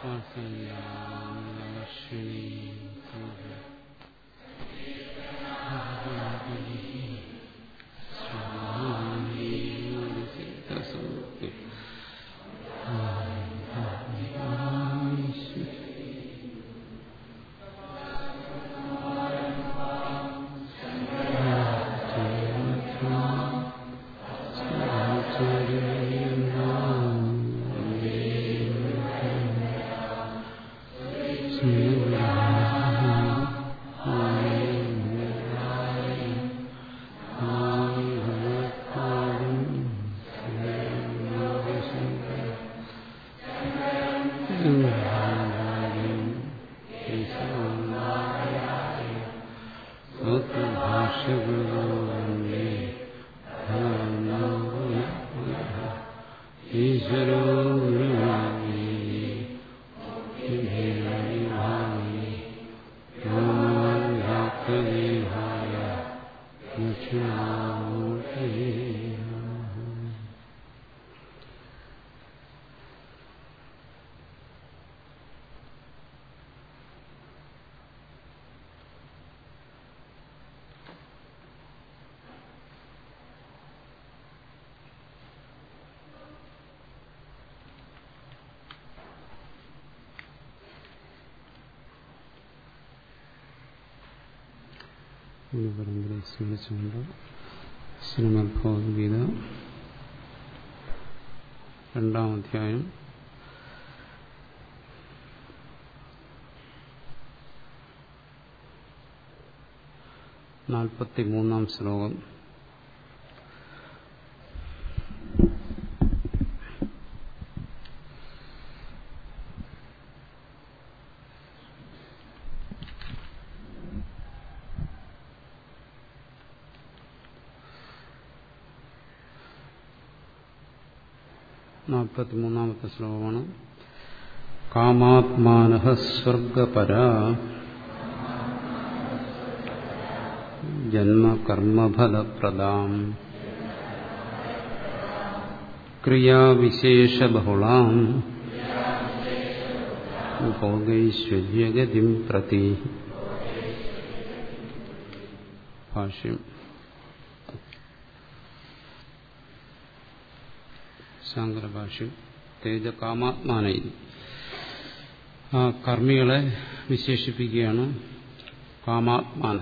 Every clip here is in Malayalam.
പരമ്പര സ്മരിച്ചുകൊണ്ട് ശ്രീമദ് ഭഗവത്ഗീത രണ്ടാം അധ്യായം നാൽപ്പത്തി മൂന്നാം ശ്ലോകം നാൽപ്പത്തിമൂന്നാമത്തെ ശ്ലോകമാണ് കാമാത്മാന സ്വർഗപര ജന്മകർമ്മഫലപ്രദാം ക്രിയാവിശേഷബഹുളാം ഭോഗൈശ്വര്യഗതിം പ്രതി ഭാഷ്യം ശാങ്കരഭാഷ്യം തേജ കാമാത്മാനായി ആ കർമ്മികളെ വിശേഷിപ്പിക്കുകയാണ് കാമാത്മാന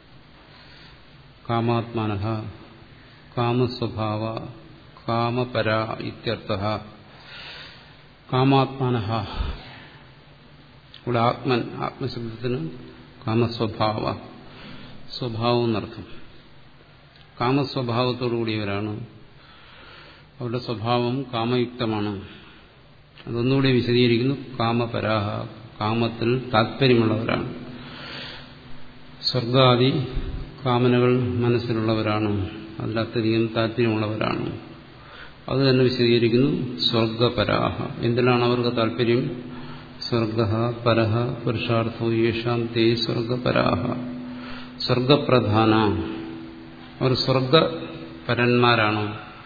കാമാത്മാന കാമസ്വഭാവ കാമപര ഇത്യർത്ഥ കാമാത്മാന ഇവിടെ ആത്മൻ ആത്മശബ്ദത്തിന് കാമസ്വഭാവ സ്വഭാവം എന്നർത്ഥം കാമസ്വഭാവത്തോടുകൂടിയവരാണ് അവരുടെ സ്വഭാവം കാമയുക്തമാണ് അതൊന്നുകൂടി വിശദീകരിക്കുന്നു കാമപരാഹ കാമത്തിൽ താല്പര്യമുള്ളവരാണ് സ്വർഗാദി കാമനകൾ മനസ്സിലുള്ളവരാണ് അതിലത്യധികം താല്പര്യമുള്ളവരാണ് അത് തന്നെ വിശദീകരിക്കുന്നു സ്വർഗപരാഹ എന്തിനാണ് അവർക്ക് താല്പര്യം സ്വർഗ പരഹ പുരുഷാർത്ഥോ യേഷാം തേ സ്വർഗപരാഹ സ്വർഗപ്രധാന അവർ സ്വർഗപരന്മാരാണോ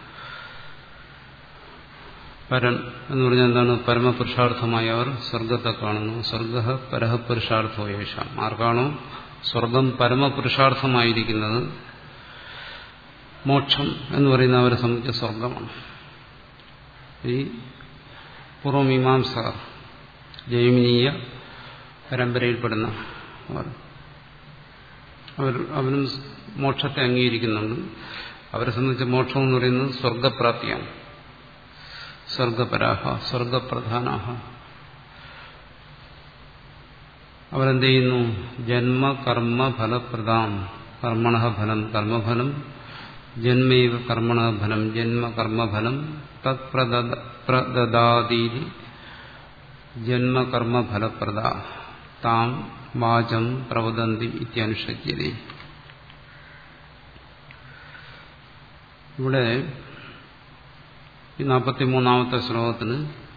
പരൻ എന്ന് പറഞ്ഞാൽ എന്താണ് പരമപുരുഷാർത്ഥമായി അവർ സ്വർഗത്തെ കാണുന്നു സ്വർഗ പരഹ പുരുഷാർത്ഥോ യേശാം ആർക്കാണോ സ്വർഗം പരമപുരുഷാർത്ഥമായിരിക്കുന്നത് മോക്ഷം എന്ന് പറയുന്ന അവരെ സംബന്ധിച്ച സ്വർഗമാണ് ഈ പൂർവമീമാംസ ജൈമിനീയ പരമ്പരയിൽപ്പെടുന്ന അവർ അവർ അവരും മോക്ഷത്തെ അംഗീകരിക്കുന്നുണ്ട് അവരെ സംബന്ധിച്ച മോക്ഷം എന്ന് പറയുന്നത് സ്വർഗപ്രാപ്തിയാണ് സ്വർഗപരാഹ സ്വർഗപ്രധാനാഹ അവരെന്ത് ചെയ്യുന്നു ജന്മ കർമ്മ ഫലപ്രദാം കർമ്മണ ഫലം കർമ്മഫലം ജന്മൈവ കർമ്മണ ഫലം ജന്മ കർമ്മഫലം തത്പ്രദാതി ജന്മകർമ്മഫലപ്രദ താം വാചം പ്രവദന്തി ഇത്യനുഷജ്യതേ ഇവിടെ ഈ നാൽപ്പത്തിമൂന്നാമത്തെ ശ്ലോകത്തിന്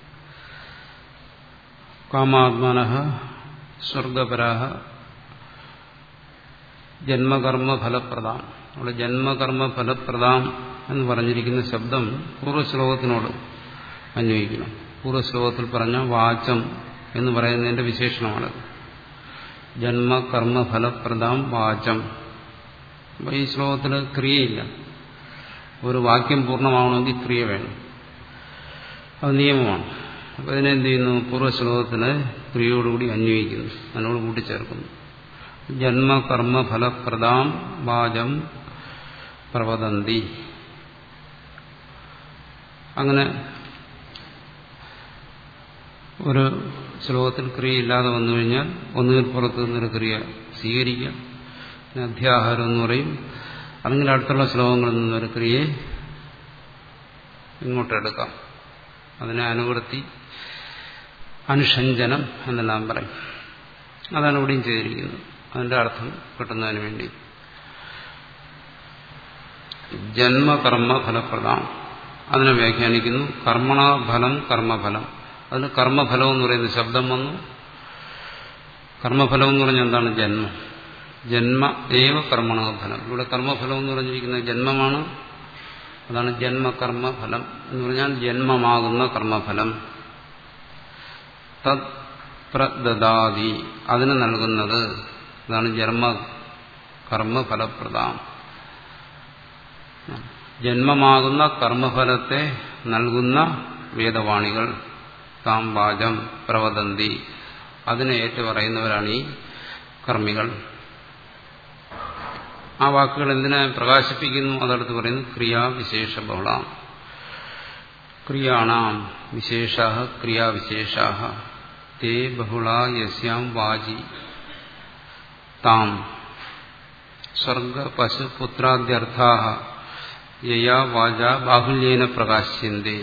കാമാത്മന സ്വർഗപരാഹ ജന്മകർമ്മ ഫലപ്രദാം അവിടെ ജന്മകർമ്മ ഫലപ്രദാം എന്ന് പറഞ്ഞിരിക്കുന്ന ശബ്ദം പൂർവ്വശ്ലോകത്തിനോട് അന്വയിക്കണം പൂർവ്വശ്ലോകത്തിൽ പറഞ്ഞ വാചം എന്ന് പറയുന്നതിന്റെ വിശേഷണമാണത് ജന്മ കർമ്മഫലപ്രദാം വാചം അപ്പൊ ഈ ശ്ലോകത്തിൽ ക്രിയയില്ല ഒരു വാക്യം പൂർണ്ണമാവണമെങ്കിൽ ക്രിയ വേണം അത് നിയമമാണ് അപ്പൊ ഇതിനെന്ത് ചെയ്യുന്നു പൂർവ്വശ്ലോകത്തിന് ക്രിയയോടുകൂടി അന്വയിക്കുന്നു അതിനോട് കൂട്ടിച്ചേർക്കുന്നു ജന്മ കർമ്മ ഫലപ്രദാം വാചം പ്രവദന്തി അങ്ങനെ ഒരു ശ്ലോകത്തിൽ ക്രിയയില്ലാതെ വന്നു കഴിഞ്ഞാൽ ഒന്നുകിൽ പുറത്തു നിന്നൊരു ക്രിയ സ്വീകരിക്കാം പിന്നെ അധ്യാഹാരം എന്ന് പറയും അല്ലെങ്കിൽ അടുത്തുള്ള ശ്ലോകങ്ങളിൽ നിന്നൊരു ക്രിയയെ ഇങ്ങോട്ടെടുക്കാം അതിനെ അനുവൃത്തി അനുഷഞ്ജനം എന്നെല്ലാം പറയും അതാണ് ഇവിടെയും ചെയ്തിരിക്കുന്നത് അതിന്റെ അർത്ഥം കിട്ടുന്നതിന് വേണ്ടി ജന്മകർമ്മ ഫലപ്രദം അതിനെ വ്യാഖ്യാനിക്കുന്നു കർമ്മണഫലം കർമ്മഫലം അതിന് കർമ്മഫലം എന്ന് പറയുന്ന ശബ്ദം വന്നു കർമ്മഫലം എന്ന് പറഞ്ഞാൽ എന്താണ് ജന്മം ജന്മ ഏവ കർമ്മണഫലം ഇവിടെ കർമ്മഫലം എന്ന് പറഞ്ഞിരിക്കുന്നത് ജന്മമാണ് അതാണ് ജന്മകർമ്മഫലം എന്ന് പറഞ്ഞാൽ ജന്മമാകുന്ന കർമ്മഫലം തത് പ്രദാതി അതിന് നൽകുന്നത് അതാണ് ജന്മ കർമ്മഫലപ്രദം ജന്മമാകുന്ന കർമ്മഫലത്തെ നൽകുന്ന വേദവാണികൾ താം വാചം പ്രവദന്തി അതിനെ ഏറ്റുപറയുന്നവരാണ് ഈ കർമ്മികൾ ആ വാക്കുകൾ എന്തിനെ പ്രകാശിപ്പിക്കുന്നു അതടുത്ത് പറയുന്നു ക്രിയാവിശേഷ ബഹുള ക്രിയാണാം വിശേഷ ക്രിയാവിശേഷ തേ ബഹുള യസ്യാം വാചി താം സ്വർഗ പശു പുത്രാദ്യർത്ഥാ യയാ വാച ബാഹുല്യേന പ്രകാശ്യന്തേ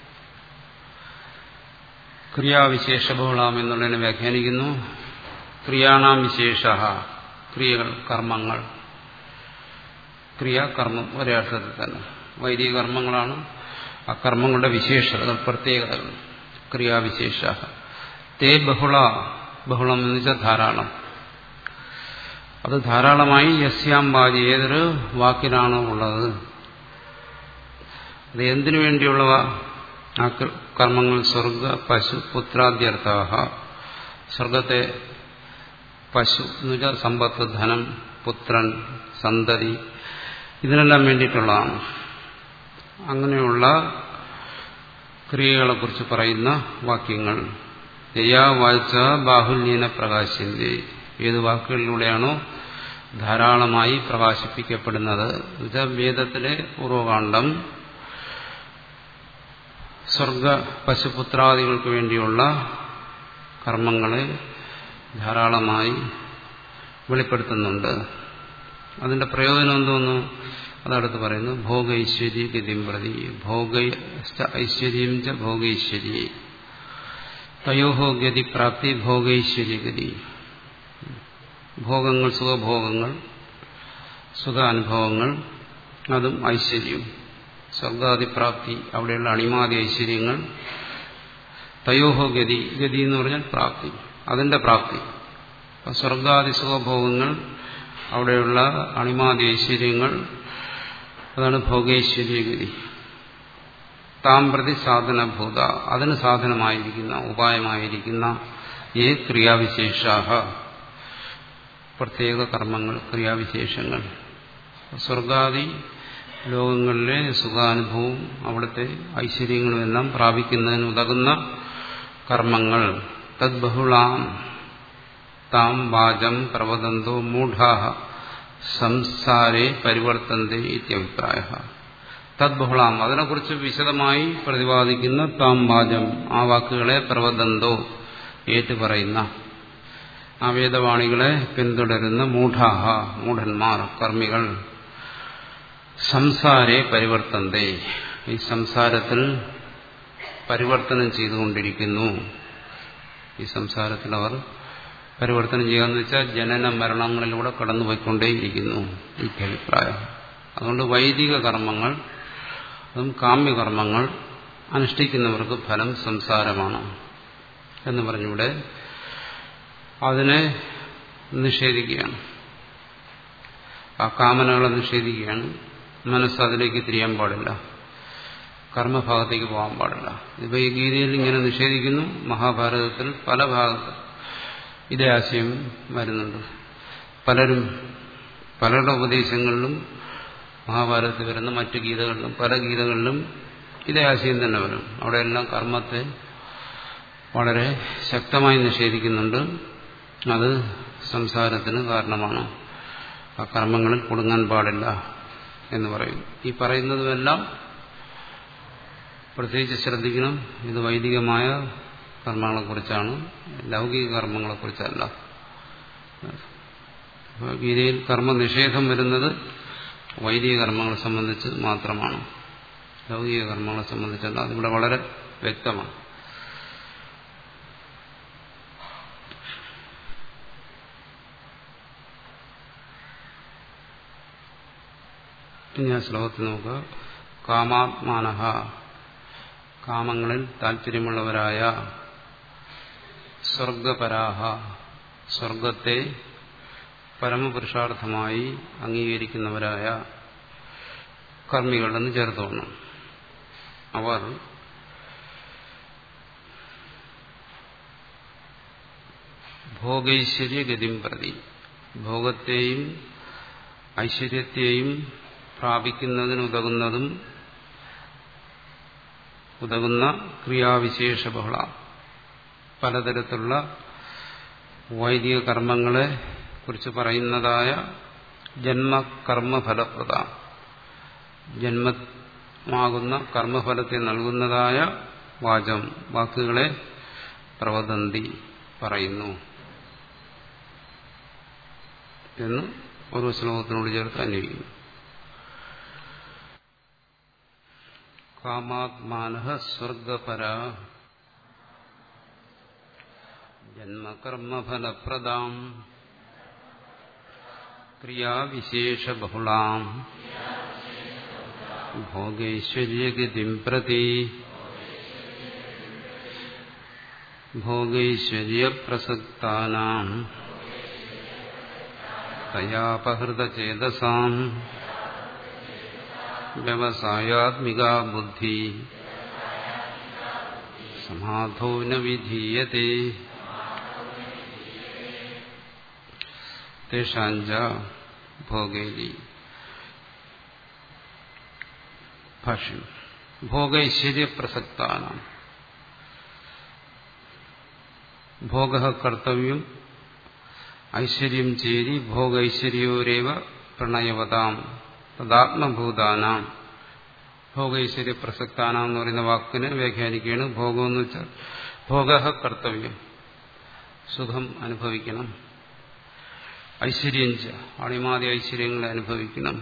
ക്രിയാവിശേഷ ബഹുളാം എന്നുള്ളതിനെ വ്യാഖ്യാനിക്കുന്നു ക്രിയാണാം വിശേഷ ക്രിയകൾ കർമ്മങ്ങൾ ക്രിയ കർമ്മം ഒരേ അർത്ഥത്തിൽ തന്നെ വൈദിക കർമ്മങ്ങളാണ് ആ കർമ്മങ്ങളുടെ വിശേഷതകൾ പ്രത്യേകതകൾ ക്രിയാവിശേഷ തേ ബഹുള ബഹുളം എന്ന് വെച്ചാൽ ധാരാളം അത് ധാരാളമായി യസ്യാം വാചി ഏതൊരു വാക്കിലാണോ ഉള്ളത് അത് എന്തിനു വേണ്ടിയുള്ളവ ആ കർമ്മങ്ങൾ സ്വർഗ പശു പുത്രാദ്യർത്ഥാഹ സ്വർഗത്തെ പശു എന്ന് വെച്ചാൽ സമ്പത്ത് ധനം പുത്രൻ സന്തതി ഇതിനെല്ലാം വേണ്ടിയിട്ടുള്ളതാണ് അങ്ങനെയുള്ള ക്രിയകളെക്കുറിച്ച് പറയുന്ന വാക്യങ്ങൾ യയാ വായിച്ച ബാഹുല്യന പ്രകാശിന്റെ ഏത് വാക്കുകളിലൂടെയാണോ ധാരാളമായി പ്രകാശിപ്പിക്കപ്പെടുന്നത് എന്നുവെച്ചാൽ വേദത്തിലെ പൂർവകാന്ഡം സ്വർഗ പശുപുത്രാദികൾക്ക് വേണ്ടിയുള്ള കർമ്മങ്ങളെ ധാരാളമായി വെളിപ്പെടുത്തുന്നുണ്ട് അതിന്റെ പ്രയോജനം എന്തോന്നു അതടുത്ത് പറയുന്നു ഭോഗൈശ്വര്യ ഗതിം പ്രതി ഭോഗ ഐശ്വര്യം ച ഭോഗൈശ്വര്യ തയോഹോ ഗതി പ്രാപ്തി ഭോഗൈശ്വര്യ ഗതി ഭോഗങ്ങൾ സുഖഭോഗങ്ങൾ സുഖാനുഭവങ്ങൾ അതും ഐശ്വര്യവും സ്വർഗാദിപ്രാപ്തി അവിടെയുള്ള അണിമാതി ഐശ്വര്യങ്ങൾ തയോഹോ ഗതി ഗതി എന്ന് പറഞ്ഞാൽ പ്രാപ്തി അതിന്റെ പ്രാപ്തി സ്വർഗാദി സുഖഭോഗങ്ങൾ അവിടെയുള്ള അണിമാതി ഐശ്വര്യങ്ങൾ അതാണ് ഭോഗേശ്വര്യഗതി താം പ്രതി സാധനഭൂത അതിന് സാധനമായിരിക്കുന്ന ഉപായമായിരിക്കുന്ന ഈ ക്രിയാവിശേഷാഹ പ്രത്യേക കർമ്മങ്ങൾ ക്രിയാവിശേഷങ്ങൾ സ്വർഗാദി ലോകങ്ങളിലെ സുഖാനുഭവവും അവിടുത്തെ ഐശ്വര്യങ്ങളും എല്ലാം പ്രാപിക്കുന്നതിന് ഉതകുന്ന കർമ്മങ്ങൾ തദ്ബഹുളാം താം വാചം പ്രവദന്തോ മൂഢാഹ സംസാരെ പരിവർത്തന്തി ഇത്യഭിപ്രായ തദ്ബഹുളാം അതിനെക്കുറിച്ച് വിശദമായി പ്രതിപാദിക്കുന്ന താം വാചം ആ വാക്കുകളെ പ്രവദന്തോ ഏറ്റുപറയുന്ന ആ വേദവാണികളെ പിന്തുടരുന്ന മൂഢാഹ മൂഢന്മാർ കർമ്മികൾ സംസാരെ പരിവർത്തന്തേ ഈ സംസാരത്തിൽ പരിവർത്തനം ചെയ്തുകൊണ്ടിരിക്കുന്നു ഈ സംസാരത്തിൽ അവർ പരിവർത്തനം ചെയ്യാന്ന് വെച്ചാൽ ജനന മരണങ്ങളിലൂടെ കടന്നുപോയിക്കൊണ്ടേയിരിക്കുന്നു ഇത്യഭിപ്രായം അതുകൊണ്ട് വൈദിക കർമ്മങ്ങൾ അതും കാമ്യകർമ്മങ്ങൾ അനുഷ്ഠിക്കുന്നവർക്ക് ഫലം സംസാരമാണ് എന്ന് പറഞ്ഞിവിടെ അതിനെ നിഷേധിക്കുകയാണ് ആ കാമനകളെ നിഷേധിക്കുകയാണ് മനസ്സ് അതിലേക്ക് തിരിയാൻ പാടില്ല കർമ്മഭാഗത്തേക്ക് പോകാൻ പാടില്ല ഇപ്പൊ ഈ ഗീതയിൽ ഇങ്ങനെ നിഷേധിക്കുന്നു മഹാഭാരതത്തിൽ പല ഭാഗത്ത് ഇതേ ആശയം വരുന്നുണ്ട് പലരും പലരുടെ ഉപദേശങ്ങളിലും മഹാഭാരതത്തിൽ വരുന്ന മറ്റു ഗീതകളിലും പല ഗീതകളിലും ഇതേ ആശയം തന്നെ വരും അവിടെയെല്ലാം കർമ്മത്തെ വളരെ ശക്തമായി നിഷേധിക്കുന്നുണ്ട് അത് സംസാരത്തിന് കാരണമാണ് ആ കർമ്മങ്ങളിൽ കുടുങ്ങാൻ പാടില്ല എന്ന് പറയും ഈ പറയുന്നതുമെല്ലാം പ്രത്യേകിച്ച് ശ്രദ്ധിക്കണം ഇത് വൈദികമായ കർമ്മങ്ങളെക്കുറിച്ചാണ് ലൗകിക കർമ്മങ്ങളെക്കുറിച്ചല്ല ഗീതയിൽ കർമ്മനിഷേധം വരുന്നത് വൈദിക കർമ്മങ്ങളെ സംബന്ധിച്ച് മാത്രമാണ് ലൗകിക കർമ്മങ്ങളെ സംബന്ധിച്ചല്ല അതിവിടെ വളരെ വ്യക്തമാണ് ഇനി ആ ശ്ലോകത്തിൽ നമുക്ക് കാമാത്മാനഹ കാമങ്ങളിൽ താല്പര്യമുള്ളവരായ സ്വർഗപരാഹ സ്വർഗത്തെ പരമപുരുഷാർത്ഥമായി അംഗീകരിക്കുന്നവരായ കർമ്മികളെന്ന് ചേർത്തോണം അവർ ഭോഗൈശ്വര്യഗതിം പ്രതി ഭോഗത്തെയും ഐശ്വര്യത്തെയും പ്രാപിക്കുന്നതിനുതകുന്നതും ഉതകുന്ന ക്രിയാവിശേഷ ബഹുള പലതരത്തിലുള്ള വൈദിക കർമ്മങ്ങളെ കുറിച്ച് പറയുന്നതായ ജന്മകർമ്മഫലപ്രദ ജന്മമാകുന്ന കർമ്മഫലത്തെ നൽകുന്നതായ വാചം വാക്കുകളെ പ്രവദന്തി പറയുന്നു എന്ന് ഓരോ ശ്ലോകത്തിനോട് ചേർത്ത് അന്വയിക്കുന്നു കാമാത്മാന സ്വർഗപര ജന്മകർമ്മഫലപ്രദാം ക്രിയാവിശേഷബഹുളാം ഭോഗൈശ്വര്യഗതിം പ്രതി ഭോഗൈശ്വര്യപ്രസക്താനാം തയാപഹൃതചേതസാം വ്യവസായാത്മികാ ബുദ്ധി സമാധോ ന വിധീയത്തെ തേഷാഞ്ച ഭോഗേരി ഭാഷ്യം ഭോഗൈശ്വര്യപ്രസക്താനാം ഭോഗ കർത്തവ്യം ഐശ്വര്യം ചേരി ഭോഗൈശ്വര്യോരേവ പ്രണയവതാം തദാത്മഭൂതാനാം ഭോഗൈശ്വര്യ പ്രസക്താനാം എന്ന് പറയുന്ന വാക്കിന് വ്യാഖ്യാനിക്കുകയാണ് ഭോഗം എന്ന് വെച്ചാൽ ഭോഗ കർത്തവ്യം സുഖം അനുഭവിക്കണം ഐശ്വര്യം അണിമാതി ഐശ്വര്യങ്ങളെ അനുഭവിക്കണം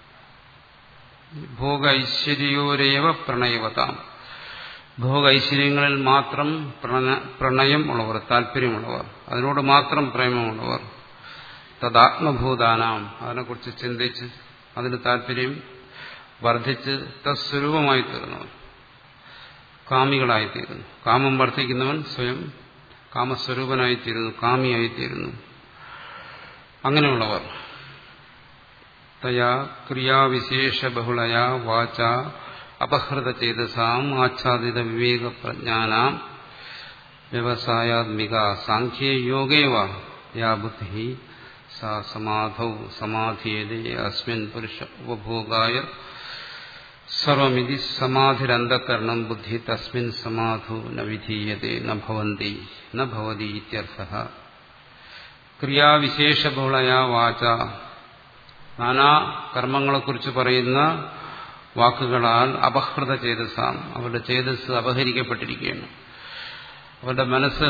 ഭോഗ ഐശ്വര്യോരേവ പ്രണയവതാം ഭോഗ ഐശ്വര്യങ്ങളിൽ മാത്രം പ്രണയം ഉള്ളവർ താല്പര്യമുള്ളവർ അതിനോട് മാത്രം പ്രേമമുള്ളവർ തദാത്മഭൂതാനാം അതിനെക്കുറിച്ച് ചിന്തിച്ച് അതിന് താല്പര്യം വർദ്ധിച്ച് തസ്വരൂപമായി തീർന്നവർ കാമികളായിത്തീരുന്നു കാമം വർദ്ധിക്കുന്നവൻ സ്വയം കാമസ്വരൂപനായിത്തീരുന്നു കാമിയായിത്തീരുന്നു അങ്ങനെയുള്ളവർ തയാ ക്രിയാവിശേഷബഹുളയാ വാച അപഹൃത ചേതസാം ആച്ഛാദിത വിവേക പ്രജ്ഞാനാം വ്യവസായാത്മിക സാഖ്യേ യോഗേവ യാ ബുദ്ധി സാ സമാധൗ സമാധിയതേ അസ്മിൻ പുരുഷ ഉപഭോഗായ സർവമിതി സമാധിരന്തകരണം ബുദ്ധി തസ്മിൻ സമാധു ന വിധീയതേ ന ഭവന്തി ന ഭവതി ഇത്യർത്ഥ ക്രിയാവിശേഷബഹുളയാ വാച നാനാ കർമ്മങ്ങളെക്കുറിച്ച് പറയുന്ന വാക്കുകളാൽ അപഹൃത ചേതസാം അവരുടെ ചേതസ് അപഹരിക്കപ്പെട്ടിരിക്കുകയാണ് അവരുടെ മനസ്സ്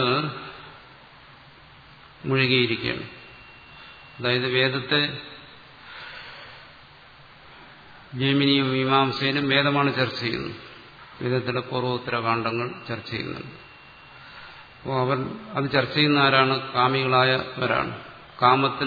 മുഴുകിയിരിക്കുകയാണ് അതായത് വേദത്തെ ജൈമിനിയും മീമാംസയിലും വേദമാണ് ചർച്ച ചെയ്യുന്നത് വേദത്തിലെ പൂർവോത്തര കാണ്ഡങ്ങൾ ചർച്ച ചെയ്യുന്നുണ്ട് അപ്പോൾ അവർ അത് ചർച്ച ചെയ്യുന്ന ആരാണ് കാമികളായവരാണ് കാമത്തിൽ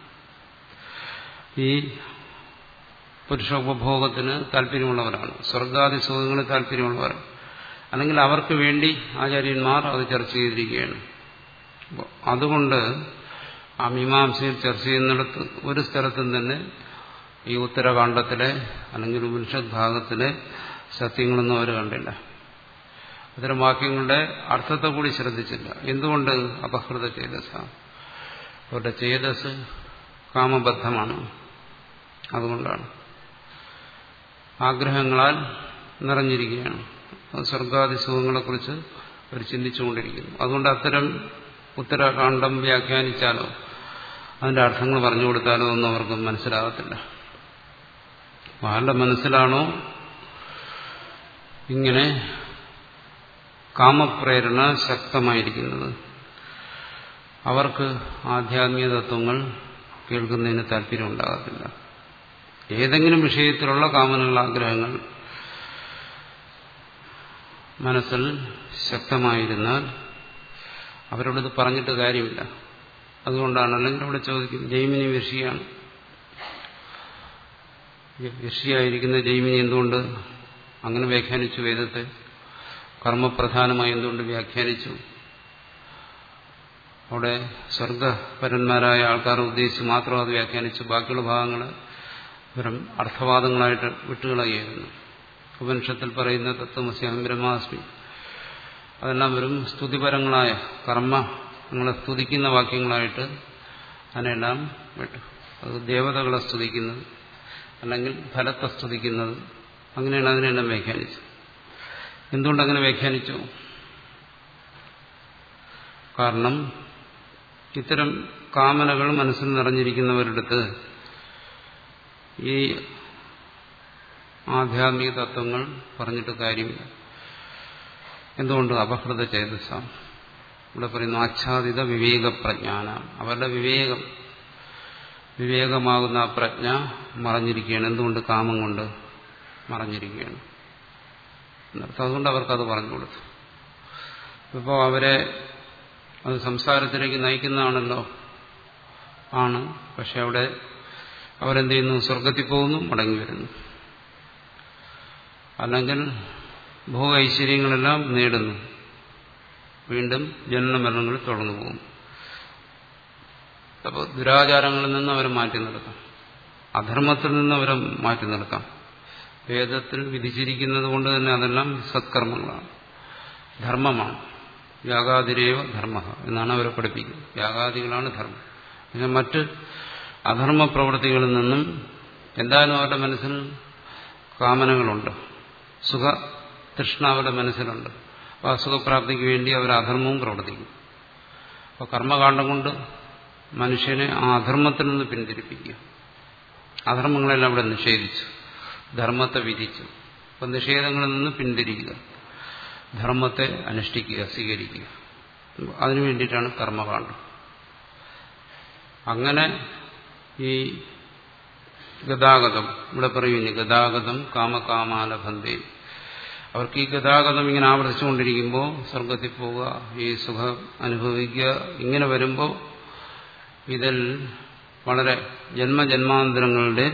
ഈ പുരുഷ ഉപഭോഗത്തിന് താല്പര്യമുള്ളവരാണ് സ്വർഗാദി സുഖങ്ങളിൽ താല്പര്യമുള്ളവരാണ് അല്ലെങ്കിൽ അവർക്ക് വേണ്ടി ആചാര്യന്മാർ അത് ചർച്ച ചെയ്തിരിക്കുകയാണ് അതുകൊണ്ട് ആ മീമാംസയിൽ ചർച്ച ചെയ്യുന്നിടത്ത് ഒരു സ്ഥലത്തും തന്നെ ഈ ഉത്തരകാണ്ഡത്തിലെ അല്ലെങ്കിൽ ഉപനിഷത് ഭാഗത്തിലെ സത്യങ്ങളൊന്നും അവർ കണ്ടില്ല അത്തരം വാക്യങ്ങളുടെ അർത്ഥത്തെ കൂടി ശ്രദ്ധിച്ചില്ല എന്തുകൊണ്ട് അപഹൃത ചേതസ അവരുടെ ചേതസ് കാമബദ്ധമാണ് അതുകൊണ്ടാണ് ആഗ്രഹങ്ങളാൽ നിറഞ്ഞിരിക്കുകയാണ് സ്വർഗാദി സുഖങ്ങളെക്കുറിച്ച് അവർ ചിന്തിച്ചുകൊണ്ടിരിക്കുന്നു അതുകൊണ്ട് അത്തരം ഉത്തരകാണ്ഡം വ്യാഖ്യാനിച്ചാലോ അതിന്റെ അർത്ഥങ്ങൾ പറഞ്ഞു കൊടുത്താലോ ഒന്നും അവർക്ക് മനസ്സിലാകത്തില്ല ആരുടെ മനസ്സിലാണോ ഇങ്ങനെ കാമപ്രേരണ ശക്തമായിരിക്കുന്നത് അവർക്ക് ആധ്യാത്മിക തത്വങ്ങൾ കേൾക്കുന്നതിന് താല്പര്യം ഉണ്ടാകത്തില്ല ഏതെങ്കിലും വിഷയത്തിലുള്ള കാമനകൾ ആഗ്രഹങ്ങൾ മനസ്സിൽ ശക്തമായിരുന്നാൽ അവരോടത് പറഞ്ഞിട്ട് കാര്യമില്ല അതുകൊണ്ടാണ് അല്ലെങ്കിൽ അവിടെ ചോദിക്കും ജൈമിനി ഋഷിയാണ് ഋഷിയായിരിക്കുന്ന ജൈമിനി എന്തുകൊണ്ട് അങ്ങനെ വ്യാഖ്യാനിച്ചു വേദത്തെ കർമ്മപ്രധാനമായി എന്തുകൊണ്ട് വ്യാഖ്യാനിച്ചു അവിടെ സ്വർഗപരന്മാരായ ആൾക്കാരെ ഉദ്ദേശിച്ച് മാത്രം അത് വ്യാഖ്യാനിച്ചു ബാക്കിയുള്ള ഭാഗങ്ങൾ വെറും അർത്ഥവാദങ്ങളായിട്ട് വിട്ടുകളയായിരുന്നു ഉപനിഷത്തിൽ പറയുന്ന തത്വമസ്യാഹം ബ്രഹ്മാസ്മി അതെല്ലാം വെറും സ്തുതിപരങ്ങളായ കർമ്മങ്ങളെ സ്തുതിക്കുന്ന വാക്യങ്ങളായിട്ട് അതിനെല്ലാം വിട്ടു അത് ദേവതകളെ സ്തുതിക്കുന്നത് അല്ലെങ്കിൽ ഫലത്തെ സ്തുതിക്കുന്നത് അങ്ങനെയാണ് അതിനെല്ലാം വ്യാഖ്യാനിച്ചത് എന്തുകൊണ്ടങ്ങനെ വ്യാഖ്യാനിച്ചു കാരണം ഇത്തരം കാമനകൾ മനസ്സിൽ നിറഞ്ഞിരിക്കുന്നവരിടത്ത് ഈ ആധ്യാത്മിക തത്വങ്ങൾ പറഞ്ഞിട്ട് കാര്യമില്ല എന്തുകൊണ്ട് അപഹൃത ചേതസ ഇവിടെ പറയുന്നു ആച്ഛാദിത വിവേക പ്രജ്ഞാന അവരുടെ വിവേകം വിവേകമാകുന്ന ആ പ്രജ്ഞ മറഞ്ഞിരിക്കുകയാണ് എന്തുകൊണ്ട് കാമം കൊണ്ട് മറഞ്ഞിരിക്കുകയാണ് എന്നർത്ഥം അതുകൊണ്ട് അവർക്കത് പറഞ്ഞു കൊടുത്തു ഇപ്പോൾ അവരെ അത് സംസാരത്തിലേക്ക് നയിക്കുന്നതാണല്ലോ ആണ് പക്ഷെ അവിടെ അവരെന്ത് ചെയ്യുന്നു സ്വർഗത്തിൽ പോകുന്നു മടങ്ങി വരുന്നു അല്ലെങ്കിൽ ഭോഗ ഐശ്വര്യങ്ങളെല്ലാം നേടുന്നു വീണ്ടും ജനനമരണങ്ങൾ തുടർന്നു പോകും അപ്പോൾ ദുരാചാരങ്ങളിൽ നിന്ന് അവരെ മാറ്റി നിർത്താം അധർമ്മത്തിൽ നിന്ന് അവരെ മാറ്റി നിർത്താം വേദത്തിൽ വിധിച്ചിരിക്കുന്നത് കൊണ്ട് തന്നെ അതെല്ലാം സത്കർമ്മങ്ങളാണ് ധർമ്മമാണ് യാഗാതിരേവ ധർമ്മ എന്നാണ് അവരെ പഠിപ്പിക്കുന്നത് യാഗാദികളാണ് ധർമ്മം പിന്നെ മറ്റ് അധർമ്മ പ്രവൃത്തികളിൽ നിന്നും എന്തായാലും അവരുടെ മനസ്സിൽ കാമനകളുണ്ട് സുഖ തൃഷ്ണ അവരുടെ മനസ്സിലുണ്ട് അപ്പോൾ ആ സുഖപ്രാപ്തിക്ക് വേണ്ടി അവർ അധർമ്മവും പ്രവർത്തിക്കും അപ്പോൾ കർമ്മകാണ്ഡം കൊണ്ട് മനുഷ്യനെ ആ അധർമ്മത്തിൽ നിന്ന് പിന്തിരിപ്പിക്കുക അധർമ്മങ്ങളെല്ലാം അവിടെ നിഷേധിച്ചു ധർമ്മത്തെ വിധിച്ചു അപ്പം നിഷേധങ്ങളിൽ നിന്ന് പിന്തിരിക്കുക ധർമ്മത്തെ അനുഷ്ഠിക്കുക സ്വീകരിക്കുക അതിനു വേണ്ടിയിട്ടാണ് കർമ്മകാണ്ഡം അങ്ങനെ ഈ ഗതാഗതം ഇവിടെ പറയുന്നു ഗതാഗതം കാമകാമാലഭന്തേ അവർക്ക് ഈ ഗതാഗതം ഇങ്ങനെ ആവർത്തിച്ചുകൊണ്ടിരിക്കുമ്പോൾ സ്വർഗത്തിൽ പോവുക ഈ സുഖം അനുഭവിക്കുക ഇങ്ങനെ വരുമ്പോൾ ഇതിൽ വളരെ ജന്മജന്മാന്തരങ്ങളുടെ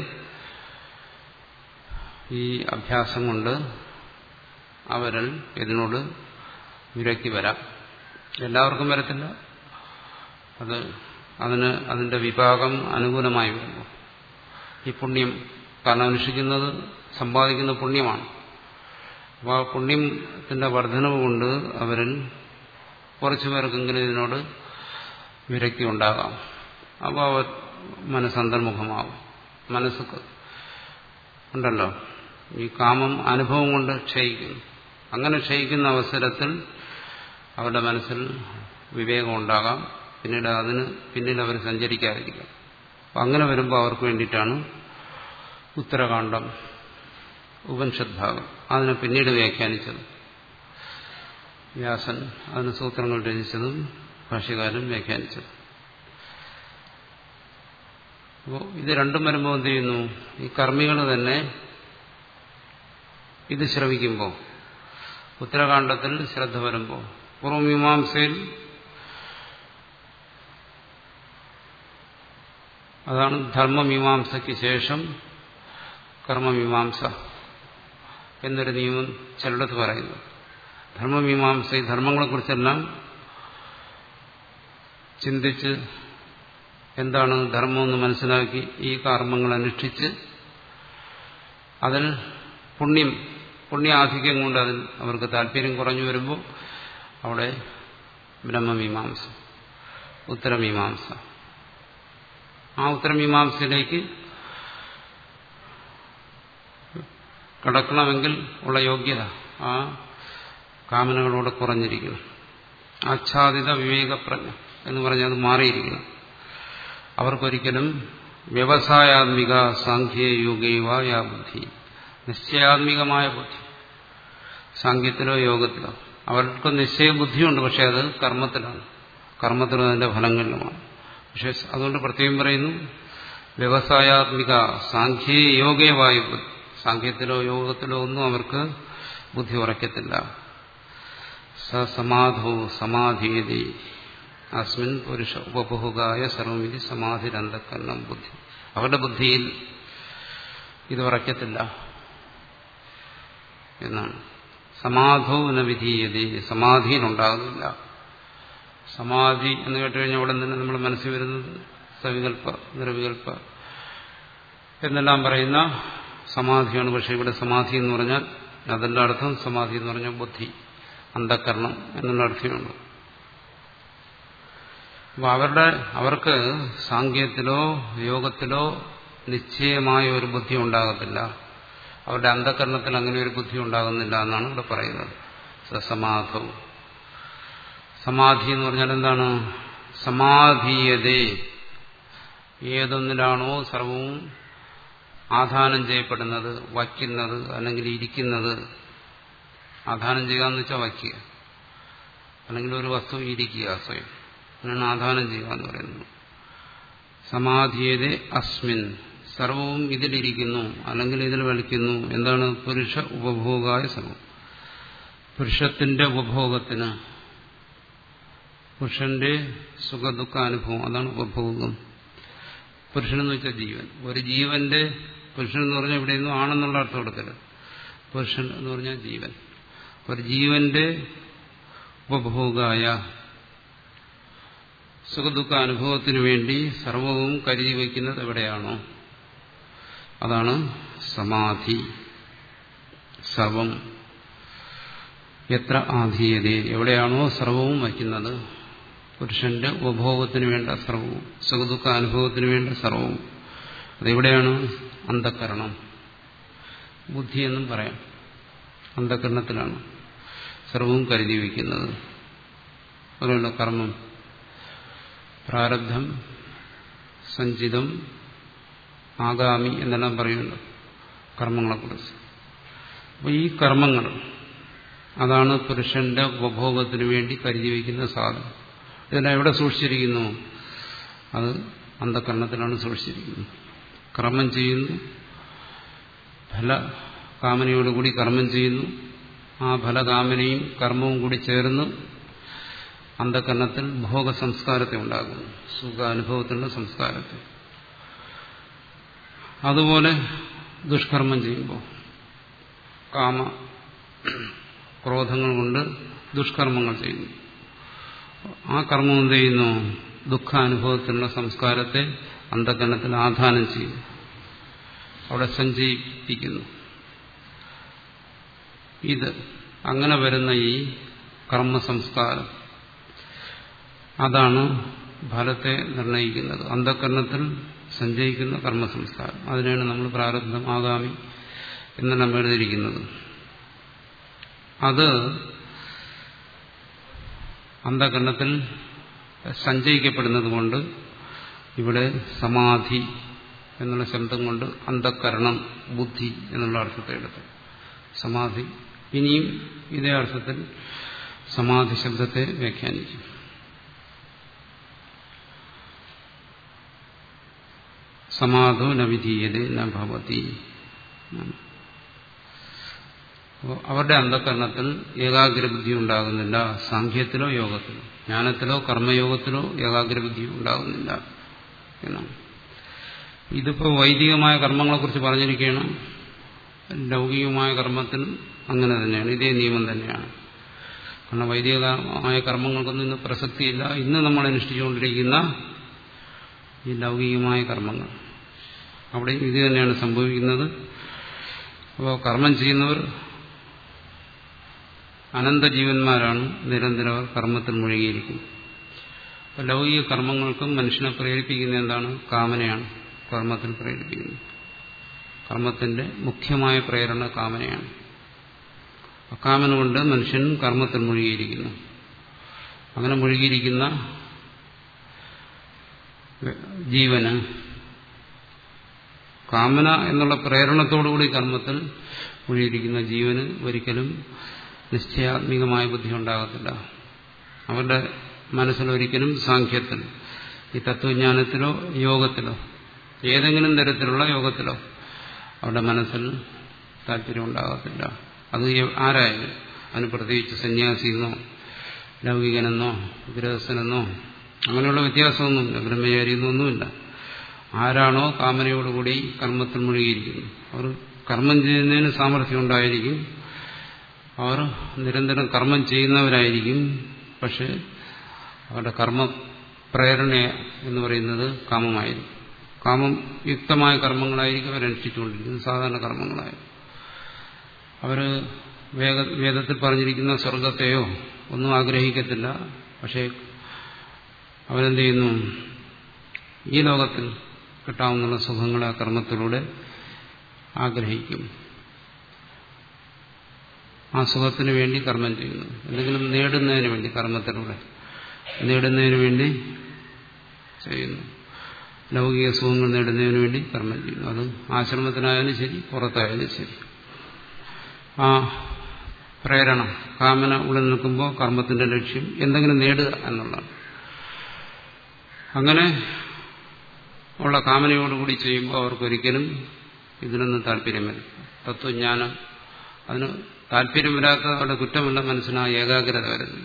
ഈ അഭ്യാസം കൊണ്ട് അവരിൽ ഇതിനോട് വിരക്തി വരാം എല്ലാവർക്കും വരത്തില്ല അത് അതിന് അതിന്റെ വിഭാഗം അനുകൂലമായി വരുമ്പോൾ ഈ പുണ്യം കാരണം അനുഷ്ഠിക്കുന്നത് സമ്പാദിക്കുന്ന പുണ്യമാണ് അപ്പോൾ ആ പുണ്യത്തിന്റെ വർധനവ് കൊണ്ട് അവരിൽ കുറച്ചു പേർക്കെങ്കിലും ഇതിനോട് വിരക്തി ഉണ്ടാകാം അപ്പോൾ അവർ മനസ്സന്തർമുഖമാവും മനസ്സ് ഉണ്ടല്ലോ ഈ കാമം അനുഭവം കൊണ്ട് ക്ഷയിക്കുന്നു അങ്ങനെ ക്ഷയിക്കുന്ന അവസരത്തിൽ അവരുടെ മനസ്സിൽ വിവേകം ഉണ്ടാകാം പിന്നീട് അതിന് പിന്നിൽ അവർ സഞ്ചരിക്കാതിരിക്കും അപ്പം അങ്ങനെ വരുമ്പോൾ അവർക്ക് വേണ്ടിയിട്ടാണ് ഉത്തരകാണ്ഡം ഉപനിഷത് ഭാഗം അതിനെ പിന്നീട് വ്യാഖ്യാനിച്ചത് വ്യാസൻ അതിന് സൂത്രങ്ങൾ രചിച്ചതും ഭാഷ്യകാരൻ വ്യാഖ്യാനിച്ചത് അപ്പോൾ ഇത് രണ്ടും വരുമ്പോൾ എന്ത് ചെയ്യുന്നു ഈ കർമ്മികൾ തന്നെ ഇത് ശ്രവിക്കുമ്പോൾ ഉത്തരകാണ്ഡത്തിൽ ശ്രദ്ധ വരുമ്പോൾ പൂർവമീമാംസയിൽ അതാണ് ധർമ്മമീമാംസയ്ക്ക് ശേഷം കർമ്മമീമാംസ എന്നൊരു നിയമം ചിലടത്ത് പറയുന്നു ധർമ്മമീമാംസ ഈ ധർമ്മങ്ങളെക്കുറിച്ചെല്ലാം ചിന്തിച്ച് എന്താണ് ധർമ്മമെന്ന് മനസ്സിലാക്കി ഈ കർമ്മങ്ങൾ അനുഷ്ഠിച്ച് അതിൽ പുണ്യം പുണ്യാധിക്യം കൊണ്ട് അതിൽ അവർക്ക് താല്പര്യം കുറഞ്ഞു വരുമ്പോൾ അവിടെ ബ്രഹ്മമീമാംസ ഉത്തരമീമാംസ ആ ഉത്തരമീമാംസയിലേക്ക് കടക്കണമെങ്കിൽ ഉള്ള യോഗ്യത ആ കാമനകളോട് കുറഞ്ഞിരിക്കണം ആച്ഛാദിത വിവേകപ്രജ്ഞ എന്ന് പറഞ്ഞാൽ അത് മാറിയിരിക്കണം അവർക്കൊരിക്കലും വ്യവസായാത്മിക സാഖ്യ യോഗൈവ യാ ബുദ്ധി നിശ്ചയാത്മികമായ ബുദ്ധി സാങ്കേത്തിലോ യോഗത്തിലോ അവർക്ക് നിശ്ചയബുദ്ധിയുണ്ട് പക്ഷെ അത് കർമ്മത്തിലാണ് കർമ്മത്തിലും അതിന്റെ ഫലങ്ങളിലുമാണ് പക്ഷെ അതുകൊണ്ട് പ്രത്യേകം പറയുന്നു വ്യവസായാത്മിക സാഖ്യ യോഗേവായ ബുദ്ധി സാങ്കേത്തിലോ യോഗത്തിലോ ഒന്നും അവർക്ക് ബുദ്ധി ഉറക്കത്തില്ല സമാധോ സമാധീയതി അസ്മിൻ പുരുഷ ഉപഭോഗായ സർവമിതി സമാധിരന്തക്കരണം ബുദ്ധി അവരുടെ ബുദ്ധിയിൽ ഇത് ഉറക്കത്തില്ല എന്നാണ് സമാധോ ന വിധീയതി സമാധിയിലുണ്ടാകുന്നില്ല സമാധി എന്ന് കേട്ടുകഴിഞ്ഞാൽ ഉടൻ തന്നെ നമ്മൾ മനസ്സിൽ വരുന്നത് സവികൽപ്പ നിർവികൽപ്പ എന്നെല്ലാം പറയുന്ന സമാധിയാണ് പക്ഷെ ഇവിടെ സമാധി എന്ന് പറഞ്ഞാൽ അതിന്റെ അർത്ഥം സമാധി എന്ന് പറഞ്ഞാൽ ബുദ്ധി അന്ധക്കരണം എന്നുള്ള അർത്ഥമുണ്ട് അപ്പൊ അവരുടെ അവർക്ക് സാങ്കേത്തിലോ യോഗത്തിലോ നിശ്ചയമായ ഒരു ബുദ്ധി ഉണ്ടാകത്തില്ല അവരുടെ അന്ധകരണത്തിൽ അങ്ങനെ ഒരു ബുദ്ധി ഉണ്ടാകുന്നില്ല എന്നാണ് ഇവിടെ പറയുന്നത് സമാധവും സമാധി എന്ന് പറഞ്ഞാൽ എന്താണ് സമാധീയതേ ഏതൊന്നിലാണോ സർവവും ആധാനം ചെയ്യപ്പെടുന്നത് വയ്ക്കുന്നത് അല്ലെങ്കിൽ ഇരിക്കുന്നത് ആധാനം ചെയ്യുക എന്ന് വെച്ചാൽ വയ്ക്കുക അല്ലെങ്കിൽ ഒരു വസ്തു ഇരിക്കുക സ്വയം അങ്ങനെയാണ് ആധാനം ചെയ്യുക എന്ന് പറയുന്നത് സമാധിയതെ അസ്മിൻ സർവവും ഇതിലിരിക്കുന്നു അല്ലെങ്കിൽ ഇതിൽ വലിക്കുന്നു എന്താണ് പുരുഷ ഉപഭോഗായ സർവം പുരുഷത്തിന്റെ ഉപഭോഗത്തിന് പുരുഷന്റെ സുഖദുഃഖ അനുഭവം അതാണ് ഉപഭോഗം പുരുഷനെന്ന് വെച്ചാൽ ജീവൻ ഒരു ജീവന്റെ പുരുഷൻ എന്ന് പറഞ്ഞാൽ ഇവിടെയൊന്നും ആണെന്നുള്ള അർത്ഥം കൊടുക്കരുത് പുരുഷൻ എന്ന് പറഞ്ഞാൽ ജീവൻ ഒരു ജീവന്റെ ഉപഭോഗായ സുഖദുഃഖ അനുഭവത്തിനു വേണ്ടി സർവവും കരുതി വയ്ക്കുന്നത് എവിടെയാണോ അതാണ് സമാധി സർവം എത്ര ആധീയതേ എവിടെയാണോ സർവവും വയ്ക്കുന്നത് പുരുഷന്റെ ഉപഭോഗത്തിന് വേണ്ട സർവവും സുഖദുഃഖ അനുഭവത്തിന് വേണ്ട സർവവും അതെവിടെയാണ് അന്ധകരണം ബുദ്ധി എന്നും പറയാം അന്ധകരണത്തിലാണ് സർവവും കരുതി വയ്ക്കുന്നത് അതുപോലെ കർമ്മം പ്രാരബ്ധം സഞ്ചിതം ആഗാമി എന്നെല്ലാം പറയുന്നുണ്ട് കർമ്മങ്ങളെക്കുറിച്ച് അപ്പോൾ ഈ കർമ്മങ്ങൾ അതാണ് പുരുഷന്റെ ഉപഭോഗത്തിന് വേണ്ടി കരുതി വയ്ക്കുന്ന സാധനം ഇതെല്ലാം എവിടെ സൂക്ഷിച്ചിരിക്കുന്നു അത് അന്ധകരണത്തിലാണ് സൂക്ഷിച്ചിരിക്കുന്നത് കർമ്മം ചെയ്യുന്നു ഫല കാമനയോടുകൂടി കർമ്മം ചെയ്യുന്നു ആ ഫലകാമനയും കർമ്മവും കൂടി ചേർന്ന് അന്ധകരണത്തിൽ ഭോഗ സംസ്കാരത്തെ ഉണ്ടാകുന്നു സുഖ അനുഭവത്തിലുള്ള സംസ്കാരത്തെ അതുപോലെ ദുഷ്കർമ്മം ചെയ്യുമ്പോൾ കാമ ക്രോധങ്ങൾ കൊണ്ട് ദുഷ്കർമ്മങ്ങൾ ചെയ്യുന്നു ആ കർമ്മം എന്ത് ചെയ്യുന്നു ദുഃഖാനുഭവത്തിലുള്ള സംസ്കാരത്തെ അന്ധകരണത്തിൽ ആധാനം ചെയ്യുന്നു അവിടെ സഞ്ചയിപ്പിക്കുന്നു ഇത് അങ്ങനെ വരുന്ന ഈ കർമ്മ സംസ്കാരം അതാണ് ഫലത്തെ നിർണയിക്കുന്നത് അന്ധകരണത്തിൽ സഞ്ചയിക്കുന്ന കർമ്മ സംസ്കാരം അതിനാണ് നമ്മൾ പ്രാരബ്ധം ആകാമി എന്നെല്ലാം എഴുതിയിരിക്കുന്നത് അത് അന്ധകരണത്തിൽ സഞ്ചയിക്കപ്പെടുന്നത് കൊണ്ട് ഇവിടെ സമാധി എന്നുള്ള ശബ്ദം കൊണ്ട് അന്ധകരണം ബുദ്ധി എന്നുള്ള അർത്ഥത്തെ എടുത്തു സമാധി ഇനിയും ഇതേ അർത്ഥത്തിൽ സമാധി ശബ്ദത്തെ വ്യാഖ്യാനിക്കും സമാധോ ന വിധീയതേ ന ഭവതി അവരുടെ അന്ധകരണത്തിൽ ഏകാഗ്രബുദ്ധി ഉണ്ടാകുന്നില്ല സാഖ്യത്തിലോ യോഗത്തിലോ ജ്ഞാനത്തിലോ കർമ്മയോഗത്തിലോ ഏകാഗ്രബുദ്ധി ഉണ്ടാകുന്നില്ല എന്നാണ് ഇതിപ്പോൾ വൈദികമായ കർമ്മങ്ങളെക്കുറിച്ച് പറഞ്ഞിരിക്കുകയാണ് ലൗകികമായ കർമ്മത്തിനും അങ്ങനെ തന്നെയാണ് ഇതേ നിയമം തന്നെയാണ് കാരണം വൈദികമായ കർമ്മങ്ങൾക്കൊന്നും ഇന്ന് പ്രസക്തിയില്ല ഇന്ന് നമ്മൾ അനുഷ്ഠിച്ചുകൊണ്ടിരിക്കുന്ന ഈ ലൗകികമായ കർമ്മങ്ങൾ അവിടെയും ഇത് തന്നെയാണ് സംഭവിക്കുന്നത് അപ്പോൾ കർമ്മം ചെയ്യുന്നവർ അനന്തജീവന്മാരാണ് നിരന്തരം അവർ കർമ്മത്തിൽ മുഴുകിയിരിക്കുന്നത് അപ്പോൾ ലൗകിക കർമ്മങ്ങൾക്കും മനുഷ്യനെ പ്രേരിപ്പിക്കുന്ന എന്താണ് കാമനയാണ് കർമ്മത്തിൽ പ്രേരിപ്പിക്കുന്നത് കർമ്മത്തിന്റെ മുഖ്യമായ പ്രേരണ കാമനയാണ് അക്കാമന കൊണ്ട് മനുഷ്യൻ കർമ്മത്തിൽ മുഴുകിയിരിക്കുന്നു അങ്ങനെ മുഴുകിയിരിക്കുന്ന ജീവന് കാമന എന്നുള്ള പ്രേരണത്തോടുകൂടി കർമ്മത്തിൽ മുഴുകിയിരിക്കുന്ന ജീവന് ഒരിക്കലും നിശ്ചയാത്മികമായ ബുദ്ധി ഉണ്ടാകത്തില്ല അവരുടെ മനസ്സിലൊരിക്കലും സാഖ്യത്തിൽ ഈ തത്വജ്ഞാനത്തിലോ യോഗത്തിലോ ഏതെങ്കിലും തരത്തിലുള്ള യോഗത്തിലോ അവരുടെ മനസ്സിൽ താല്പര്യം ഉണ്ടാകത്തില്ല അത് ആരായാലും അതിന് പ്രത്യേകിച്ച് സന്യാസിയെന്നോ ലൗകികനെന്നോ ഗൃഹസ്ഥനെന്നോ അങ്ങനെയുള്ള വ്യത്യാസമൊന്നുമില്ല ബ്രഹ്മചാരിയെന്നൊന്നുമില്ല ആരാണോ കാമനയോടുകൂടി കർമ്മത്തിൽ മുഴുകിയിരിക്കുന്നു അവർ കർമ്മം ചെയ്യുന്നതിന് സാമർഥ്യം ഉണ്ടായിരിക്കും അവർ നിരന്തരം കർമ്മം ചെയ്യുന്നവരായിരിക്കും പക്ഷെ അവരുടെ കർമ്മ പ്രേരണ എന്ന് പറയുന്നത് കാമമായിരിക്കും കാമം യുക്തമായ കർമ്മങ്ങളായിരിക്കും അവരനുഷ്ഠിച്ചുകൊണ്ടിരിക്കുന്നത് സാധാരണ കർമ്മങ്ങളായിരിക്കും അവർ വേഗ വേദത്തിൽ പറഞ്ഞിരിക്കുന്ന സ്വർഗത്തെയോ ഒന്നും ആഗ്രഹിക്കത്തില്ല പക്ഷേ അവരെന്ത് ചെയ്യുന്നു ഈ ലോകത്തിൽ കിട്ടാവുന്ന സുഖങ്ങളെ ആ കർമ്മത്തിലൂടെ ആഗ്രഹിക്കും ആ സുഖത്തിന് വേണ്ടി കർമ്മം ചെയ്യുന്നു എന്തെങ്കിലും നേടുന്നതിന് വേണ്ടി കർമ്മത്തിലൂടെ നേടുന്നതിന് വേണ്ടി ചെയ്യുന്നു ലൗകിക സുഖങ്ങൾ നേടുന്നതിന് വേണ്ടി കർമ്മം ചെയ്യുന്നു അത് ആശ്രമത്തിനായാലും ശരി പുറത്തായാലും ശരി ആ പ്രേരണ കാമന ഉള്ളിൽ നിൽക്കുമ്പോൾ കർമ്മത്തിന്റെ ലക്ഷ്യം എന്തെങ്കിലും നേടുക എന്നുള്ളതാണ് അങ്ങനെ ഉള്ള കാമനയോടുകൂടി ചെയ്യുമ്പോൾ അവർക്കൊരിക്കലും ഇതിനൊന്നും താല്പര്യം വരും തത്വജ്ഞാനം അതിന് താല്പര്യം വരാത്ത അവരുടെ കുറ്റമല്ല മനസ്സിന് ആ ഏകാഗ്രത വരുന്നത്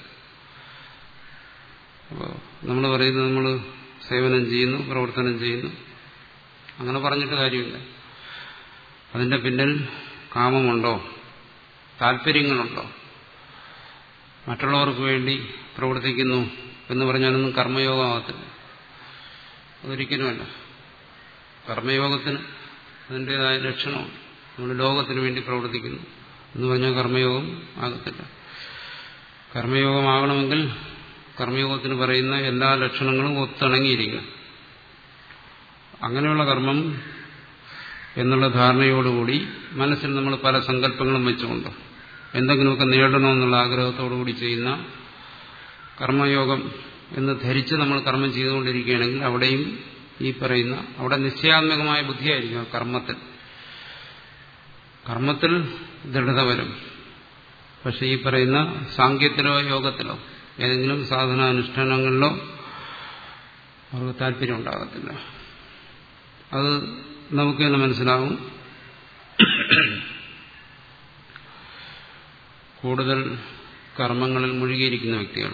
അപ്പോൾ നമ്മൾ പറയുന്നത് നമ്മൾ സേവനം ചെയ്യുന്നു പ്രവർത്തനം ചെയ്യുന്നു അങ്ങനെ പറഞ്ഞിട്ട് കാര്യമില്ല അതിന്റെ പിന്നിൽ കാമമുണ്ടോ താല്പര്യങ്ങളുണ്ടോ മറ്റുള്ളവർക്ക് വേണ്ടി പ്രവർത്തിക്കുന്നു എന്ന് പറഞ്ഞാലൊന്നും കർമ്മയോഗമാകത്തില്ല അതൊരിക്കലുമല്ല കർമ്മയോഗത്തിന് അതിൻ്റെതായ ലക്ഷണമുണ്ട് നമ്മൾ ലോകത്തിന് വേണ്ടി പ്രവർത്തിക്കുന്നു എന്ന് പറഞ്ഞാൽ കർമ്മയോഗം ആകത്തില്ല കർമ്മയോഗമാകണമെങ്കിൽ കർമ്മയോഗത്തിന് പറയുന്ന എല്ലാ ലക്ഷണങ്ങളും ഒത്തിണങ്ങിയിരിക്കണം അങ്ങനെയുള്ള കർമ്മം എന്നുള്ള ധാരണയോടുകൂടി മനസ്സിൽ നമ്മൾ പല സങ്കല്പങ്ങളും വെച്ചുകൊണ്ട് എന്തെങ്കിലുമൊക്കെ നേടണമെന്നുള്ള ആഗ്രഹത്തോടുകൂടി ചെയ്യുന്ന കർമ്മയോഗം എന്ന് ധരിച്ച് നമ്മൾ കർമ്മം ചെയ്തുകൊണ്ടിരിക്കുകയാണെങ്കിൽ അവിടെയും ഈ പറയുന്ന അവിടെ നിശ്ചയാത്മകമായ ബുദ്ധിയായിരിക്കും കർമ്മത്തിൽ കർമ്മത്തിൽ ദൃഢത വരും പക്ഷെ ഈ പറയുന്ന സാങ്കേതിലോ യോഗത്തിലോ ഏതെങ്കിലും സാധനാനുഷ്ഠാനങ്ങളിലോ അവർക്ക് താല്പര്യം ഉണ്ടാകത്തില്ല അത് നമുക്ക് തന്നെ മനസ്സിലാവും കൂടുതൽ കർമ്മങ്ങളിൽ മുഴുകിയിരിക്കുന്ന വ്യക്തികൾ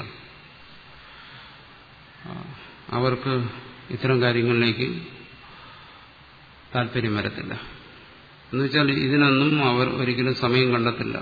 അവർക്ക് ഇത്തരം കാര്യങ്ങളിലേക്ക് താല്പര്യം വരത്തില്ല എന്നുവെച്ചാൽ ഇതിനൊന്നും അവർ ഒരിക്കലും സമയം കണ്ടെത്തില്ല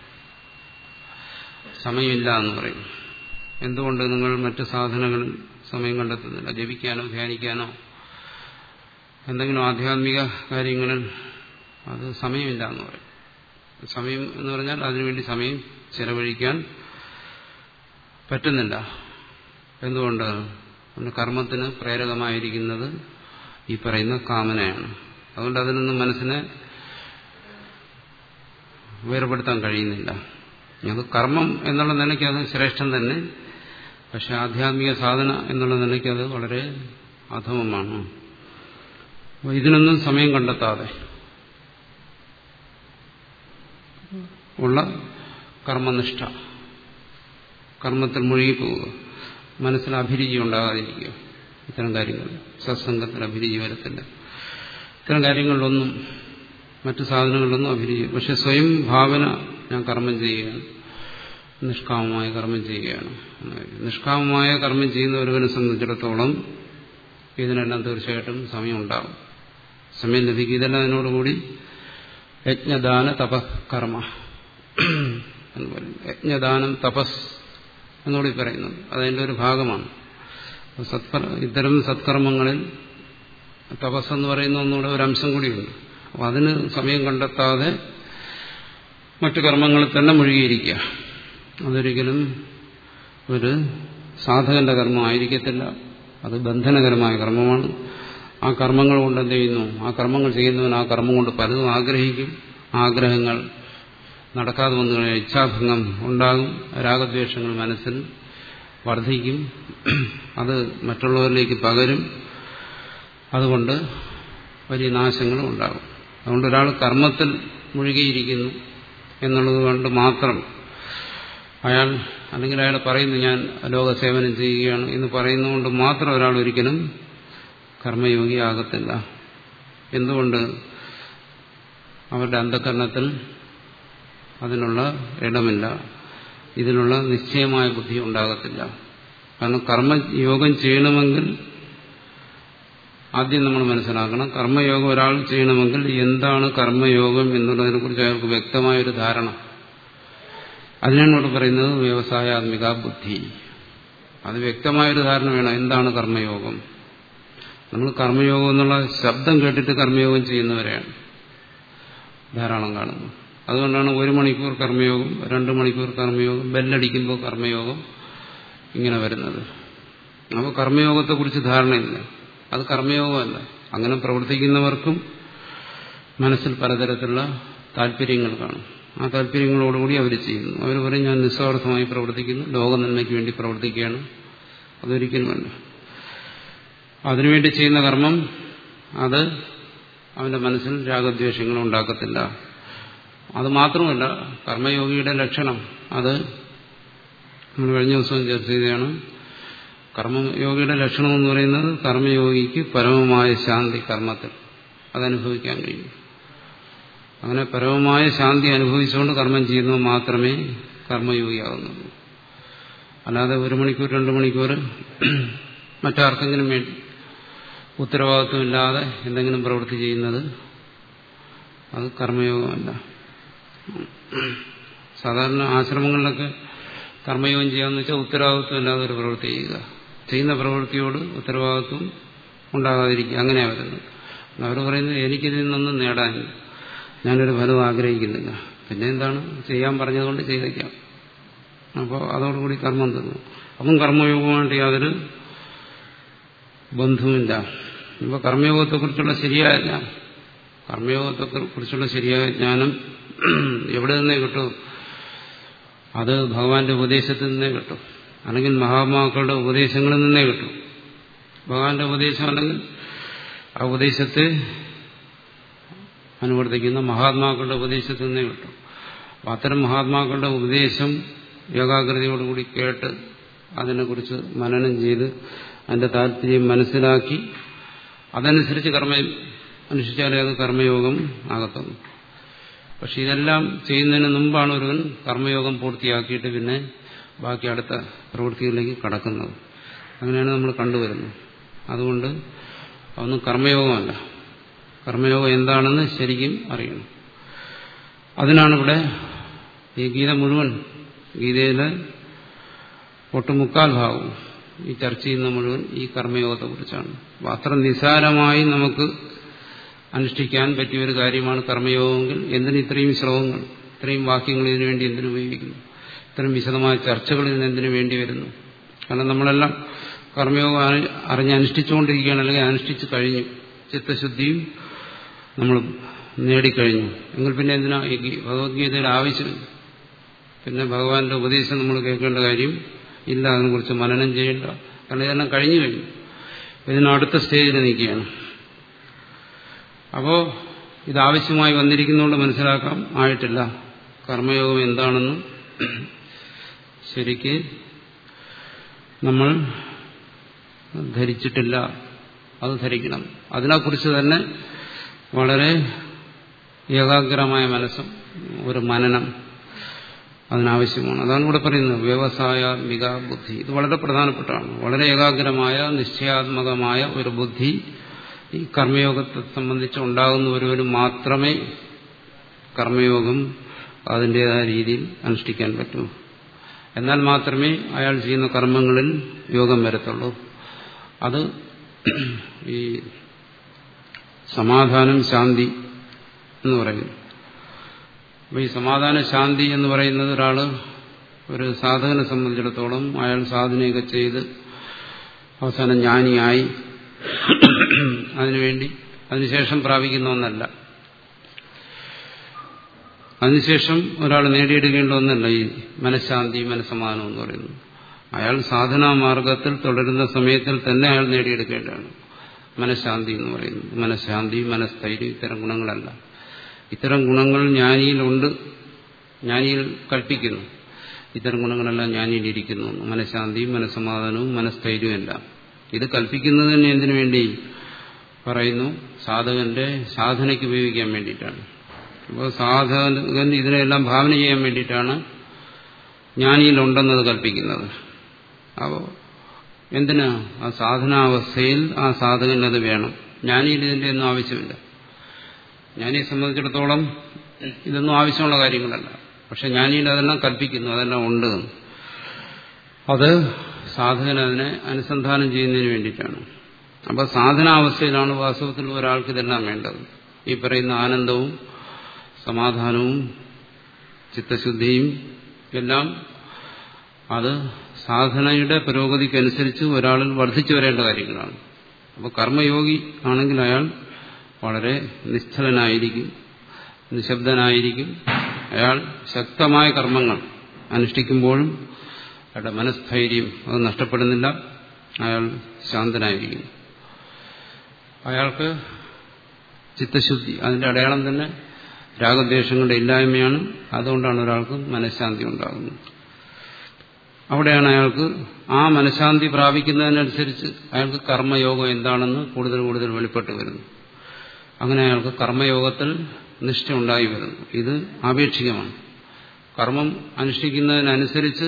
സമയമില്ല എന്ന് പറയും എന്തുകൊണ്ട് നിങ്ങൾ മറ്റ് സാധനങ്ങളിൽ സമയം കണ്ടെത്തുന്നില്ല ജപിക്കാനോ ധ്യാനിക്കാനോ എന്തെങ്കിലും ആധ്യാത്മിക കാര്യങ്ങളിൽ അത് സമയമില്ല എന്ന് പറയും സമയം എന്ന് പറഞ്ഞാൽ അതിനുവേണ്ടി സമയം ചെലവഴിക്കാൻ പറ്റുന്നില്ല എന്തുകൊണ്ട് കർമ്മത്തിന് പ്രേരകമായിരിക്കുന്നത് ഈ പറയുന്ന കാമനയാണ് അതുകൊണ്ട് അതിനൊന്നും മനസ്സിനെ വേർപെടുത്താൻ കഴിയുന്നില്ല അത് കർമ്മം എന്നുള്ള നിലയ്ക്ക് അത് ശ്രേഷ്ഠം തന്നെ പക്ഷെ ആധ്യാത്മിക സാധന എന്നുള്ള നിലയ്ക്ക് അത് വളരെ അധമമാണ് ഇതിനൊന്നും സമയം കണ്ടെത്താതെ ഉള്ള കർമ്മനിഷ്ഠ കർമ്മത്തിൽ മുഴുകിപ്പോവുക മനസ്സിൽ അഭിരുചി ഉണ്ടാകാതിരിക്കുക ഇത്തരം കാര്യങ്ങൾ സത്സംഗത്തിൽ അഭിരുചി വരത്തില്ല ഇത്തരം കാര്യങ്ങളിലൊന്നും മറ്റു സാധനങ്ങളിലൊന്നും അഭിരുചി പക്ഷെ സ്വയം ഭാവന ഞാൻ കർമ്മം ചെയ്യുകയാണ് നിഷ്കാമമായ കർമ്മം ചെയ്യുകയാണ് നിഷ്കാമമായ കർമ്മം ചെയ്യുന്ന ഒരുവനെ സംബന്ധിച്ചിടത്തോളം ഇതിനെല്ലാം തീർച്ചയായിട്ടും സമയം ഉണ്ടാകും സമയം ലഭിക്കും ഇതെല്ലാം അതിനോടുകൂടി യജ്ഞദാന തപകർമ്മ എന്ന് പറയും യജ്ഞദാനം തപസ് എന്നുകൂടി പറയുന്നത് അതിൻ്റെ ഒരു ഭാഗമാണ് സത്കർ ഇത്തരം സത്കർമ്മങ്ങളിൽ തപസ് എന്ന് പറയുന്ന ഒന്നുകൂടെ ഒരു അംശം കൂടിയുണ്ട് അപ്പം അതിന് സമയം കണ്ടെത്താതെ മറ്റു കർമ്മങ്ങളിൽ തന്നെ മുഴുകിയിരിക്കുക അതൊരിക്കലും ഒരു സാധകന്റെ കർമ്മമായിരിക്കത്തില്ല അത് ബന്ധനകരമായ കർമ്മമാണ് ആ കർമ്മങ്ങൾ കൊണ്ട് എന്ത് ചെയ്യുന്നു ആ കർമ്മങ്ങൾ ചെയ്യുന്നവൻ ആ കർമ്മം കൊണ്ട് പലതും ആഗ്രഹിക്കും ആഗ്രഹങ്ങൾ നടക്കാതെ വന്നു കഴിഞ്ഞാൽ ഇച്ഛാഭംഗം ഉണ്ടാകും രാഗദ്വേഷങ്ങൾ മനസ്സിൽ വർദ്ധിക്കും അത് മറ്റുള്ളവരിലേക്ക് പകരും അതുകൊണ്ട് വലിയ നാശങ്ങളും ഉണ്ടാകും അതുകൊണ്ട് ഒരാൾ കർമ്മത്തിൽ മുഴുകിയിരിക്കുന്നു എന്നുള്ളത് കൊണ്ട് മാത്രം അയാൾ അല്ലെങ്കിൽ അയാൾ പറയുന്നു ഞാൻ ലോകസേവനം ചെയ്യുകയാണ് എന്ന് പറയുന്നതുകൊണ്ട് മാത്രം ഒരാൾ ഒരിക്കലും കർമ്മയോഗിയാകത്തില്ല എന്തുകൊണ്ട് അവരുടെ അന്ധകരണത്തിൽ അതിനുള്ള ഇടമില്ല ഇതിനുള്ള നിശ്ചയമായ ബുദ്ധി ഉണ്ടാകത്തില്ല കാരണം കർമ്മയോഗം ചെയ്യണമെങ്കിൽ ആദ്യം നമ്മൾ മനസ്സിലാക്കണം കർമ്മയോഗം ഒരാൾ ചെയ്യണമെങ്കിൽ എന്താണ് കർമ്മയോഗം എന്നുള്ളതിനെ കുറിച്ച് അയാൾക്ക് വ്യക്തമായൊരു ധാരണ അതിനാണ് ഇവിടെ പറയുന്നത് വ്യവസായാത്മിക ബുദ്ധി അത് വ്യക്തമായൊരു ധാരണ വേണം എന്താണ് കർമ്മയോഗം നമ്മൾ കർമ്മയോഗം എന്നുള്ള ശബ്ദം കേട്ടിട്ട് കർമ്മയോഗം ചെയ്യുന്നവരെയാണ് ധാരാളം കാണുന്നത് അതുകൊണ്ടാണ് ഒരു മണിക്കൂർ കർമ്മയോഗം രണ്ട് മണിക്കൂർ കർമ്മയോഗം ബെല്ലടിക്കുമ്പോൾ കർമ്മയോഗം ഇങ്ങനെ വരുന്നത് അപ്പോൾ കർമ്മയോഗത്തെക്കുറിച്ച് ധാരണയില്ല അത് കർമ്മയോഗമല്ല അങ്ങനെ പ്രവർത്തിക്കുന്നവർക്കും മനസ്സിൽ പലതരത്തിലുള്ള താല്പര്യങ്ങൾ കാണും ആ താല്പര്യങ്ങളോടുകൂടി അവർ ചെയ്യുന്നു അവർ പറയും ഞാൻ നിസ്വാർത്ഥമായി പ്രവർത്തിക്കുന്നു ലോക നന്മയ്ക്ക് വേണ്ടി പ്രവർത്തിക്കുകയാണ് അതൊരിക്കലുമല്ല അതിനുവേണ്ടി ചെയ്യുന്ന കർമ്മം അത് അവന്റെ മനസ്സിൽ രാഗദ്വേഷങ്ങൾ ഉണ്ടാക്കത്തില്ല അത് മാത്രമല്ല കർമ്മയോഗിയുടെ ലക്ഷണം അത് നമ്മൾ കഴിഞ്ഞ ദിവസം ചർച്ച ചെയ്തതാണ് കർമ്മയോഗിയുടെ ലക്ഷണം എന്ന് പറയുന്നത് കർമ്മയോഗിക്ക് പരമമായ ശാന്തി കർമ്മത്തിൽ അതനുഭവിക്കാൻ കഴിയും അങ്ങനെ പരമമായ ശാന്തി അനുഭവിച്ചുകൊണ്ട് കർമ്മം ചെയ്യുന്നത് മാത്രമേ കർമ്മയോഗിയാകുന്നുള്ളൂ അല്ലാതെ ഒരു മണിക്കൂർ രണ്ട് മണിക്കൂർ മറ്റാർക്കെങ്കിലും വേണ്ടി ഉത്തരവാദിത്വമില്ലാതെ എന്തെങ്കിലും പ്രവൃത്തി ചെയ്യുന്നത് അത് കർമ്മയോഗമല്ല സാധാരണ ആശ്രമങ്ങളിലൊക്കെ കർമ്മയോഗം ചെയ്യാന്ന് വെച്ചാൽ ഉത്തരവാദിത്വം ഇല്ലാതെ ഒരു പ്രവൃത്തി ചെയ്യുക ചെയ്യുന്ന പ്രവൃത്തിയോട് ഉത്തരവാദിത്വം ഉണ്ടാകാതിരിക്കുക അങ്ങനെയാണ് വരുന്നത് അവർ പറയുന്നത് എനിക്കിതിൽ നിന്നൊന്നും നേടാനില്ല ഞാനൊരു ഫലം ആഗ്രഹിക്കുന്നില്ല പിന്നെ എന്താണ് ചെയ്യാൻ പറഞ്ഞതുകൊണ്ട് ചെയ്തേക്കാം അപ്പോൾ അതോടുകൂടി കർമ്മം തന്നു അപ്പം കർമ്മയോഗമായിട്ട് യാതൊരു ബന്ധവുമില്ല ഇപ്പോൾ കർമ്മയോഗത്തെക്കുറിച്ചുള്ള ശരിയായ ജ്ഞാനം കർമ്മയോഗത്തെക്കുറിച്ചുള്ള ശരിയായ ജ്ഞാനം എവിടെ നിന്നേ കിട്ടും അത് ഭഗവാന്റെ ഉപദേശത്തിൽ നിന്നേ കിട്ടും അല്ലെങ്കിൽ മഹാത്മാക്കളുടെ ഉപദേശങ്ങളിൽ നിന്നേ കിട്ടും ഭഗവാന്റെ ഉപദേശം അല്ലെങ്കിൽ ആ ഉപദേശത്തെ അനുവർത്തിക്കുന്ന മഹാത്മാക്കളുടെ ഉപദേശത്തിൽ നിന്നേ കിട്ടും അപ്പം അത്തരം മഹാത്മാക്കളുടെ ഉപദേശം ഏകാഗ്രതയോടുകൂടി കേട്ട് അതിനെക്കുറിച്ച് മനനം ചെയ്ത് അതിന്റെ താല്പര്യം മനസ്സിലാക്കി അതനുസരിച്ച് കർമ്മം അനുഷ്ഠിച്ചാലേ അത് കർമ്മയോഗം ആകത്തുള്ളൂ പക്ഷെ ഇതെല്ലാം ചെയ്യുന്നതിന് മുമ്പാണ് ഒരുവൻ കർമ്മയോഗം പൂർത്തിയാക്കിയിട്ട് പിന്നെ ബാക്കി അടുത്ത പ്രവൃത്തികളിലേക്ക് കടക്കുന്നത് അങ്ങനെയാണ് നമ്മൾ കണ്ടുവരുന്നത് അതുകൊണ്ട് അതൊന്നും കർമ്മയോഗമല്ല കർമ്മയോഗം എന്താണെന്ന് ശരിക്കും അറിയണം അതിനാണ് ഇവിടെ ഈ ഗീത മുഴുവൻ ഗീതയിലെ ഒട്ടുമുക്കാൽ ഭാഗവും ഈ ചർച്ച ചെയ്യുന്ന മുഴുവൻ ഈ കർമ്മയോഗത്തെക്കുറിച്ചാണ് അപ്പോൾ അത്ര നിസാരമായി നമുക്ക് അനുഷ്ഠിക്കാൻ പറ്റിയ ഒരു കാര്യമാണ് കർമ്മയോഗമെങ്കിൽ എന്തിന് ഇത്രയും ശ്ലോകങ്ങൾ ഇത്രയും വാക്യങ്ങൾ ഇതിനു വേണ്ടി എന്തിനു ഉപയോഗിക്കുന്നു ഇത്രയും വിശദമായ ചർച്ചകൾ ഇതിന് എന്തിനു വേണ്ടി വരുന്നു കാരണം നമ്മളെല്ലാം കർമ്മയോഗം അറിഞ്ഞ് അനുഷ്ഠിച്ചുകൊണ്ടിരിക്കുകയാണ് അല്ലെങ്കിൽ അനുഷ്ഠിച്ചു കഴിഞ്ഞു ചിത്തശുദ്ധിയും നമ്മൾ നേടിക്കഴിഞ്ഞു എങ്കിൽ പിന്നെ എന്തിനാ ഈ ഭഗവത്ഗീതയുടെ ആവശ്യമില്ല പിന്നെ ഭഗവാന്റെ ഉപദേശം നമ്മൾ കേൾക്കേണ്ട കാര്യം ഇല്ല അതിനെക്കുറിച്ച് മനനം ചെയ്യേണ്ട കാരണം ഇതെല്ലാം കഴിഞ്ഞു കഴിഞ്ഞു ഇതിന് അടുത്ത സ്റ്റേജിൽ നിൽക്കുകയാണ് അപ്പോൾ ഇതാവശ്യമായി വന്നിരിക്കുന്നതുകൊണ്ട് മനസ്സിലാക്കാം ആയിട്ടില്ല കർമ്മയോഗം എന്താണെന്ന് ശരിക്ക് നമ്മൾ ധരിച്ചിട്ടില്ല അത് ധരിക്കണം അതിനെക്കുറിച്ച് തന്നെ വളരെ ഏകാഗ്രമായ മനസ്സും ഒരു മനനം അതിനാവശ്യമാണ് അതാണ് ഇവിടെ പറയുന്നത് വ്യവസായാത്മിക ബുദ്ധി ഇത് വളരെ പ്രധാനപ്പെട്ടാണ് വളരെ ഏകാഗ്രമായ നിശ്ചയാത്മകമായ ഒരു ബുദ്ധി ഈ കർമ്മയോഗത്തെ സംബന്ധിച്ച് ഉണ്ടാകുന്ന ഒരുവന് മാത്രമേ കർമ്മയോഗം അതിൻ്റെതായ രീതിയിൽ അനുഷ്ഠിക്കാൻ പറ്റൂ എന്നാൽ മാത്രമേ അയാൾ ചെയ്യുന്ന കർമ്മങ്ങളിൽ യോഗം വരത്തുള്ളൂ അത് ഈ സമാധാനം ശാന്തി എന്ന് പറയുന്നു അപ്പോൾ ഈ സമാധാന ശാന്തി എന്ന് പറയുന്നത് ഒരാൾ ഒരു സാധകനെ സംബന്ധിച്ചിടത്തോളം അയാൾ സാധനയൊക്കെ ചെയ്ത് അവസാനം ജ്ഞാനിയായി അതിനുവേണ്ടി അതിനുശേഷം പ്രാപിക്കുന്ന ഒന്നല്ല അതിനുശേഷം ഒരാൾ നേടിയെടുക്കേണ്ട ഒന്നല്ല ഈ മനഃശാന്തി മനസ്സമാനം എന്ന് പറയുന്നത് അയാൾ സാധനാ മാർഗത്തിൽ തുടരുന്ന സമയത്തിൽ തന്നെ അയാൾ നേടിയെടുക്കേണ്ടതാണ് മനഃശാന്തി എന്ന് പറയുന്നത് മനഃശാന്തി മനസ്ഥൈര്യം ഇത്തരം ഗുണങ്ങളല്ല ഇത്തരം ഗുണങ്ങൾ ജ്ഞാനിയിലുണ്ട് ജ്ഞാനിയിൽ കൽപ്പിക്കുന്നു ഇത്തരം ഗുണങ്ങളെല്ലാം ജ്ഞാനിയിലിരിക്കുന്നു മനഃശാന്തിയും മനസ്സമാധാനവും മനസ്ഥൈര്യവും എല്ലാം ഇത് കൽപ്പിക്കുന്നതിന് എന്തിനു വേണ്ടി പറയുന്നു സാധകന്റെ സാധനയ്ക്ക് ഉപയോഗിക്കാൻ വേണ്ടിയിട്ടാണ് അപ്പോൾ സാധകൻ ഇതിനെല്ലാം ഭാവന ചെയ്യാൻ വേണ്ടിയിട്ടാണ് ജ്ഞാനിയിലുണ്ടെന്നത് കൽപ്പിക്കുന്നത് അപ്പോൾ എന്തിനാ ആ സാധനാവസ്ഥയിൽ ആ സാധകൻ അത് വേണം ജ്ഞാനിയിൽ ഇതിൻ്റെ ഒന്നും ആവശ്യമില്ല ജ്ഞാനിയെ സംബന്ധിച്ചിടത്തോളം ഇതൊന്നും ആവശ്യമുള്ള കാര്യങ്ങളല്ല പക്ഷെ ജ്ഞാനിയിൽ അതെല്ലാം കൽപ്പിക്കുന്നു അതെല്ലാം ഉണ്ട് അത് സാധകൻ അതിനെ അനുസന്ധാനം ചെയ്യുന്നതിന് വേണ്ടിയിട്ടാണ് അപ്പോൾ സാധനാവസ്ഥയിലാണ് വാസ്തവത്തിൽ ഒരാൾക്ക് ഇതെല്ലാം വേണ്ടത് ഈ പറയുന്ന ആനന്ദവും സമാധാനവും ചിത്തശുദ്ധിയും എല്ലാം അത് സാധനയുടെ പുരോഗതിക്കനുസരിച്ച് ഒരാളിൽ വർദ്ധിച്ചു വരേണ്ട കാര്യങ്ങളാണ് അപ്പോൾ കർമ്മയോഗി ആണെങ്കിൽ അയാൾ വളരെ നിശ്ചലനായിരിക്കും നിശബ്ദനായിരിക്കും അയാൾ ശക്തമായ കർമ്മങ്ങൾ അനുഷ്ഠിക്കുമ്പോഴും അയാളുടെ മനസ്ഥൈര്യം അത് നഷ്ടപ്പെടുന്നില്ല അയാൾ ശാന്തനായിരിക്കും അയാൾക്ക് ചിത്തശുദ്ധി അതിന്റെ അടയാളം തന്നെ രാഗദ്വേഷങ്ങളുടെ ഇല്ലായ്മയാണ് അതുകൊണ്ടാണ് ഒരാൾക്ക് മനഃശാന്തി ഉണ്ടാകുന്നത് അവിടെയാണ് അയാൾക്ക് ആ മനഃശാന്തി പ്രാപിക്കുന്നതിനനുസരിച്ച് അയാൾക്ക് കർമ്മയോഗം എന്താണെന്ന് കൂടുതൽ കൂടുതൽ വെളിപ്പെട്ട് വരുന്നു അങ്ങനെ അയാൾക്ക് കർമ്മയോഗത്തിൽ നിഷ്ഠ ഉണ്ടായി വരുന്നു ഇത് ആപേക്ഷികമാണ് കർമ്മം അനുഷ്ഠിക്കുന്നതിനനുസരിച്ച്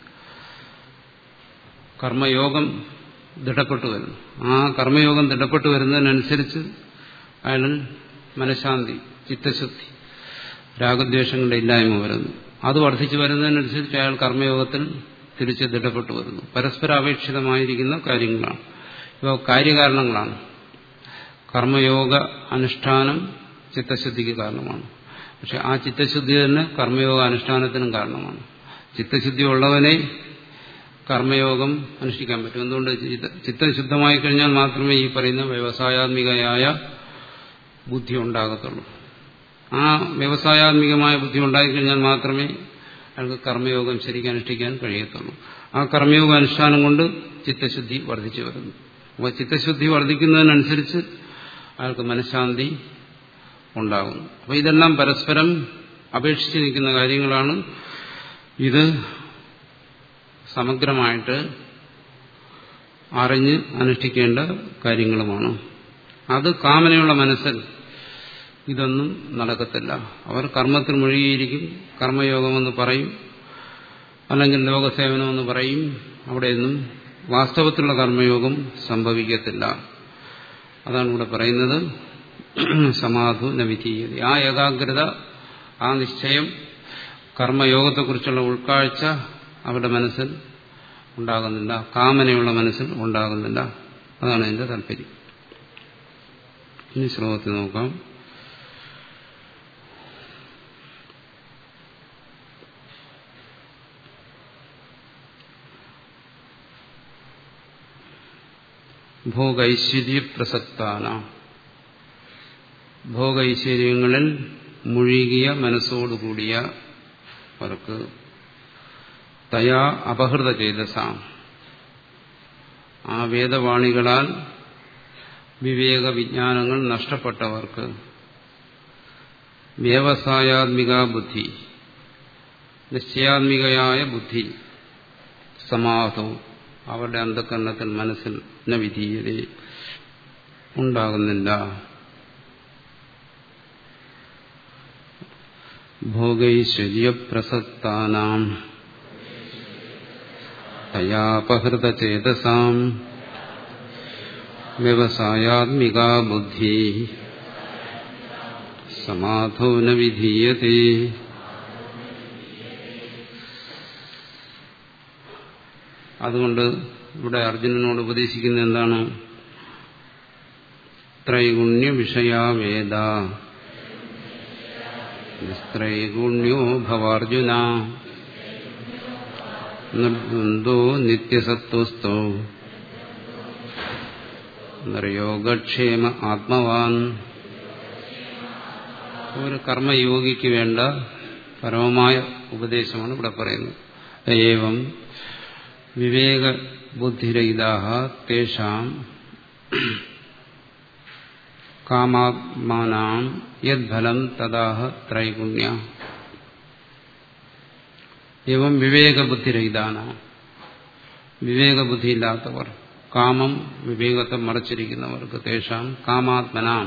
കർമ്മയോഗം ദൃഢപ്പെട്ടു വരുന്നു ആ കർമ്മയോഗം ദൃഢപ്പെട്ടു വരുന്നതിനനുസരിച്ച് അയാളിൽ മനഃശാന്തി ചിത്തശുദ്ധി രാഗദ്വേഷങ്ങളുടെ ഇല്ലായ്മ വരുന്നു അത് വർദ്ധിച്ചു വരുന്നതിനനുസരിച്ച് അയാൾ കർമ്മയോഗത്തിൽ തിരിച്ച് ദൃഢപ്പെട്ടു വരുന്നു പരസ്പര അപേക്ഷിതമായിരിക്കുന്ന കാര്യങ്ങളാണ് ഇവ കാര്യകാരണങ്ങളാണ് കർമ്മയോഗ അനുഷ്ഠാനം ചിത്തശുദ്ധിക്ക് കാരണമാണ് പക്ഷെ ആ ചിത്തശുദ്ധി തന്നെ കർമ്മയോഗ അനുഷ്ഠാനത്തിനും കാരണമാണ് ചിത്തശുദ്ധി ഉള്ളവനെ കർമ്മയോഗം അനുഷ്ഠിക്കാൻ പറ്റും എന്തുകൊണ്ട് ചിത്തശുദ്ധമായി കഴിഞ്ഞാൽ മാത്രമേ ഈ പറയുന്ന വ്യവസായാത്മികയായ ബുദ്ധി ഉണ്ടാകത്തുള്ളൂ ആ വ്യവസായാത്മികമായ ബുദ്ധി ഉണ്ടായിക്കഴിഞ്ഞാൽ മാത്രമേ അയാൾക്ക് കർമ്മയോഗം ശരിക്കും അനുഷ്ഠിക്കാൻ കഴിയത്തുള്ളൂ ആ കർമ്മയോഗ അനുഷ്ഠാനം കൊണ്ട് ചിത്തശുദ്ധി വർദ്ധിച്ചു വരുന്നു അപ്പോൾ ചിത്തശുദ്ധി വർദ്ധിക്കുന്നതിനനുസരിച്ച് അയാൾക്ക് മനഃശാന്തി ഉണ്ടാകുന്നു അപ്പോൾ ഇതെല്ലാം പരസ്പരം അപേക്ഷിച്ച് നിൽക്കുന്ന കാര്യങ്ങളാണ് ഇത് സമഗ്രമായിട്ട് അറിഞ്ഞ് അനുഷ്ഠിക്കേണ്ട കാര്യങ്ങളുമാണ് അത് കാമനയുള്ള മനസ്സിൽ ഇതൊന്നും നടക്കത്തില്ല അവർ കർമ്മത്തിൽ മുഴുകിയിരിക്കും കർമ്മയോഗമെന്ന് പറയും അല്ലെങ്കിൽ ലോകസേവനമെന്ന് പറയും അവിടെയൊന്നും വാസ്തവത്തിലുള്ള കർമ്മയോഗം സംഭവിക്കത്തില്ല അതാണ് ഇവിടെ പറയുന്നത് സമാധു നവിധീയത ആ ഏകാഗ്രത ആ നിശ്ചയം കർമ്മയോഗത്തെക്കുറിച്ചുള്ള ഉൾക്കാഴ്ച അവരുടെ മനസ്സിൽ ഉണ്ടാകുന്നില്ല കാമനയുള്ള മനസ്സിൽ ഉണ്ടാകുന്നില്ല അതാണ് എന്റെ താല്പര്യം ഇനി ശ്ലോകത്തിൽ നോക്കാം ഭോഗൈശ്വര്യപ്രസക്താന ഭോഗൈശ്വര്യങ്ങളിൽ മുഴുകിയ മനസ്സോടുകൂടിയ അവർക്ക് തയാ അപഹൃത ചേതസാം ആ വേദവാണികളാൽ വിവേക വിജ്ഞാനങ്ങൾ നഷ്ടപ്പെട്ടവർക്ക് വ്യവസായാത്മിക ബുദ്ധി നിശ്ചയാത്മികയായ ബുദ്ധി സമാധവും അവരുടെ അന്ധകരണത്തിൽ മനസ്സിൽ ന വിധീയത ഉണ്ടാകുന്നില്ല ഭോഗൈശ്വര്യപ്രസക്താനാം തയാപഹൃതചേതസാം വ്യവസായാത്മികാ ബുദ്ധി സമാധോ ന വിധീയത്തെ അതുകൊണ്ട് ഇവിടെ അർജുനനോട് ഉപദേശിക്കുന്ന എന്താണ് ത്രൈഗുണ്യ വിഷയാ വേദ നിസ്ത്രൈഗുണ്യോ ഭവാർജുന നിർദ്വന്ദ്വോ നിത്യസത്വസ്ഥോ യോഗക്ഷേമ ആത്മവാൻ ഒരു കർമ്മയോഗിക്ക് വേണ്ട പരമമായ ഉപദേശമാണ് ഇവിടെ പറയുന്നത് ഏവം വിവേക ബുദ്ധിരഹിതാഹ തേഷാം കാമാത്മാനാം യദ്ഫലം തദാഹ ത്രൈഗുണ്യ ഏവം വിവേകബുദ്ധിരഹിതാന വിവേകബുദ്ധിയില്ലാത്തവർ കാമം വിവേകത്തെ മറച്ചിരിക്കുന്നവർക്ക് തേഷാം കാമാത്മനാം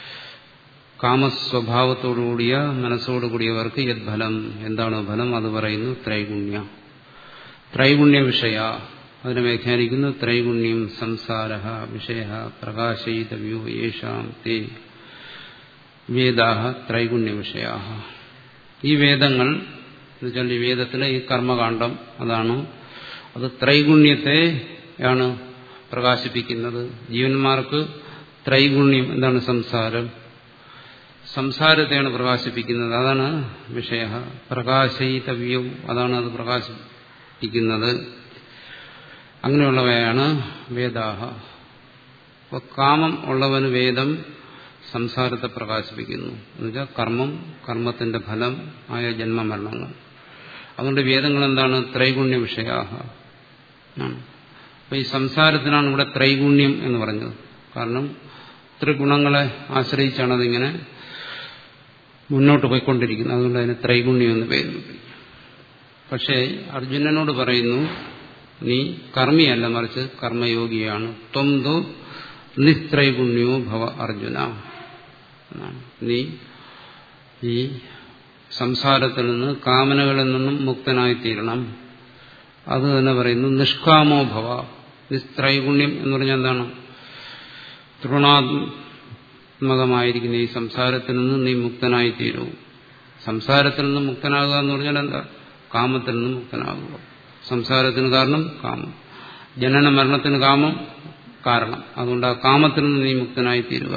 കാമസ്വഭാവത്തോടുകൂടിയ മനസ്സോടുകൂടിയവർക്ക് യദ്ഫലം എന്താണ് ഫലം അത് പറയുന്നു ത്രൈഗുണ്യ ത്രൈഗുണ്യ വിഷയ അതിനെ വ്യാഖ്യാനിക്കുന്നു ത്രൈഗുണ്യം സംസാര വിഷയ പ്രകാശയിതവ്യോ യേഷാം തേ വേദാഹ ത്രൈഗുണ്യ വിഷയ ഈ വേദങ്ങൾ എന്നുവെച്ചാൽ ഈ വേദത്തിലെ ഈ കർമ്മകാന്ഡം അതാണ് അത് ത്രൈഗുണ്യത്തെയാണ് പ്രകാശിപ്പിക്കുന്നത് ജീവന്മാർക്ക് ത്രൈഗുണ്യം എന്താണ് സംസാരം സംസാരത്തെയാണ് പ്രകാശിപ്പിക്കുന്നത് അതാണ് വിഷയ പ്രകാശയിതവ്യവും അതാണ് അത് പ്രകാശിപ്പിക്കുന്നത് അങ്ങനെയുള്ളവയാണ് വേദാഹ അപ്പോൾ കാമം ഉള്ളവന് വേദം സംസാരത്തെ പ്രകാശിപ്പിക്കുന്നു എന്നുവെച്ചാൽ കർമ്മം കർമ്മത്തിന്റെ ഫലം ആയ ജന്മമരണങ്ങൾ അതുകൊണ്ട് വേദങ്ങൾ എന്താണ് ത്രൈഗുണ്യ വിഷയാഹ അപ്പൊ ഈ സംസാരത്തിനാണ് ഇവിടെ ത്രൈഗുണ്യം എന്ന് പറഞ്ഞത് കാരണം ത്രിഗുണങ്ങളെ ആശ്രയിച്ചാണ് അതിങ്ങനെ മുന്നോട്ട് പോയിക്കൊണ്ടിരിക്കുന്നത് അതുകൊണ്ട് അതിന് ത്രൈഗുണ്യം എന്ന് പേരുണ്ട് പക്ഷേ അർജുനനോട് പറയുന്നു നീ കർമ്മിയല്ല മറിച്ച് കർമ്മയോഗിയാണ് ത്വന്തു നിസ്ത്രൈഗുണ്യോ ഭവ അർജുന നീ ഈ സംസാരത്തിൽ നിന്ന് കാമനകളിൽ നിന്നും മുക്തനായിത്തീരണം അത് തന്നെ പറയുന്നു നിഷ്കാമോ ഭവ നിസ്ത്രൈഗുണ്യം എന്ന് പറഞ്ഞാൽ എന്താണ് തൃണാത്മകമായിരിക്കുന്ന ഈ സംസാരത്തിൽ നിന്ന് നീ മുക്തനായിത്തീരൂ സംസാരത്തിൽ നിന്ന് മുക്തനാകുക എന്ന് പറഞ്ഞാൽ എന്താ കാമത്തിൽ നിന്ന് മുക്തനാകുക സംസാരത്തിന് കാരണം കാമം ജനന മരണത്തിന് കാമം കാരണം അതുകൊണ്ട് ആ കാമത്തിൽ നിന്ന് നീ മുക്തനായി തീരുക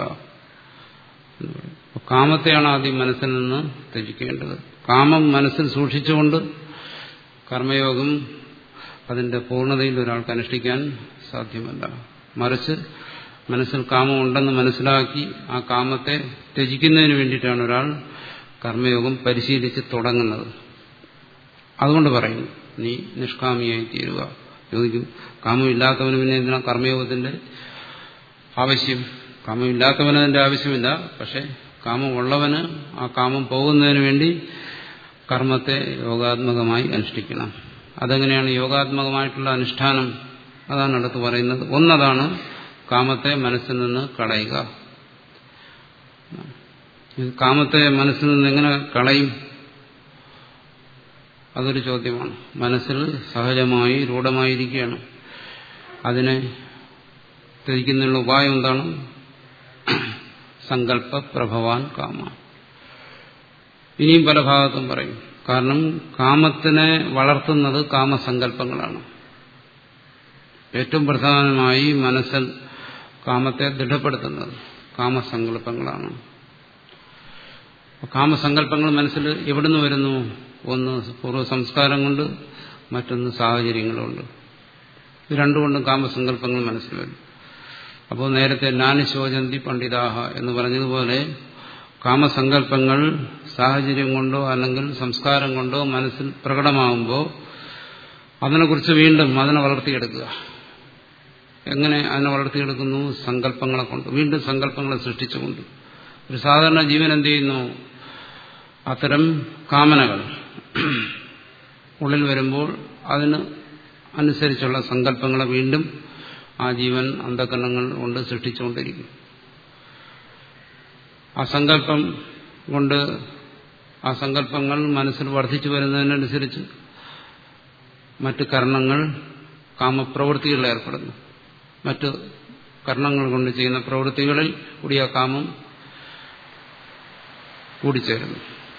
കാമത്തെയാണ് ആദ്യം മനസ്സിൽ നിന്ന് ത്യജിക്കേണ്ടത് കാമം മനസ്സിൽ സൂക്ഷിച്ചുകൊണ്ട് കർമ്മയോഗം അതിന്റെ പൂർണ്ണതയിൽ ഒരാൾക്ക് അനുഷ്ഠിക്കാൻ സാധ്യമല്ല മറിച്ച് മനസ്സിൽ കാമം ഉണ്ടെന്ന് മനസ്സിലാക്കി ആ കാമത്തെ ത്യജിക്കുന്നതിന് വേണ്ടിയിട്ടാണ് ഒരാൾ കർമ്മയോഗം പരിശീലിച്ച് തുടങ്ങുന്നത് അതുകൊണ്ട് പറയുന്നു നീ നിഷ്കാമിയായി തീരുക ചോദിക്കും കാമമില്ലാത്തവന് പിന്നെ എന്തിനാ കർമ്മയോഗത്തിന്റെ ആവശ്യം കാമമില്ലാത്തവന് അതിന്റെ ആവശ്യമില്ല പക്ഷെ കാമമുള്ളവന് ആ കാമം പോകുന്നതിന് വേണ്ടി കർമ്മത്തെ യോഗാത്മകമായി അനുഷ്ഠിക്കണം അതെങ്ങനെയാണ് യോഗാത്മകമായിട്ടുള്ള അനുഷ്ഠാനം അതാണ് അടുത്ത് പറയുന്നത് ഒന്നതാണ് കാമത്തെ മനസ്സിൽ നിന്ന് കളയുക കാമത്തെ മനസ്സിൽ നിന്ന് എങ്ങനെ കളയും അതൊരു ചോദ്യമാണ് മനസ്സിൽ സഹജമായി രൂഢമായിരിക്കുകയാണ് അതിനെ ത്യജിക്കുന്നതിനുള്ള ഉപായം എന്താണ് സങ്കല്പ പ്രഭവാൻ കാമ ഇനിയും പല ഭാഗത്തും പറയും കാരണം കാമത്തിനെ വളർത്തുന്നത് കാമസങ്കല്പങ്ങളാണ് ഏറ്റവും പ്രധാനമായി മനസ്സിൽ കാമത്തെ ദൃഢപ്പെടുത്തുന്നത് കാമസങ്കല്പങ്ങളാണ് കാമസങ്കല്പങ്ങൾ മനസ്സിൽ എവിടുന്ന് വരുന്നു ഒന്ന് പൂർവ്വ സംസ്കാരം കൊണ്ട് മറ്റൊന്ന് സാഹചര്യങ്ങളുണ്ട് ഇത് രണ്ടുകൊണ്ടും കാമസങ്കല്പങ്ങൾ മനസ്സിൽ വരും അപ്പോൾ നേരത്തെ നാനുശോചന്തി പണ്ഡിതാഹ എന്ന് പറഞ്ഞതുപോലെ കാമസങ്കല്പങ്ങൾ സാഹചര്യം കൊണ്ടോ അല്ലെങ്കിൽ സംസ്കാരം കൊണ്ടോ മനസ്സിൽ പ്രകടമാകുമ്പോൾ അതിനെക്കുറിച്ച് വീണ്ടും അതിനെ വളർത്തിയെടുക്കുക എങ്ങനെ അതിനെ വളർത്തിയെടുക്കുന്നു സങ്കല്പങ്ങളെ കൊണ്ട് വീണ്ടും സങ്കല്പങ്ങളെ സൃഷ്ടിച്ചുകൊണ്ട് ഒരു സാധാരണ ജീവൻ എന്ത് ചെയ്യുന്നു അത്തരം കാമനകൾ ഉള്ളിൽ വരുമ്പോൾ അതിന് അനുസരിച്ചുള്ള സങ്കല്പങ്ങളെ വീണ്ടും ആ ജീവൻ അന്ധകരണങ്ങൾ കൊണ്ട് സൃഷ്ടിച്ചുകൊണ്ടിരിക്കും ആ സങ്കല്പം കൊണ്ട് ആ സങ്കല്പങ്ങൾ മനസ്സിൽ വർദ്ധിച്ചു വരുന്നതിനനുസരിച്ച് മറ്റ് കർണങ്ങൾ കാമപ്രവൃത്തികളിൽ ഏർപ്പെടുന്നു മറ്റ് കർണങ്ങൾ കൊണ്ട് ചെയ്യുന്ന പ്രവൃത്തികളിൽ കൂടി ആ കാമം കൂടിച്ചേരുന്നു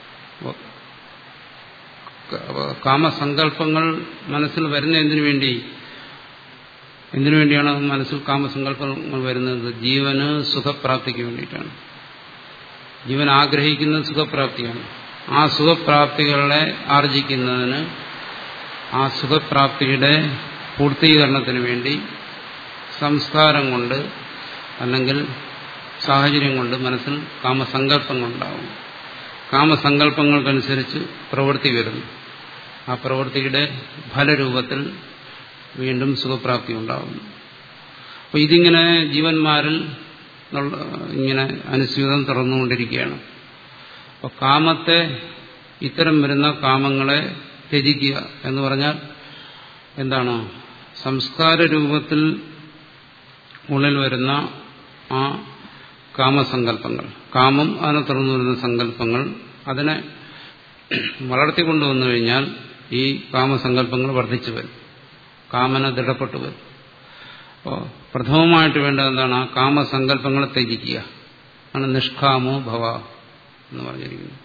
കാമസങ്കല്പങ്ങൾ മനസ്സിൽ വരുന്ന എന്തിനു വേണ്ടി എന്തിനു വേണ്ടിയാണ് മനസ്സിൽ കാമസങ്കല്പങ്ങൾ വരുന്നത് ജീവന് സുഖപ്രാപ്തിക്ക് വേണ്ടിയിട്ടാണ് ജീവൻ ആഗ്രഹിക്കുന്നത് സുഖപ്രാപ്തിയാണ് ആ സുഖപ്രാപ്തികളെ ആർജിക്കുന്നതിന് ആ സുഖപ്രാപ്തിയുടെ പൂർത്തീകരണത്തിന് വേണ്ടി സംസ്കാരം കൊണ്ട് അല്ലെങ്കിൽ സാഹചര്യം കൊണ്ട് മനസ്സിൽ കാമസങ്കല്പങ്ങളുണ്ടാവും കാമസങ്കല്പങ്ങൾക്കനുസരിച്ച് പ്രവൃത്തി വരുന്നു ആ പ്രവൃത്തിയുടെ ഫലരൂപത്തിൽ വീണ്ടും സുഖപ്രാപ്തി ഉണ്ടാകുന്നു അപ്പോൾ ഇതിങ്ങനെ ജീവന്മാരിൽ ഇങ്ങനെ അനുസ്യൂതം തുറന്നുകൊണ്ടിരിക്കുകയാണ് അപ്പോൾ കാമത്തെ ഇത്തരം വരുന്ന കാമങ്ങളെ ത്യജിക്കുക എന്ന് പറഞ്ഞാൽ എന്താണ് സംസ്കാര രൂപത്തിൽ ഉള്ളിൽ വരുന്ന ആ കാമസങ്കല്പങ്ങൾ കാമം അതിനെ തുറന്നു വരുന്ന സങ്കല്പങ്ങൾ അതിനെ വളർത്തിക്കൊണ്ടുവന്നു കഴിഞ്ഞാൽ ഈ കാമസങ്കല്പങ്ങൾ വർദ്ധിച്ചു വരും കാമന ദൃഢപ്പെട്ടു വരും അപ്പോൾ പ്രഥമമായിട്ട് വേണ്ടത് എന്താണ് ആ കാമസങ്കല്പങ്ങളെ ത്യജിക്കുക ആണ് നിഷ്കാമോ ഭവ എന്ന് പറഞ്ഞിരിക്കുന്നു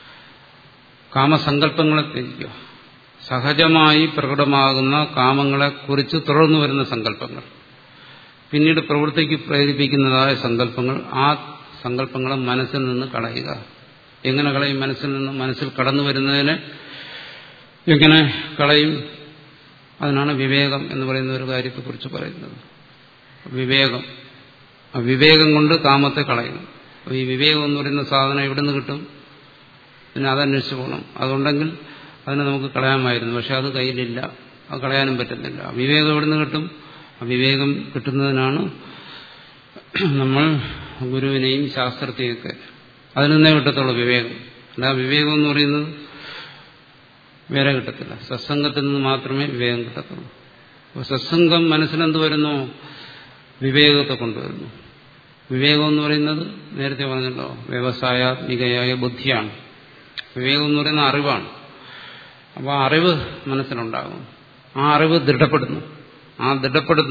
കാമസങ്കല്പങ്ങളെ ത്യജിക്കുക സഹജമായി പ്രകടമാകുന്ന കാമങ്ങളെ കുറിച്ച് തുടർന്നു വരുന്ന സങ്കല്പങ്ങൾ പിന്നീട് പ്രവൃത്തിക്ക് പ്രേരിപ്പിക്കുന്നതായ സങ്കല്പങ്ങൾ ആ സങ്കല്പങ്ങളെ മനസ്സിൽ നിന്ന് കളയുക എങ്ങനെ കളയും മനസ്സിൽ നിന്ന് മനസ്സിൽ കടന്നു വരുന്നതിനെ എങ്ങനെ കളയും അതിനാണ് വിവേകം എന്ന് പറയുന്ന ഒരു കാര്യത്തെക്കുറിച്ച് പറയുന്നത് വിവേകം ആ വിവേകം കൊണ്ട് കാമത്തെ കളയുന്നു ഈ വിവേകം എന്ന് പറയുന്ന സാധനം എവിടെ നിന്ന് കിട്ടും പിന്നെ അതന്വേഷിച്ച് പോകണം അതുണ്ടെങ്കിൽ അതിനെ നമുക്ക് കളയാമായിരുന്നു പക്ഷെ അത് കയ്യിലില്ല അത് കളയാനും പറ്റുന്നില്ല വിവേകം എവിടെ നിന്ന് കിട്ടും ആ വിവേകം കിട്ടുന്നതിനാണ് നമ്മൾ ഗുരുവിനെയും ശാസ്ത്രത്തെയൊക്കെ അതിൽ നിന്നേ കിട്ടത്തുള്ളൂ വിവേകം അല്ല വിവേകം എന്ന് പറയുന്നത് വേറെ കിട്ടത്തില്ല സത്സംഗത്തിൽ നിന്ന് മാത്രമേ വിവേകം കിട്ടത്തുള്ളൂ അപ്പോൾ സത്സംഗം മനസ്സിലെന്ത് വരുന്നു വിവേകത്തെ കൊണ്ടുവരുന്നു വിവേകം എന്ന് പറയുന്നത് നേരത്തെ പറഞ്ഞല്ലോ വ്യവസായാത്മികയായ ബുദ്ധിയാണ് വിവേകം എന്ന് പറയുന്ന അറിവാണ് അപ്പോൾ ആ അറിവ് മനസ്സിലുണ്ടാകും ആ അറിവ് ദൃഢപ്പെടുന്നു ആ ദൃഢപ്പെടുന്നു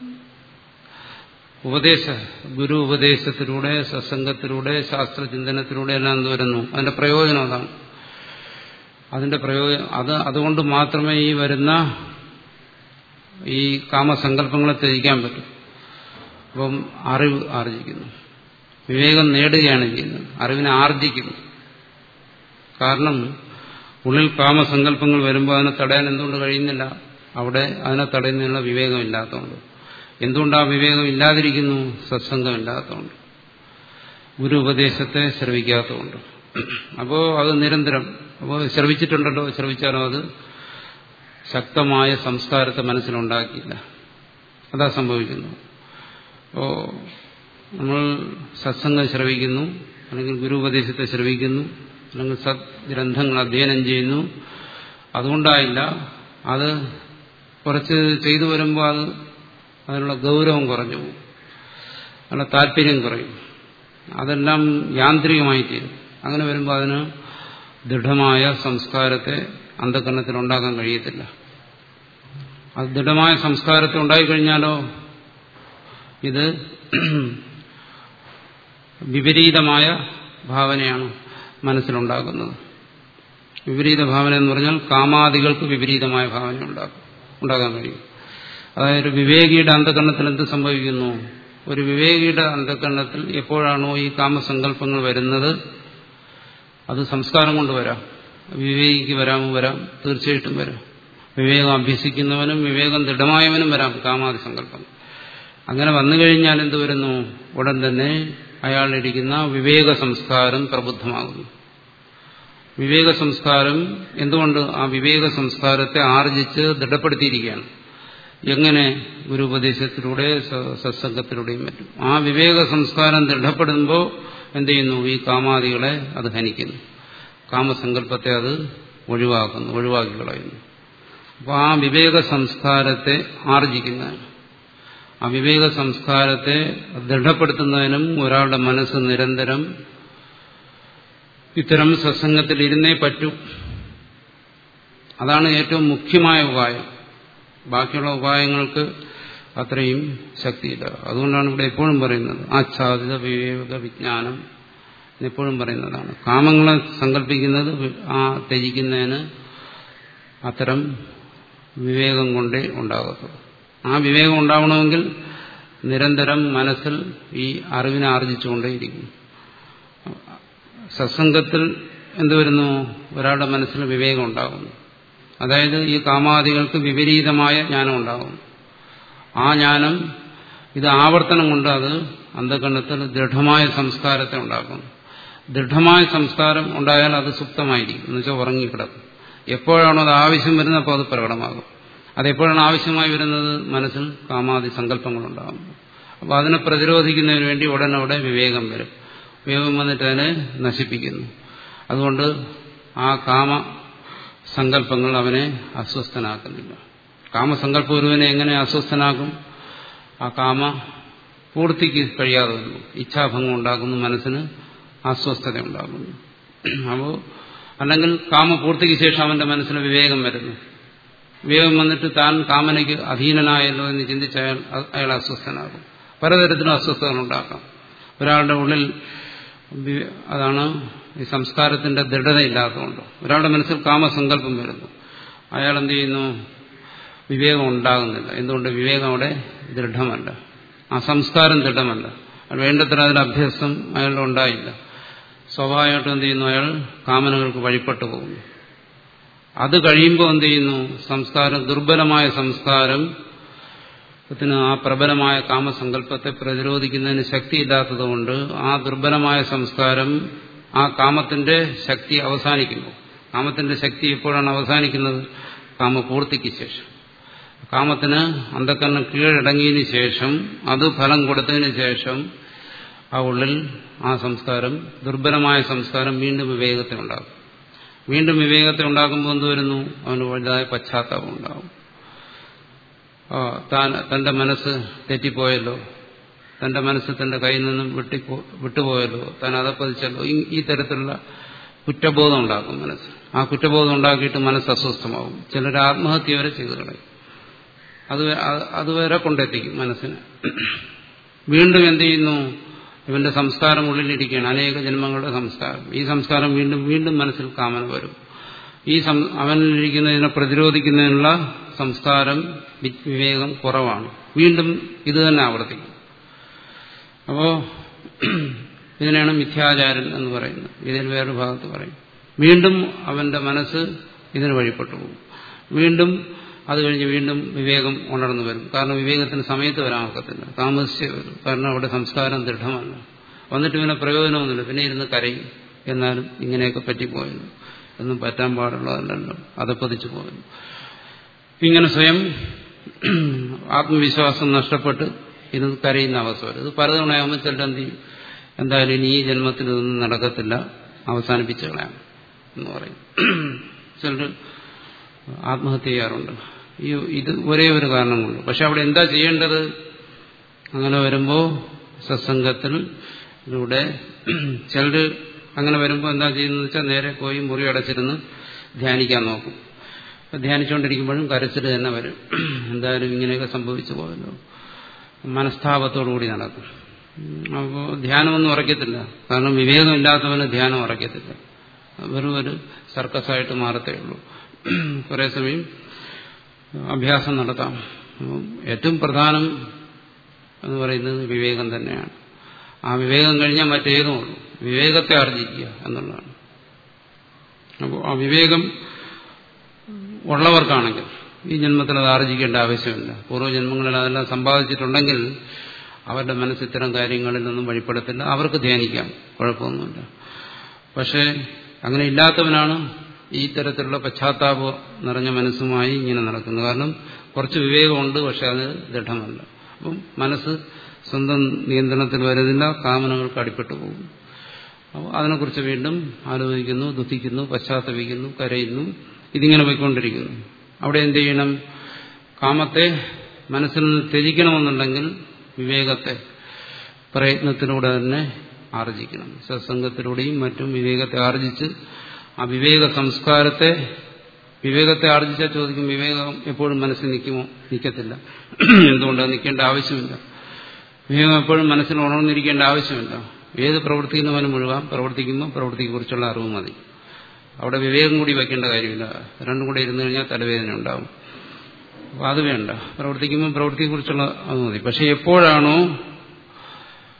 ഉപദേശ ഗുരു ഉപദേശത്തിലൂടെ സത്സംഗത്തിലൂടെ ശാസ്ത്രചിന്തനത്തിലൂടെ എല്ലാം എന്ത് വരുന്നു അതിന്റെ പ്രയോജനം അതാണ് അതിന്റെ പ്രയോജനം അത് അതുകൊണ്ട് മാത്രമേ ഈ വരുന്ന ഈ കാമസങ്കല്പങ്ങളെ ത്യജിക്കാൻ പറ്റും അപ്പം അറിവ് ആർജിക്കുന്നു വിവേകം നേടുകയാണ് ചെയ്യുന്നത് അറിവിനെ ആർജിക്കുന്നു കാരണം ഉള്ളിൽ കാമസങ്കല്പങ്ങൾ വരുമ്പോൾ അതിനെ തടയാൻ എന്തുകൊണ്ട് കഴിയുന്നില്ല അവിടെ അതിനെ തടയുന്നതിനുള്ള വിവേകമില്ലാത്തതുകൊണ്ട് എന്തുകൊണ്ട് ആ വിവേകം ഇല്ലാതിരിക്കുന്നു സത്സംഗം ഇല്ലാത്തതുകൊണ്ട് ഗുരു ഉപദേശത്തെ ശ്രവിക്കാത്തതുകൊണ്ട് അപ്പോൾ അത് നിരന്തരം അപ്പോൾ ശ്രവിച്ചിട്ടുണ്ടല്ലോ ശ്രവിച്ചാലോ അത് ശക്തമായ സംസ്കാരത്തെ മനസ്സിലുണ്ടാക്കിയില്ല അതാ സംഭവിക്കുന്നു അപ്പോൾ നമ്മൾ സത്സംഗം ശ്രവിക്കുന്നു അല്ലെങ്കിൽ ഗുരു ഉപദേശത്തെ ശ്രവിക്കുന്നു അല്ലെങ്കിൽ സത് ഗ്രന്ഥങ്ങൾ അധ്യയനം ചെയ്യുന്നു അതുകൊണ്ടായില്ല അത് കുറച്ച് ചെയ്തു വരുമ്പോൾ അത് അതിനുള്ള ഗൗരവം കുറഞ്ഞു പോകും അതിനുള്ള താല്പര്യം കുറയും അതെല്ലാം യാന്ത്രികമായി തീരും അങ്ങനെ വരുമ്പോൾ അതിന് ദൃഢമായ സംസ്കാരത്തെ അന്ധകരണത്തിൽ ഉണ്ടാക്കാൻ കഴിയത്തില്ല അത് ദൃഢമായ സംസ്കാരത്തെ ഉണ്ടായിക്കഴിഞ്ഞാലോ ഇത് വിപരീതമായ ഭാവനയാണ് മനസ്സിലുണ്ടാക്കുന്നത് വിപരീത ഭാവന എന്ന് പറഞ്ഞാൽ കാമാദികൾക്ക് വിപരീതമായ ഭാവന ഉണ്ടാക്കും ഉണ്ടാകാൻ കഴിയും അതായത് ഒരു വിവേകിയുടെ അന്ധകരണത്തിൽ എന്ത് സംഭവിക്കുന്നു ഒരു വിവേകിയുടെ അന്ധകരണത്തിൽ എപ്പോഴാണോ ഈ കാമസങ്കല്പങ്ങൾ വരുന്നത് അത് സംസ്കാരം കൊണ്ട് വരാം വിവേകിക്ക് വരാമോ വരാം തീർച്ചയായിട്ടും വരാം വിവേകം അഭ്യസിക്കുന്നവനും വിവേകം ദൃഢമായവനും വരാം കാമാതി സങ്കല്പം അങ്ങനെ വന്നു കഴിഞ്ഞാൽ എന്ത് വരുന്നു ഉടൻ തന്നെ അയാളിരിക്കുന്ന വിവേക സംസ്കാരം പ്രബുദ്ധമാകുന്നു വിവേക സംസ്കാരം എന്തുകൊണ്ട് ആ വിവേക സംസ്കാരത്തെ ആർജിച്ച് ദൃഢപ്പെടുത്തിയിരിക്കുകയാണ് എങ്ങനെ ഗുരുപദേശത്തിലൂടെ സത്സംഗത്തിലൂടെയും മറ്റും ആ വിവേക സംസ്കാരം ദൃഢപ്പെടുമ്പോൾ എന്ത് ചെയ്യുന്നു ഈ കാമാദികളെ അത് ഹനിക്കുന്നു കാമസങ്കല്പത്തെ അത് ഒഴിവാക്കുന്നു ഒഴിവാക്കി കളയുന്നു അപ്പോൾ ആ വിവേക സംസ്കാരത്തെ ആർജിക്കുന്നതിന് ആ വിവേക സംസ്കാരത്തെ ദൃഢപ്പെടുത്തുന്നതിനും ഒരാളുടെ മനസ്സ് നിരന്തരം ഇത്തരം സത്സംഗത്തിൽ ഇരുന്നേ പറ്റൂ അതാണ് ഏറ്റവും മുഖ്യമായ ഉപായം ബാക്കിയുള്ള ഉപായങ്ങൾക്ക് അത്രയും ശക്തിയില്ല അതുകൊണ്ടാണ് ഇവിടെ എപ്പോഴും പറയുന്നത് ആച്ഛാദിത വിവേക വിജ്ഞാനം എപ്പോഴും പറയുന്നതാണ് കാമങ്ങളെ സങ്കല്പിക്കുന്നത് ആ ത്യജിക്കുന്നതിന് അത്തരം വിവേകം കൊണ്ടേ ഉണ്ടാകത്തുള്ളൂ ആ വിവേകം ഉണ്ടാവണമെങ്കിൽ നിരന്തരം മനസ്സിൽ ഈ അറിവിനെ ആർജിച്ചുകൊണ്ടേയിരിക്കും സത്സംഗത്തിൽ എന്ത് വരുന്നു ഒരാളുടെ മനസ്സിൽ വിവേകം ഉണ്ടാകുന്നു അതായത് ഈ കാമാദികൾക്ക് വിപരീതമായ ജ്ഞാനം ഉണ്ടാകും ആ ജ്ഞാനം ഇത് ആവർത്തനം കൊണ്ട് അത് അന്ധകരണത്തിൽ ദൃഢമായ സംസ്കാരത്തെ ഉണ്ടാക്കും ദൃഢമായ സംസ്കാരം ഉണ്ടായാൽ അത് സുപ്തമായിരിക്കും എന്ന് വെച്ചാൽ ഉറങ്ങിക്കിടക്കും എപ്പോഴാണോ അത് ആവശ്യം വരുന്നത് അപ്പോൾ അത് പ്രകടമാകും അതെപ്പോഴാണ് ആവശ്യമായി വരുന്നത് മനസ്സിൽ കാമാദി സങ്കല്പങ്ങളുണ്ടാകും അപ്പോൾ അതിനെ പ്രതിരോധിക്കുന്നതിന് വേണ്ടി ഉടനവിടെ വിവേകം വരും വിവേകം വന്നിട്ട് അതിനെ നശിപ്പിക്കുന്നു അതുകൊണ്ട് ആ കാമ സങ്കല്പങ്ങൾ അവനെ അസ്വസ്ഥനാക്കുന്നില്ല കാമസങ്കല്പം ഒരുവനെ എങ്ങനെ അസ്വസ്ഥനാക്കും ആ കാമ പൂർത്തിക്ക് കഴിയാതെ വരുന്നു ഇച്ഛാഭംഗം ഉണ്ടാക്കുന്നു മനസ്സിന് അസ്വസ്ഥത ഉണ്ടാകുന്നു അപ്പോൾ അല്ലെങ്കിൽ കാമപൂർത്തിക്ക് ശേഷം അവന്റെ മനസ്സിന് വിവേകം വരുന്നു വിവേകം വന്നിട്ട് താൻ കാമനയ്ക്ക് അധീനനായല്ലോ എന്ന് ചിന്തിച്ച് അയാൾ അയാൾ അസ്വസ്ഥനാകും പലതരത്തിലും അസ്വസ്ഥതകൾ ഉണ്ടാക്കാം ഒരാളുടെ ഉള്ളിൽ അതാണ് ഈ സംസ്കാരത്തിന്റെ ദൃഢതയില്ലാത്തതുകൊണ്ട് ഒരാളുടെ മനസ്സിൽ കാമസങ്കല്പം വരുന്നു അയാൾ എന്ത് ചെയ്യുന്നു വിവേകം ഉണ്ടാകുന്നില്ല എന്തുകൊണ്ട് വിവേകം അവിടെ ദൃഢമല്ല ആ സംസ്കാരം ദൃഢമല്ല വേണ്ടത്ര അതിൽ അഭ്യസം അയാളുടെ ഉണ്ടായില്ല സ്വാഭാവികമായിട്ടും എന്ത് ചെയ്യുന്നു അയാൾ കാമനകൾക്ക് വഴിപ്പെട്ടു പോകുന്നു അത് കഴിയുമ്പോൾ എന്ത് ചെയ്യുന്നു സംസ്കാരം ദുർബലമായ സംസ്കാരം ത്തിന് ആ പ്രബലമായ കാമസങ്കല്പത്തെ പ്രതിരോധിക്കുന്നതിന് ശക്തിയില്ലാത്തതുകൊണ്ട് ആ ദുർബലമായ സംസ്കാരം ആ കാമത്തിന്റെ ശക്തി അവസാനിക്കുമ്പോൾ കാമത്തിന്റെ ശക്തി എപ്പോഴാണ് അവസാനിക്കുന്നത് കാമപൂർത്തിക്ക് ശേഷം കാമത്തിന് അന്ധക്കരണം കീഴടങ്ങിയതിന് ശേഷം അത് ഫലം കൊടുത്തതിന് ശേഷം ആ ഉള്ളിൽ ആ സംസ്കാരം ദുർബലമായ സംസ്കാരം വീണ്ടും വിവേകത്തെ ഉണ്ടാകും വീണ്ടും വിവേകത്തെ ഉണ്ടാക്കുമ്പോൾ എന്ത് വരുന്നു അവന് വലുതായ പശ്ചാത്താപം ഉണ്ടാകും താൻ തന്റെ മനസ്സ് തെറ്റിപ്പോയല്ലോ തന്റെ മനസ്സ് തന്റെ കയ്യിൽ നിന്നും വിട്ടിപ്പോ വിട്ടുപോയല്ലോ താൻ അതപ്പതിച്ചല്ലോ ഈ തരത്തിലുള്ള കുറ്റബോധം ഉണ്ടാക്കും മനസ്സ് ആ കുറ്റബോധം ഉണ്ടാക്കിയിട്ട് മനസ്സ് അസ്വസ്ഥമാവും ചിലർ ആത്മഹത്യ വരെ ചെയ്തു കളയും അത് അതുവരെ കൊണ്ടെത്തിക്കും മനസ്സിന് വീണ്ടും എന്ത് ചെയ്യുന്നു ഇവന്റെ സംസ്കാരം ഉള്ളിലിരിക്കുകയാണ് അനേക ജന്മങ്ങളുടെ സംസ്കാരം ഈ സംസ്കാരം വീണ്ടും വീണ്ടും മനസ്സിൽ കാമന വരും ഈ അവനിലിരിക്കുന്നതിനെ പ്രതിരോധിക്കുന്നതിനുള്ള സംസ്കാരം വിവേകം കുറവാണ് വീണ്ടും ഇത് തന്നെ ആവർത്തിക്കും അപ്പോ ഇതിനാണ് മിഥ്യാചാരൻ എന്ന് പറയുന്നത് ഇതിൽ വേറൊരു ഭാഗത്ത് പറയും വീണ്ടും അവന്റെ മനസ്സ് ഇതിന് വഴിപ്പെട്ടു പോകും വീണ്ടും അത് കഴിഞ്ഞ് വീണ്ടും വിവേകം ഉണർന്നു വരും കാരണം വിവേകത്തിന് സമയത്ത് വരാൻ ഒക്കത്തില്ല താമസിച്ചേ വരും കാരണം അവിടെ സംസ്കാരം ദൃഢമല്ല വന്നിട്ട് പിന്നെ പ്രയോജനമൊന്നുമില്ല പിന്നെ ഇരുന്ന് കരയും എന്നാലും ഇങ്ങനെയൊക്കെ പറ്റിപ്പോയല്ലോ ഒന്നും പറ്റാൻ പാടുള്ളതല്ലല്ലോ അതപ്പതിച്ചു പോയല്ലോ ഇങ്ങനെ സ്വയം ആത്മവിശ്വാസം നഷ്ടപ്പെട്ട് ഇത് കരയുന്ന അവസ്ഥ വരും ഇത് പലതവണയാകുമ്പോൾ ചിലരെന്ത് ചെയ്യും എന്തായാലും ഇനി ഈ ജന്മത്തിൽ ഇതൊന്നും നടക്കത്തില്ല അവസാനിപ്പിച്ചു കളയാം എന്ന് പറയും ചിലർ ആത്മഹത്യ ചെയ്യാറുണ്ട് ഈ ഇത് ഒരേ ഒരു കാരണം കൊണ്ട് പക്ഷെ അവിടെ എന്താ ചെയ്യേണ്ടത് അങ്ങനെ വരുമ്പോൾ സത്സംഗത്തിൽ ഇതിലൂടെ ചിലർ അങ്ങനെ വരുമ്പോൾ എന്താ ചെയ്യുന്നത് വെച്ചാൽ നേരെ പോയി മുറി അടച്ചിരുന്ന് ധ്യാനിക്കാൻ നോക്കും അപ്പം ധ്യാനിച്ചുകൊണ്ടിരിക്കുമ്പോഴും കരച്ചിൽ തന്നെ വരും എന്തായാലും ഇങ്ങനെയൊക്കെ സംഭവിച്ചു പോയല്ലോ മനസ്താപത്തോടുകൂടി നടക്കും അപ്പോൾ ധ്യാനമൊന്നും ഉറക്കത്തില്ല കാരണം വിവേകമില്ലാത്തവന് ധ്യാനം ഉറക്കത്തില്ല വെറും ഒരു സർക്കസായിട്ട് മാറത്തേ ഉള്ളൂ കുറേ സമയം അഭ്യാസം നടത്താം ഏറ്റവും പ്രധാനം എന്ന് പറയുന്നത് വിവേകം തന്നെയാണ് ആ വിവേകം കഴിഞ്ഞാൽ മറ്റേതും ഉള്ളൂ വിവേകത്തെ ആർജിക്കുക എന്നുള്ളതാണ് അപ്പോൾ ആ വിവേകം ഉള്ളവർക്കാണെങ്കിൽ ഈ ജന്മത്തിൽ അത് ആർജിക്കേണ്ട ആവശ്യമില്ല പൂർവ്വജന്മങ്ങളിൽ അതെല്ലാം സമ്പാദിച്ചിട്ടുണ്ടെങ്കിൽ അവരുടെ മനസ്സ് ഇത്തരം കാര്യങ്ങളിൽ നിന്നും വഴിപ്പെടത്തില്ല അവർക്ക് ധ്യാനിക്കാം കുഴപ്പമൊന്നുമില്ല പക്ഷേ അങ്ങനെ ഇല്ലാത്തവനാണ് ഈ തരത്തിലുള്ള പശ്ചാത്താപം നിറഞ്ഞ മനസ്സുമായി ഇങ്ങനെ നടക്കുന്നത് കാരണം കുറച്ച് വിവേകമുണ്ട് പക്ഷെ അത് ദൃഢമല്ല അപ്പം മനസ്സ് സ്വന്തം നിയന്ത്രണത്തിൽ വരുന്നില്ല കാമനകൾക്ക് അടിപ്പെട്ടു പോകും അപ്പോൾ അതിനെക്കുറിച്ച് വീണ്ടും ആലോചിക്കുന്നു ദുഃഖിക്കുന്നു പശ്ചാത്തപിക്കുന്നു കരയുന്നു ഇതിങ്ങനെ പോയിക്കൊണ്ടിരിക്കുന്നു അവിടെ എന്ത് ചെയ്യണം കാമത്തെ മനസ്സിൽ നിന്ന് ത്യജിക്കണമെന്നുണ്ടെങ്കിൽ വിവേകത്തെ പ്രയത്നത്തിലൂടെ തന്നെ ആർജിക്കണം സത്സംഗത്തിലൂടെയും മറ്റും വിവേകത്തെ ആർജിച്ച് ആ വിവേക സംസ്കാരത്തെ വിവേകത്തെ ആർജിച്ചാൽ ചോദിക്കും വിവേകം എപ്പോഴും മനസ്സിൽ നിൽക്കുമോ നിൽക്കത്തില്ല എന്തുകൊണ്ട് നിൽക്കേണ്ട ആവശ്യമില്ല വിവേകം എപ്പോഴും മനസ്സിൽ ഉണർന്നിരിക്കേണ്ട ആവശ്യമില്ല ഏത് പ്രവർത്തിക്കുന്നവനും മുഴുവാൻ പ്രവർത്തിക്കുമ്പോൾ പ്രവൃത്തിയെക്കുറിച്ചുള്ള അറിവ് മതി അവിടെ വിവേകം കൂടി വയ്ക്കേണ്ട കാര്യമില്ല രണ്ടും കൂടെ ഇരുന്ന് കഴിഞ്ഞാൽ തലവേദന ഉണ്ടാവും അപ്പോൾ അത് വേണ്ട പ്രവർത്തിക്കുമ്പോൾ പ്രവൃത്തിയെക്കുറിച്ചുള്ള അത് മതി പക്ഷെ എപ്പോഴാണോ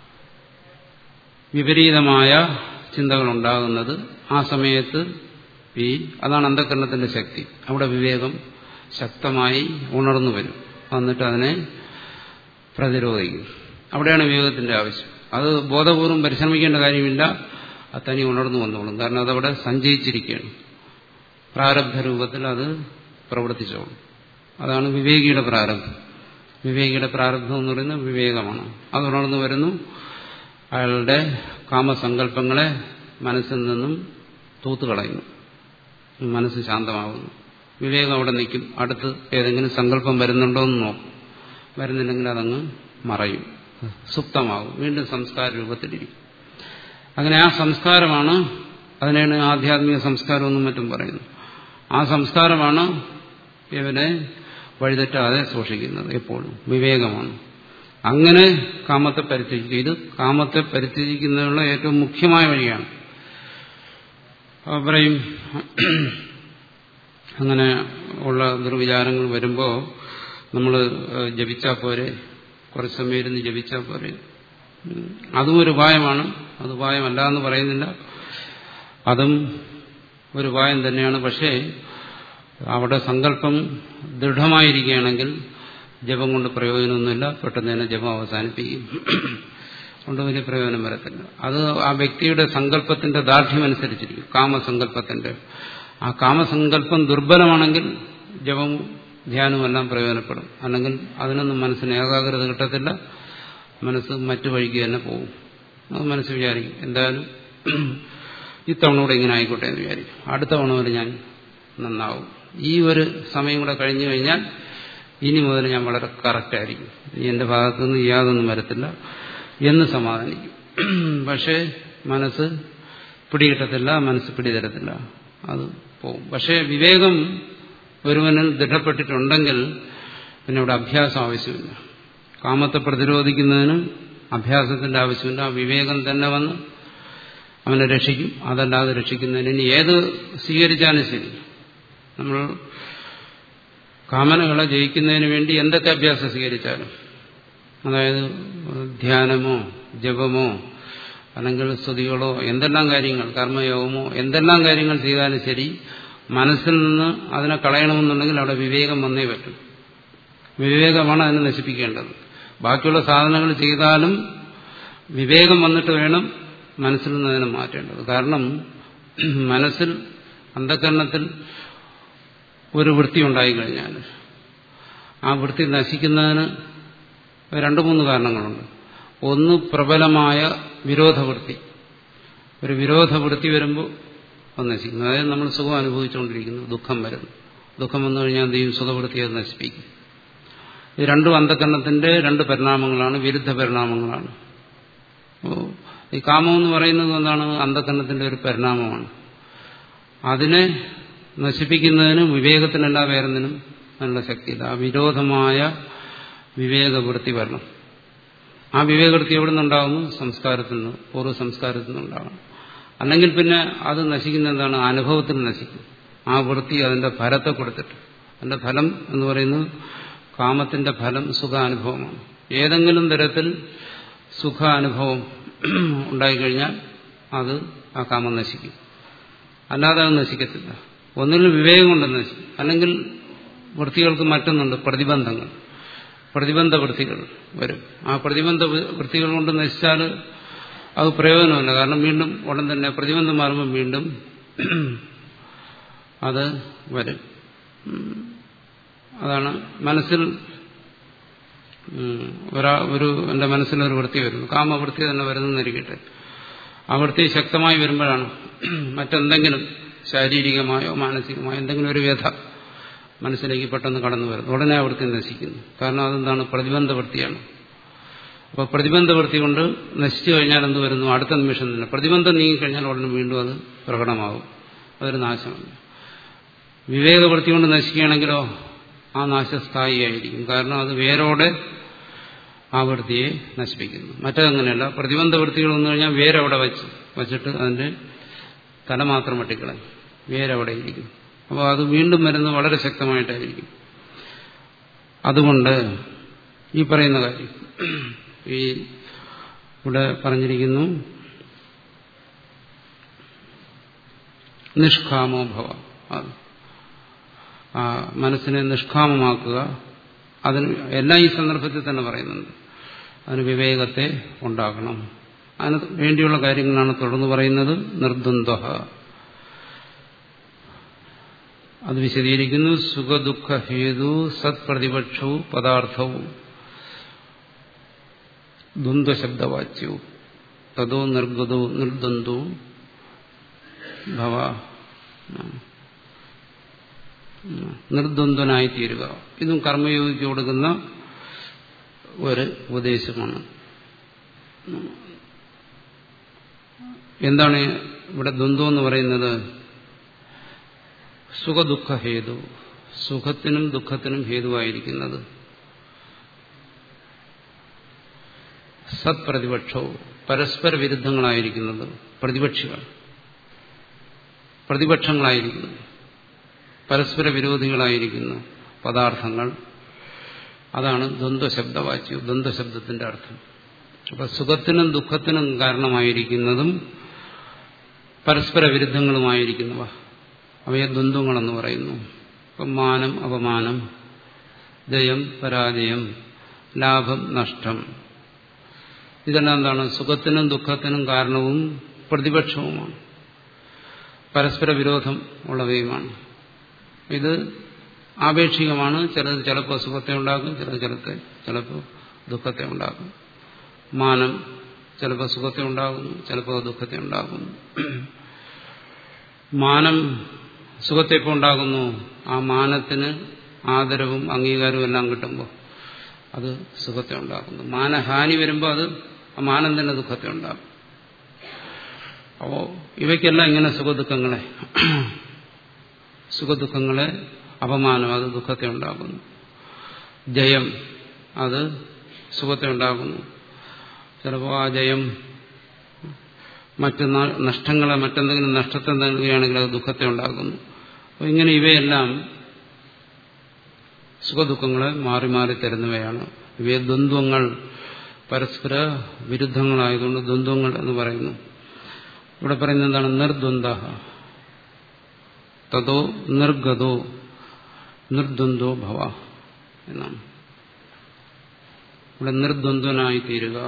വിപരീതമായ ചിന്തകൾ ഉണ്ടാകുന്നത് ആ സമയത്ത് ഈ അതാണ് അന്ധകരണത്തിന്റെ ശക്തി അവിടെ വിവേകം ശക്തമായി ഉണർന്നു വരും എന്നിട്ട് അതിനെ പ്രതിരോധിക്കും അവിടെയാണ് വിവേകത്തിന്റെ ആവശ്യം അത് ബോധപൂർവം പരിശ്രമിക്കേണ്ട കാര്യമില്ല അത് തനി ഉണർന്നു വന്നോളും കാരണം അതവിടെ സഞ്ചയിച്ചിരിക്കുകയാണ് പ്രാരബ്ധ രൂപത്തിൽ അത് പ്രവർത്തിച്ചോളും അതാണ് വിവേകിയുടെ പ്രാരബ്ധം വിവേകിയുടെ പ്രാരബ്ധം എന്ന് പറയുന്നത് വിവേകമാണ് അത് ഉണർന്നു വരുന്നു അയാളുടെ കാമസങ്കല്പങ്ങളെ മനസ്സിൽ നിന്നും തൂത്തുകളയുന്നു മനസ്സ് ശാന്തമാകുന്നു വിവേകം അവിടെ നിൽക്കും അടുത്ത് ഏതെങ്കിലും സങ്കല്പം വരുന്നുണ്ടോ എന്ന് നോക്കും വരുന്നില്ലെങ്കിൽ അതങ്ങ് മറയും സുപ്തമാകും വീണ്ടും സംസ്കാര രൂപത്തിലിരിക്കും അങ്ങനെ ആ സംസ്കാരമാണ് അതിനാണ് ആധ്യാത്മിക സംസ്കാരമെന്നും മറ്റും പറയുന്നത് ആ സംസ്കാരമാണ് ഇവനെ വഴിതെറ്റാതെ സൂക്ഷിക്കുന്നത് എപ്പോഴും വിവേകമാണ് അങ്ങനെ കാമത്തെ പരിത്യജിക്കുക ഇത് കാമത്തെ പരിത്യജിക്കുന്നതിനുള്ള ഏറ്റവും മുഖ്യമായ വഴിയാണ് പറയും അങ്ങനെ ഉള്ള ദുർവിചാരങ്ങൾ വരുമ്പോൾ നമ്മൾ ജപിച്ചാൽ പോരെ കുറച്ച് സമയം ഇരുന്ന് ജപിച്ചാൽ പോരെ അതും ഒരു ഉപായമാണ് അത് ഉപായമല്ല എന്ന് പറയുന്നില്ല അതും ഒരു ഉപായം തന്നെയാണ് പക്ഷേ അവിടെ സങ്കല്പം ദൃഢമായിരിക്കുകയാണെങ്കിൽ ജപം കൊണ്ട് പ്രയോജനമൊന്നുമില്ല പെട്ടെന്ന് തന്നെ ജപം അവസാനിപ്പിക്കും കൊണ്ട് വലിയ പ്രയോജനം വരത്തില്ല അത് ആ വ്യക്തിയുടെ സങ്കല്പത്തിന്റെ ദാർഢ്യമനുസരിച്ചിരിക്കും കാമസങ്കല്പത്തിന്റെ ആ കാമസങ്കല്പം ദുർബലമാണെങ്കിൽ ജപം ധ്യാനമെല്ലാം പ്രയോജനപ്പെടും അല്ലെങ്കിൽ അതിനൊന്നും മനസ്സിന് ഏകാഗ്രത കിട്ടത്തില്ല മനസ്സ് മറ്റു വഴിക്ക് തന്നെ പോകും അത് മനസ്സ് വിചാരിക്കും എന്തായാലും ഇത്തവണ കൂടെ ഇങ്ങനെ ആയിക്കോട്ടെ എന്ന് വിചാരിക്കും അടുത്ത തവണ വരെ ഞാൻ നന്നാവും ഈ ഒരു സമയം കൂടെ കഴിഞ്ഞു കഴിഞ്ഞാൽ ഇനി മുതൽ ഞാൻ വളരെ കറക്റ്റായിരിക്കും ഇനി എന്റെ ഭാഗത്തുനിന്ന് യാതൊന്നും വരത്തില്ല എന്ന് സമാധാനിക്കും പക്ഷേ മനസ്സ് പിടികിട്ടത്തില്ല മനസ്സ് പിടിതരത്തില്ല അത് പോകും പക്ഷേ വിവേകം ഒരുവനിൽ ദൃഢപ്പെട്ടിട്ടുണ്ടെങ്കിൽ പിന്നെ ഇവിടെ അഭ്യാസം ആവശ്യമില്ല കാമത്തെ പ്രതിരോധിക്കുന്നതിന് അഭ്യാസത്തിന്റെ ആവശ്യമില്ല ആ വിവേകം തന്നെ വന്ന് അവനെ രക്ഷിക്കും അതല്ലാതെ രക്ഷിക്കുന്നതിന് ഇനി ഏത് സ്വീകരിച്ചാലും ശരി നമ്മൾ കാമനകളെ ജയിക്കുന്നതിന് വേണ്ടി എന്തൊക്കെ അഭ്യാസം സ്വീകരിച്ചാലും അതായത് ധ്യാനമോ ജപമോ അല്ലെങ്കിൽ സ്തുതികളോ എന്തെല്ലാം കാര്യങ്ങൾ കർമ്മയോഗമോ എന്തെല്ലാം കാര്യങ്ങൾ ചെയ്താലും ശരി മനസ്സിൽ നിന്ന് അതിനെ കളയണമെന്നുണ്ടെങ്കിൽ അവിടെ വിവേകം വന്നേ പറ്റും വിവേകമാണ് അതിനെ നശിപ്പിക്കേണ്ടത് ബാക്കിയുള്ള സാധനങ്ങൾ ചെയ്താലും വിവേകം വന്നിട്ട് വേണം മനസ്സിൽ നിന്ന് അതിനെ മാറ്റേണ്ടത് കാരണം മനസ്സിൽ അന്ധകരണത്തിൽ ഒരു വൃത്തി ഉണ്ടായിക്കഴിഞ്ഞാൽ ആ വൃത്തി നശിക്കുന്നതിന് രണ്ടു മൂന്ന് കാരണങ്ങളുണ്ട് ഒന്ന് പ്രബലമായ വിരോധവൃത്തി ഒരു വിരോധവൃത്തി വരുമ്പോൾ അത് നശിക്കുന്നു അതായത് നമ്മൾ സുഖം അനുഭവിച്ചുകൊണ്ടിരിക്കുന്നു ദുഃഖം വരുന്നു ദുഃഖം വന്നു കഴിഞ്ഞാൽ എന്ത് ചെയ്യും സുഖവൃത്തി അത് നശിപ്പിക്കും ഇത് രണ്ടും അന്ധകരണത്തിന്റെ രണ്ട് പരിണാമങ്ങളാണ് വിരുദ്ധ പരിണാമങ്ങളാണ് ഈ കാമം എന്ന് പറയുന്നത് എന്താണ് അന്ധകരണത്തിന്റെ ഒരു പരിണാമമാണ് അതിനെ നശിപ്പിക്കുന്നതിനും വിവേകത്തിനല്ല വേറെന്തിനും നല്ല ശക്തിയില്ല ആ വിരോധമായ വിവേകവൃത്തി വരണം ആ വിവേകവൃത്തി എവിടെ നിന്നുണ്ടാകുന്നു സംസ്കാരത്തിൽ നിന്ന് പൂർവ്വ സംസ്കാരത്തിൽ നിന്നുണ്ടാകണം അല്ലെങ്കിൽ പിന്നെ അത് നശിക്കുന്ന എന്താണ് അനുഭവത്തിൽ നശിക്കും ആ വൃത്തി അതിന്റെ ഫലത്തെ കൊടുത്തിട്ട് അതിന്റെ ഫലം എന്ന് പറയുന്നത് കാമത്തിന്റെ ഫലം സുഖാനുഭവമാണ് ഏതെങ്കിലും തരത്തിൽ സുഖാനുഭവം ഉണ്ടായിക്കഴിഞ്ഞാൽ അത് ആ കാമം നശിക്കും അല്ലാതെ അത് നശിക്കത്തില്ല ഒന്നിൽ വിവേകം കൊണ്ട് നശിക്കും അല്ലെങ്കിൽ വൃത്തികൾക്ക് മറ്റൊന്നുണ്ട് പ്രതിബന്ധങ്ങൾ പ്രതിബന്ധ വൃത്തികൾ വരും ആ പ്രതിബന്ധ വൃത്തികൾ കൊണ്ട് നശിച്ചാൽ അത് പ്രയോജനമല്ല കാരണം വീണ്ടും ഉടൻ തന്നെ പ്രതിബന്ധം മാറുമ്പോൾ വീണ്ടും അത് വരും അതാണ് മനസ്സിൽ ഒരാ ഒരു എന്റെ മനസ്സിലൊരു വൃത്തി വരുന്നു കാമവൃത്തി തന്നെ വരുന്നെന്നിരിക്കട്ടെ ആ വൃത്തി ശക്തമായി വരുമ്പോഴാണ് മറ്റെന്തെങ്കിലും ശാരീരികമായോ മാനസികമായോ എന്തെങ്കിലും ഒരു വ്യഥ മനസ്സിലേക്ക് പെട്ടെന്ന് കടന്നു വരുന്നു ഉടനെ ആ വൃത്തി നശിക്കുന്നു കാരണം അതെന്താണ് പ്രതിബന്ധ വൃത്തിയാണ് അപ്പോൾ പ്രതിബന്ധ വൃത്തി കൊണ്ട് നശിച്ചു കഴിഞ്ഞാൽ എന്ത് വരുന്നു അടുത്ത നിമിഷം തന്നെ പ്രതിബന്ധം നീങ്ങിക്കഴിഞ്ഞാൽ ഉടനെ വീണ്ടും അത് പ്രകടമാകും അതൊരു നാശമല്ല വിവേകവൃത്തി കൊണ്ട് നശിക്കുകയാണെങ്കിലോ ആ നാശം സ്ഥായിയായിരിക്കും കാരണം അത് വേരോടെ ആ വൃത്തിയെ നശിപ്പിക്കുന്നു മറ്റതങ്ങനെയല്ല പ്രതിബന്ധ വൃത്തികൾ വന്നു കഴിഞ്ഞാൽ വേരവിടെ വെച്ച് വച്ചിട്ട് അതിന്റെ തല മാത്രം വെട്ടിക്കളയും വേരവിടെ ഇരിക്കും അപ്പോൾ അത് വീണ്ടും വരുന്നത് വളരെ ശക്തമായിട്ടായിരിക്കും അതുകൊണ്ട് ഈ പറയുന്ന കാര്യം ഈ ഇവിടെ പറഞ്ഞിരിക്കുന്നു നിഷ്കാമോ ഭവ അത് ആ മനസ്സിനെ നിഷ്കാമമാക്കുക അതിന് എല്ലാം ഈ സന്ദർഭത്തിൽ തന്നെ പറയുന്നുണ്ട് അതിന് വിവേകത്തെ ഉണ്ടാക്കണം അതിന് വേണ്ടിയുള്ള കാര്യങ്ങളാണ് തുടർന്ന് പറയുന്നത് നിർദ്വന്ദ്വ അത് വിശദീകരിക്കുന്നു സുഖദുഃഖ ഹേതു സത്പ്രതിപക്ഷവും പദാർത്ഥവും ദ്വന്ദ്വശബ്ദവാച്യവും തതോ നിർഗതോ നിർദ്വന്ദ്വവും ഭവ നിർദ്വന്ദ്വനായി തീരുക ഇതും കർമ്മയോഗിക്ക് കൊടുക്കുന്ന ഒരു ഉപദേശമാണ് എന്താണ് ഇവിടെ ദ്വന്ദ്വം എന്ന് പറയുന്നത് സുഖദുഃഖ ഹേതു സുഖത്തിനും ദുഃഖത്തിനും ഹേതുവായിരിക്കുന്നത് സത്പ്രതിപക്ഷവും പരസ്പര വിരുദ്ധങ്ങളായിരിക്കുന്നത് പ്രതിപക്ഷികൾ പ്രതിപക്ഷങ്ങളായിരിക്കുന്നു പരസ്പര വിരോധികളായിരിക്കുന്ന പദാർത്ഥങ്ങൾ അതാണ് ദ്വന്ദ്വശബ്ദവാച്യം ദ്വന്ദ്വശബ്ദത്തിന്റെ അർത്ഥം അപ്പൊ സുഖത്തിനും ദുഃഖത്തിനും കാരണമായിരിക്കുന്നതും പരസ്പര വിരുദ്ധങ്ങളുമായിരിക്കുന്നവ അവയെ ദ്വന്ദ്വങ്ങളെന്ന് പറയുന്നു ഇപ്പം മാനം അപമാനം ജയം പരാജയം ലാഭം നഷ്ടം ഇതെല്ലാം എന്താണ് സുഖത്തിനും ദുഃഖത്തിനും കാരണവും പ്രതിപക്ഷവുമാണ് പരസ്പര വിരോധം ഉള്ളവയുമാണ് ഇത് ആപേക്ഷികമാണ് ചിലത് ചിലപ്പോൾ സുഖത്തെ ഉണ്ടാക്കും ചിലത് ചിലത്തെ ചിലപ്പോൾ ദുഃഖത്തെ ഉണ്ടാക്കും മാനം ചിലപ്പോൾ സുഖത്തെ ഉണ്ടാകുന്നു ചിലപ്പോൾ ദുഃഖത്തെ ഉണ്ടാകുന്നു മാനം സുഖത്തെ ഇപ്പോൾ ഉണ്ടാകുന്നു ആ മാനത്തിന് ആദരവും അംഗീകാരവും എല്ലാം കിട്ടുമ്പോൾ അത് സുഖത്തെ ഉണ്ടാക്കുന്നു മാനഹാനി വരുമ്പോൾ അത് ആ മാനം തന്നെ ദുഃഖത്തെ ഉണ്ടാകും അപ്പോ ഇവയ്ക്കെല്ലാം ഇങ്ങനെ സുഖദുഃഖങ്ങളെ സുഖദുഃഖങ്ങളെ അപമാനം അത് ദുഃഖത്തെ ഉണ്ടാക്കുന്നു ജയം അത് സുഖത്തെ ഉണ്ടാക്കുന്നു ചിലപ്പോൾ ആ ജയം മറ്റ് നഷ്ടങ്ങളെ മറ്റെന്തെങ്കിലും നഷ്ടത്തെ നൽകുകയാണെങ്കിൽ അത് ദുഃഖത്തെ ഉണ്ടാക്കുന്നു അപ്പോൾ ഇങ്ങനെ ഇവയെല്ലാം സുഖദുഃഖങ്ങളെ മാറി മാറി തരുന്നവയാണ് ഇവയെ ദ്വന്ദ്വങ്ങൾ പരസ്പര വിരുദ്ധങ്ങളായതുകൊണ്ട് ദ്വന്ദ്വങ്ങൾ എന്ന് പറയുന്നു ഇവിടെ പറയുന്നത് എന്താണ് നിർദ്വന്ദ് തതോ നിർഗതോ നിർദ്വന്ദ്വോ ഭവ എന്നാണ് ഇവിടെ നിർദ്വന്ദ്വനായി തീരുക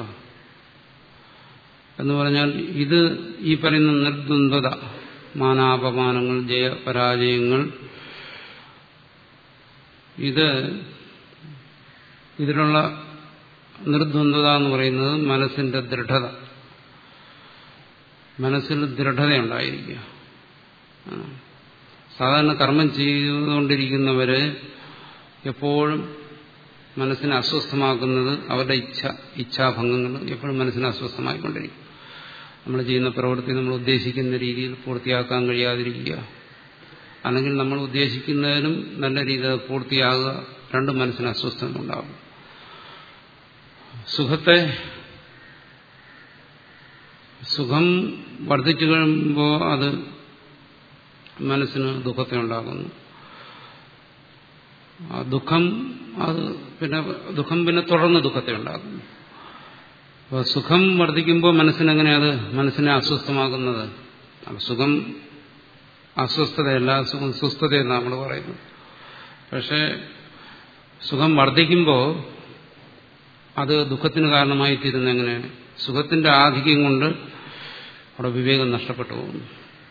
എന്ന് പറഞ്ഞാൽ ഇത് ഈ പറയുന്ന നിർദ്വന്ദ്വത മാനാപമാനങ്ങൾ ജയപരാജയങ്ങൾ ഇത് ഇതിലുള്ള നിർദ്വന്ദ്വത എന്ന് പറയുന്നത് മനസ്സിന്റെ ദൃഢത മനസ്സിൽ ദൃഢതയുണ്ടായിരിക്കുക സാധാരണ കർമ്മം ചെയ്തുകൊണ്ടിരിക്കുന്നവര് എപ്പോഴും മനസ്സിനെ അസ്വസ്ഥമാക്കുന്നത് അവരുടെ ഇച്ഛ ഇച്ഛാഭംഗങ്ങൾ എപ്പോഴും മനസ്സിനെ അസ്വസ്ഥമായിക്കൊണ്ടിരിക്കും നമ്മൾ ചെയ്യുന്ന പ്രവൃത്തി നമ്മൾ ഉദ്ദേശിക്കുന്ന രീതിയിൽ പൂർത്തിയാക്കാൻ കഴിയാതിരിക്കുക അല്ലെങ്കിൽ നമ്മൾ ഉദ്ദേശിക്കുന്നതിനും നല്ല രീതിയിൽ പൂർത്തിയാകുക രണ്ടും മനസ്സിന് അസ്വസ്ഥത ഉണ്ടാകും സുഖത്തെ സുഖം വർദ്ധിച്ചു കഴിയുമ്പോൾ അത് മനസ്സിന് ദുഃഖത്തെ ഉണ്ടാകുന്നു ആ ദുഃഖം അത് പിന്നെ ദുഃഖം പിന്നെ തുടർന്ന് ദുഃഖത്തെ ഉണ്ടാകുന്നു അപ്പോൾ സുഖം വർദ്ധിക്കുമ്പോൾ മനസ്സിനെങ്ങനെ അത് മനസ്സിനെ അസ്വസ്ഥമാകുന്നത് സുഖം അസ്വസ്ഥതയല്ല സുഖം സ്വസ്ഥതയെന്ന് നമ്മൾ പറയുന്നു പക്ഷേ സുഖം വർദ്ധിക്കുമ്പോൾ അത് ദുഃഖത്തിന് കാരണമായി തീരുന്ന എങ്ങനെ സുഖത്തിന്റെ ആധിക്യം കൊണ്ട് അവിടെ വിവേകം നഷ്ടപ്പെട്ടു പോകുന്നു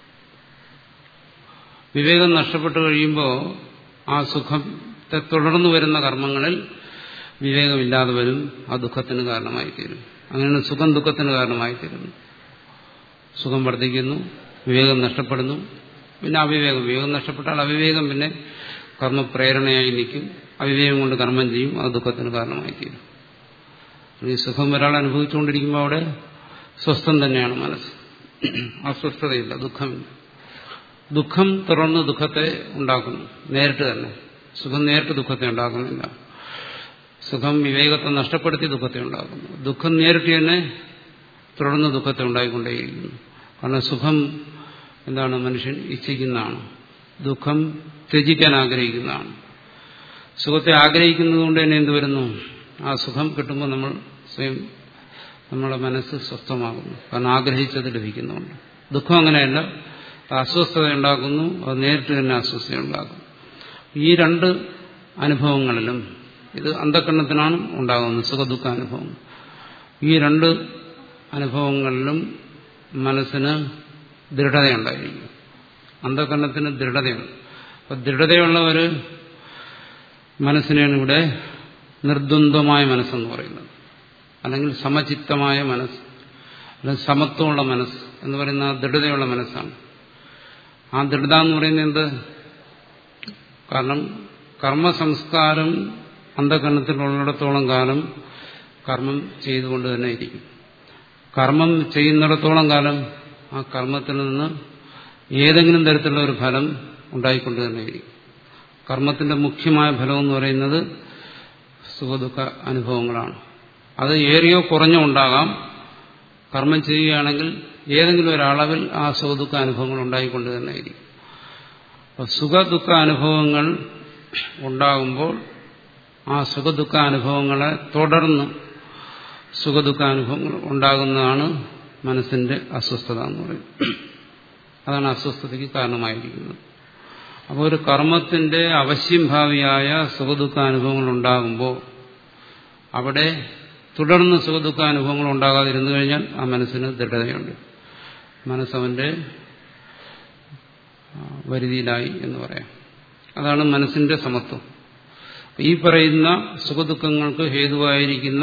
വിവേകം നഷ്ടപ്പെട്ടു കഴിയുമ്പോൾ ആ സുഖത്തെ തുടർന്നു വരുന്ന കർമ്മങ്ങളിൽ വിവേകമില്ലാതെ വരും ആ ദുഃഖത്തിന് കാരണമായി തീരും അങ്ങനെ സുഖം ദുഃഖത്തിന് കാരണമായി തീരുന്നു സുഖം വർദ്ധിക്കുന്നു വിവേകം നഷ്ടപ്പെടുന്നു പിന്നെ അവിവേകം വിവേകം നഷ്ടപ്പെട്ടാൽ അവിവേകം പിന്നെ കർമ്മപ്രേരണയായി നിൽക്കും അവിവേകം കൊണ്ട് കർമ്മം ചെയ്യും അത് ദുഃഖത്തിന് കാരണമായി തീരും ഈ സുഖം ഒരാൾ അനുഭവിച്ചുകൊണ്ടിരിക്കുമ്പോൾ അവിടെ സ്വസ്ഥം തന്നെയാണ് മനസ്സ് അസ്വസ്ഥതയില്ല ദുഃഖമില്ല ദുഃഖം തുടർന്ന് ദുഃഖത്തെ ഉണ്ടാക്കുന്നു നേരിട്ട് തന്നെ സുഖം നേരിട്ട് ദുഃഖത്തെ ഉണ്ടാക്കുന്നില്ല സുഖം വിവേകത്തെ നഷ്ടപ്പെടുത്തി ദുഃഖത്തെ ഉണ്ടാക്കുന്നു ദുഃഖം നേരിട്ട് തന്നെ തുടർന്ന് ദുഃഖത്തെ ഉണ്ടായിക്കൊണ്ടേയിരിക്കുന്നു കാരണം സുഖം എന്താണ് മനുഷ്യൻ ഇച്ഛിക്കുന്നതാണ് ദുഃഖം ത്യജിക്കാൻ ആഗ്രഹിക്കുന്നതാണ് സുഖത്തെ ആഗ്രഹിക്കുന്നത് കൊണ്ട് തന്നെ എന്ത് വരുന്നു ആ സുഖം കിട്ടുമ്പോൾ നമ്മൾ സ്വയം നമ്മുടെ മനസ്സ് സ്വസ്ഥമാകുന്നു കാരണം ആഗ്രഹിച്ചത് ലഭിക്കുന്നുണ്ട് ദുഃഖം അങ്ങനെയല്ല അത് അസ്വസ്ഥത ഉണ്ടാക്കുന്നു അത് നേരിട്ട് തന്നെ അസ്വസ്ഥത ഉണ്ടാക്കുന്നു ഈ രണ്ട് അനുഭവങ്ങളിലും ഇത് അന്ധക്കരണത്തിനാണ് ഉണ്ടാകുന്നത് സുഖദുഃഖ അനുഭവം ഈ രണ്ട് അനുഭവങ്ങളിലും മനസ്സിന് ദൃഢതയുണ്ടായിരിക്കും അന്ധകരണത്തിന് ദൃഢതയുണ്ട് അപ്പൊ ദൃഢതയുള്ള ഒരു മനസ്സിനെയാണ് ഇവിടെ നിർദ്വന്ദ്വമായ മനസ്സെന്ന് പറയുന്നത് അല്ലെങ്കിൽ സമചിത്തമായ മനസ്സ് അല്ലെങ്കിൽ സമത്വമുള്ള മനസ്സ് എന്ന് പറയുന്ന ആ ദൃഢതയുള്ള മനസ്സാണ് ആ ദൃഢത എന്ന് പറയുന്നത് എന്ത് കാരണം കർമ്മസംസ്കാരം അന്ധകരണത്തിലുള്ളിടത്തോളം കാലം കർമ്മം ചെയ്തുകൊണ്ട് തന്നെ ഇരിക്കും കർമ്മം ചെയ്യുന്നിടത്തോളം കാലം ആ കർമ്മത്തിൽ നിന്ന് ഏതെങ്കിലും തരത്തിലുള്ള ഒരു ഫലം ഉണ്ടായിക്കൊണ്ട് തന്നെ ഇരിക്കും കർമ്മത്തിന്റെ മുഖ്യമായ ഫലം എന്ന് പറയുന്നത് സുഖദുഃഖ അനുഭവങ്ങളാണ് അത് ഏറിയോ കുറഞ്ഞോ ഉണ്ടാകാം കർമ്മം ചെയ്യുകയാണെങ്കിൽ ഏതെങ്കിലും ഒരളവിൽ ആ സുഖദുഃഖ അനുഭവങ്ങൾ ഉണ്ടായിക്കൊണ്ട് തന്നെ ഇരിക്കും അപ്പോൾ സുഖദുഃഖ അനുഭവങ്ങൾ ഉണ്ടാകുമ്പോൾ ആ സുഖദുഃഖ അനുഭവങ്ങളെ തുടർന്ന് സുഖദുഃഖ അനുഭവങ്ങൾ ഉണ്ടാകുന്നതാണ് മനസ്സിന്റെ അസ്വസ്ഥത എന്ന് പറയുന്നത് അതാണ് അസ്വസ്ഥതയ്ക്ക് കാരണമായിരിക്കുന്നത് അപ്പോൾ ഒരു കർമ്മത്തിന്റെ അവശ്യംഭാവിയായ സുഖദുഃഖ അനുഭവങ്ങൾ ഉണ്ടാകുമ്പോൾ അവിടെ തുടർന്ന് സുഖദുഃഖ അനുഭവങ്ങൾ ഉണ്ടാകാതിരുന്നു കഴിഞ്ഞാൽ ആ മനസ്സിന് ദൃഢതയുണ്ട് മനസ്സവന്റെ വരുതിയിലായി എന്ന് പറയാം അതാണ് മനസ്സിന്റെ സമത്വം ഈ പറയുന്ന സുഖദുഃഖങ്ങൾക്ക് ഹേതുവായിരിക്കുന്ന